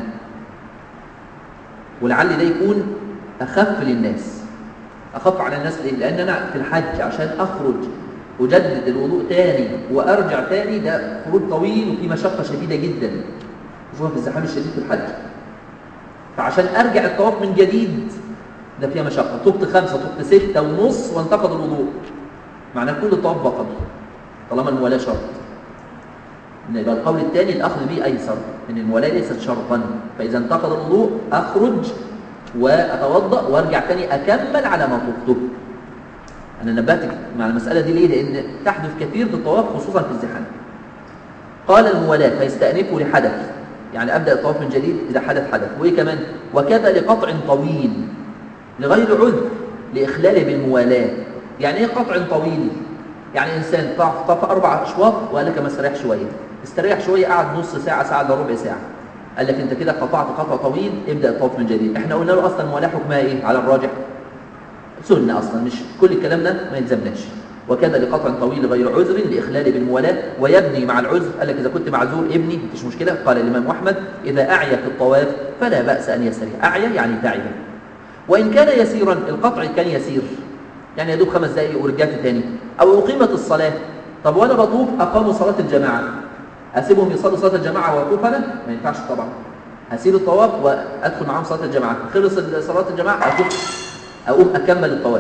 ولعل ده يكون أخف للناس أخف على الناس ليه؟ لأن أنا في الحج عشان أخرج أجدد الوضوء تاني وأرجع تاني ده خروج طويل وفي مشقة شديدة جدا خصوصا في الزحام الشديد في الحج فعشان أرجع الطواف من جديد ده فيها مشقة طبت خمسة طبت ستة ونص وانتقد الوضوء معناه كل الطواف بطل طالما الموالاة شرط يبقى القول الثاني الأخذ به أيسر إن الموالاة ليست شرطا فإذا انتقد الوضوء أخرج وأتوضأ وأرجع تاني أكمل على ما طفته أنا نبهت مع المسألة دي ليه؟ لأن تحدث كثير في الطواف خصوصا في الزحام قال الموالاة فيستأنفه لحدث يعني أبدأ الطواف من جديد إذا حدث حدث وإيه كمان وكذا لقطع طويل لغير عذر لإخلاله بالموالاة يعني إيه قطع طويل يعني إنسان طاف طاف أربع أشواط وقال لك ما استريح شوية استريح شوية قعد نص ساعة ساعة إلا ربع ساعة قال لك أنت كده قطعت قطع طويل ابدأ الطواف من جديد إحنا قلنا له أصلا الموالاة حكمها إيه على الراجح سنة أصلا مش كل الكلام ده ما يلزمناش وكذا لقطع طويل غير عذر لإخلال بالموالاة ويبني مع العذر قال لك إذا كنت معذور ابني مفيش مشكلة قال الإمام أحمد إذا أعيا في الطواف فلا بأس أن يستريح أعيا يعني تعب وإن كان يسيرا القطع كان يسير يعني يدوب خمس دقائق ورجعت تاني أو أقيمت الصلاة طب وأنا بطوف أقاموا صلاة الجماعة أسيبهم يصلوا صلاة الجماعة وأطوف أنا ما ينفعش طبعا هسيب الطواف وأدخل معاهم صلاة الجماعة خلص صلاة الجماعة أطوف أقوم أكمل الطواف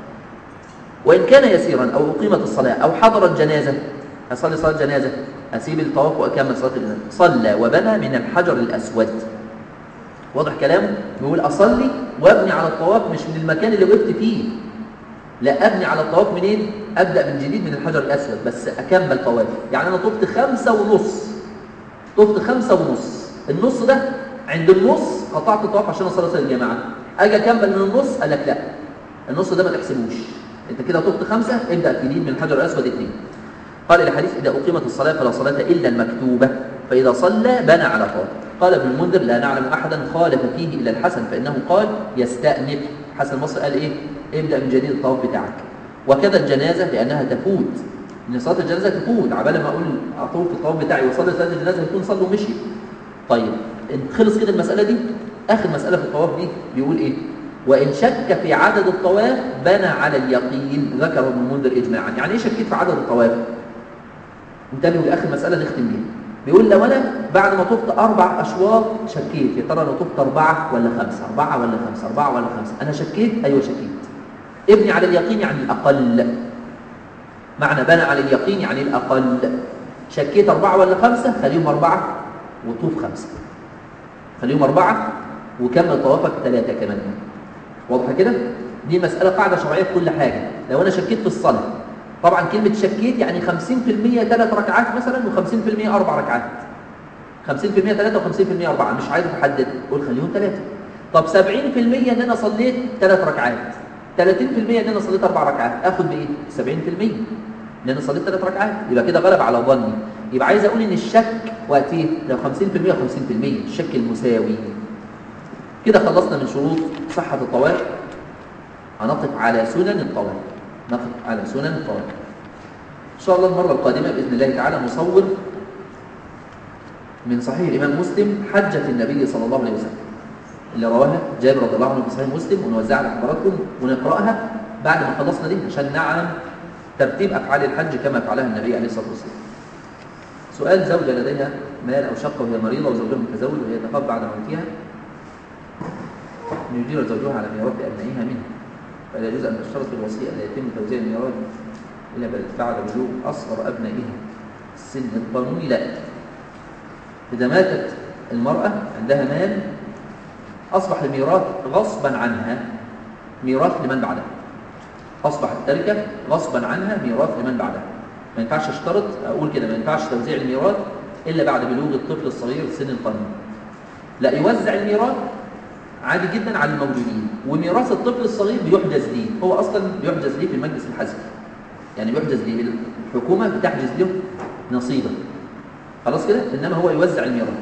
وإن كان يسيرا أو أقيمت الصلاة أو حضر الجنازة أصلي صلاة جنازة أسيب الطواف وأكمل صلاة الجنازة صلى وبنى من الحجر الأسود واضح كلامه بيقول أصلي وأبني على الطواف مش من المكان اللي وقفت فيه لا أبني على الطواف منين أبدأ من جديد من الحجر الأسود بس أكمل طواف يعني أنا طفت خمسة ونص طفت خمسة ونص النص ده عند النص قطعت الطواف عشان أصلي صلاة الجماعة أجي أكمل من النص قال لك لا النص ده ما تحسبوش انت كده طفت خمسة ابدأ تجيب من الحجر الأسود اثنين قال الحديث إذا أقيمت الصلاة فلا صلاة إلا المكتوبة فإذا صلى بنى على طول قال ابن المنذر لا نعلم أحدا خالف فيه إلا الحسن فإنه قال يستأنف حسن مصر قال إيه ابدأ من جديد الطواف بتاعك وكذا الجنازة لأنها تفوت إن صلاة الجنازة تفوت عبال ما أقول أطوف الطواف بتاعي وصلي صلاة الجنازة يكون صلوا ومشي طيب خلص كده المسألة دي آخر مسألة في الطواف دي بيقول إيه وإن شك في عدد الطواف بنى على اليقين ذكر ابن المنذر إجماعا يعني إيه شكيت في عدد الطواف انتبهوا لآخر مسألة نختم بيها بيقول لو أنا بعد ما طفت أربع أشواط شكيت يا ترى أنا طفت أربعة ولا خمسة أربعة ولا خمسة أربعة ولا خمسة أنا شكيت أيوة شكيت ابني على اليقين يعني الأقل معنى بنى على اليقين يعني الأقل شكيت أربعة ولا خمسة خليهم أربعة وطوف خمسة خليهم أربعة وكمل طوافك ثلاثة كمان واضحة كده دي مسألة قاعدة شرعية في كل حاجة لو أنا شكيت في الصلاة طبعا كلمة شكيت يعني 50% ثلاث ركعات مثلا و50% أربع ركعات 50% ثلاثة و50% أربعة مش عايز أحدد قول خليهم ثلاثة طب 70% إن أنا صليت ثلاث ركعات 30% إن أنا صليت أربع ركعات آخد بإيه؟ 70% إن أنا صليت ثلاث ركعات يبقى كده غلب على ظني يبقى عايز أقول إن الشك وقتيه لو 50% و50% الشك المساوي كده خلصنا من شروط صحة الطواف هنقف على سنن الطواف نقف على سنن الطواف إن شاء الله المرة القادمة بإذن الله تعالى نصور من صحيح الإمام مسلم حجة النبي صلى الله عليه وسلم اللي رواها جابر رضي الله عنه في صحيح مسلم ونوزعها لحضراتكم ونقرأها بعد ما خلصنا دي عشان نعلم ترتيب أفعال الحج كما فعلها النبي عليه الصلاة والسلام سؤال زوجة لديها مال أو شقة وهي مريضة وزوجها متزوج وهي تخاف بعد موتها أن يجير زوجها على ميراث أبنائها منه فلا يجوز أن تشترط في الوصية أن يتم توزيع الميراث إلا بعد بلوغ أصغر أبنائها السن القانوني لا إذا ماتت المرأة عندها مال أصبح الميراث غصبا عنها ميراث لمن بعدها أصبح التركة غصبا عنها ميراث لمن بعدها ما ينفعش اشترط أقول كده ما ينفعش توزيع الميراث إلا بعد بلوغ الطفل الصغير السن القانوني لا يوزع الميراث عادي جدا على الموجودين وميراث الطفل الصغير بيحجز ليه هو اصلا بيحجز ليه في المجلس الحزبي يعني بيحجز ليه الحكومه بتحجز له نصيبه خلاص كده انما هو يوزع الميراث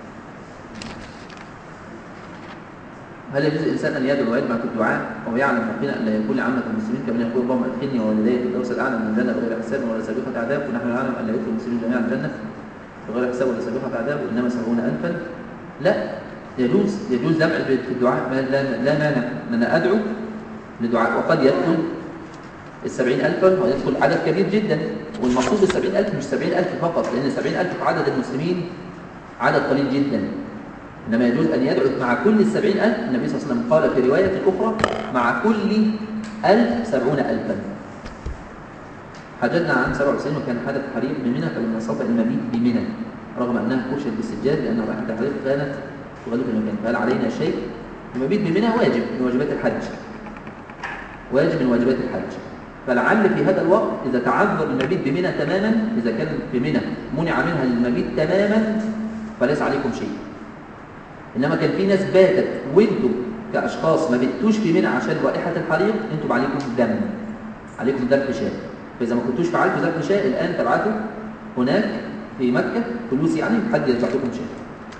هل يجوز الانسان ان يدعو ويجمع في الدعاء وهو يعلم يقينا ان لا يكون لعامه المسلمين كما يقول اللهم ادخلني ووالدي في الدوس الاعلى من الجنه بغير حساب ولا سابقه عذاب ونحن نعلم ان لا يدخل المسلمين جميعا الجنه بغير حساب ولا سابقه عذاب وانما سبعون الفا لا يجوز يجوز جمع في الدعاء لا, لا مانع ان انا ادعو لدعاء وقد يدخل السبعين ألفا ويدخل عدد كبير جدا والمقصود السبعين ألف مش سبعين ألف فقط لأن السبعين ألف في عدد المسلمين عدد قليل جدا إنما يجوز أن يدعو مع كل السبعين ألف النبي صلى الله عليه وسلم قال في رواية أخرى مع كل ألف سبعون ألفا حججنا عن 97 وكان حدث حريم بمنى فلما استطع المبيت بمنى رغم أنها كشت بالسجاد لأن رائحة التحريق كانت تغلق المكان فهل علينا شيء المبيت بمنى واجب من واجبات الحج واجب من واجبات الحج فلعل في هذا الوقت إذا تعذر المبيت بمنى تماما إذا كان في منى منع منها المبيت تماما فليس عليكم شيء انما كان في ناس باتت وانتم كاشخاص ما بتوش في منى عشان رائحه الحريق انتم عليكم دم عليكم ذبح شاة فاذا ما كنتوش فعلتوا ذبح شاة الان تبعتوا هناك في مكه فلوس يعني حد يذبح لكم شاة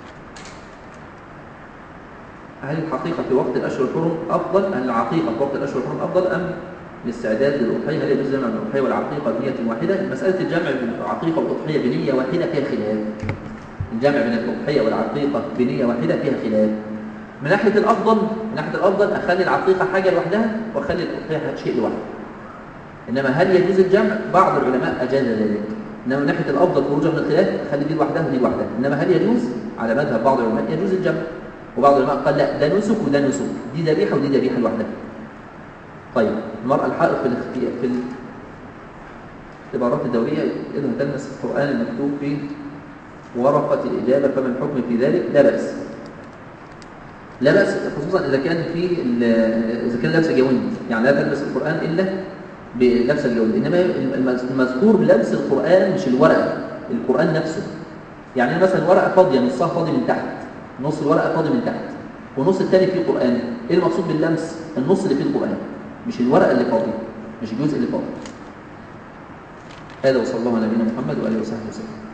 هل الحقيقة في وقت الأشهر الحرم أفضل هل العقيقة في وقت الأشهر الحرم أفضل أم الاستعداد للأضحية هل يجوز جمع الأضحية والعقيقة بنية واحدة مسألة الجمع بين العقيقة والأضحية بنية واحدة فيها خلاف الجمع بين الأضحية والعقيقة بنية واحدة فيها خلاف من ناحية الأفضل من ناحية الأفضل أخلي العقيقة حاجة لوحدها وأخلي الأضحية شيء لوحده إنما هل يجوز الجمع بعض العلماء أجاز ذلك إنما من ناحية الأفضل خروجا من الخلاف أخلي دي لوحدها ودي لوحدها إنما هل يجوز على مذهب بعض العلماء يجوز الجمع وبعض العلماء قال لا ده نسك وده نسك دي ذبيحة ودي ذبيحة لوحدها طيب المرأة الحائض في الاختيار في الاختبارات الدورية إذا تلمس القرآن المكتوب في ورقة الإجابة فما الحكم في ذلك لا بأس لا بأس خصوصا إذا كان في إذا كان لابسة جوانب يعني لا تلبس القرآن إلا بلبس الجوانب إنما المذكور بلبس القرآن مش الورقة القرآن نفسه يعني مثلا ورقة فاضية نصها فاضي من تحت نص الورقة فاضي من تحت والنص الثاني فيه قرآن ايه المقصود باللمس النص اللي فيه القرآن مش الورقة اللي فاضي مش الجزء اللي فاضي هذا وصلى الله على نبينا محمد وآله وصحبه وسلم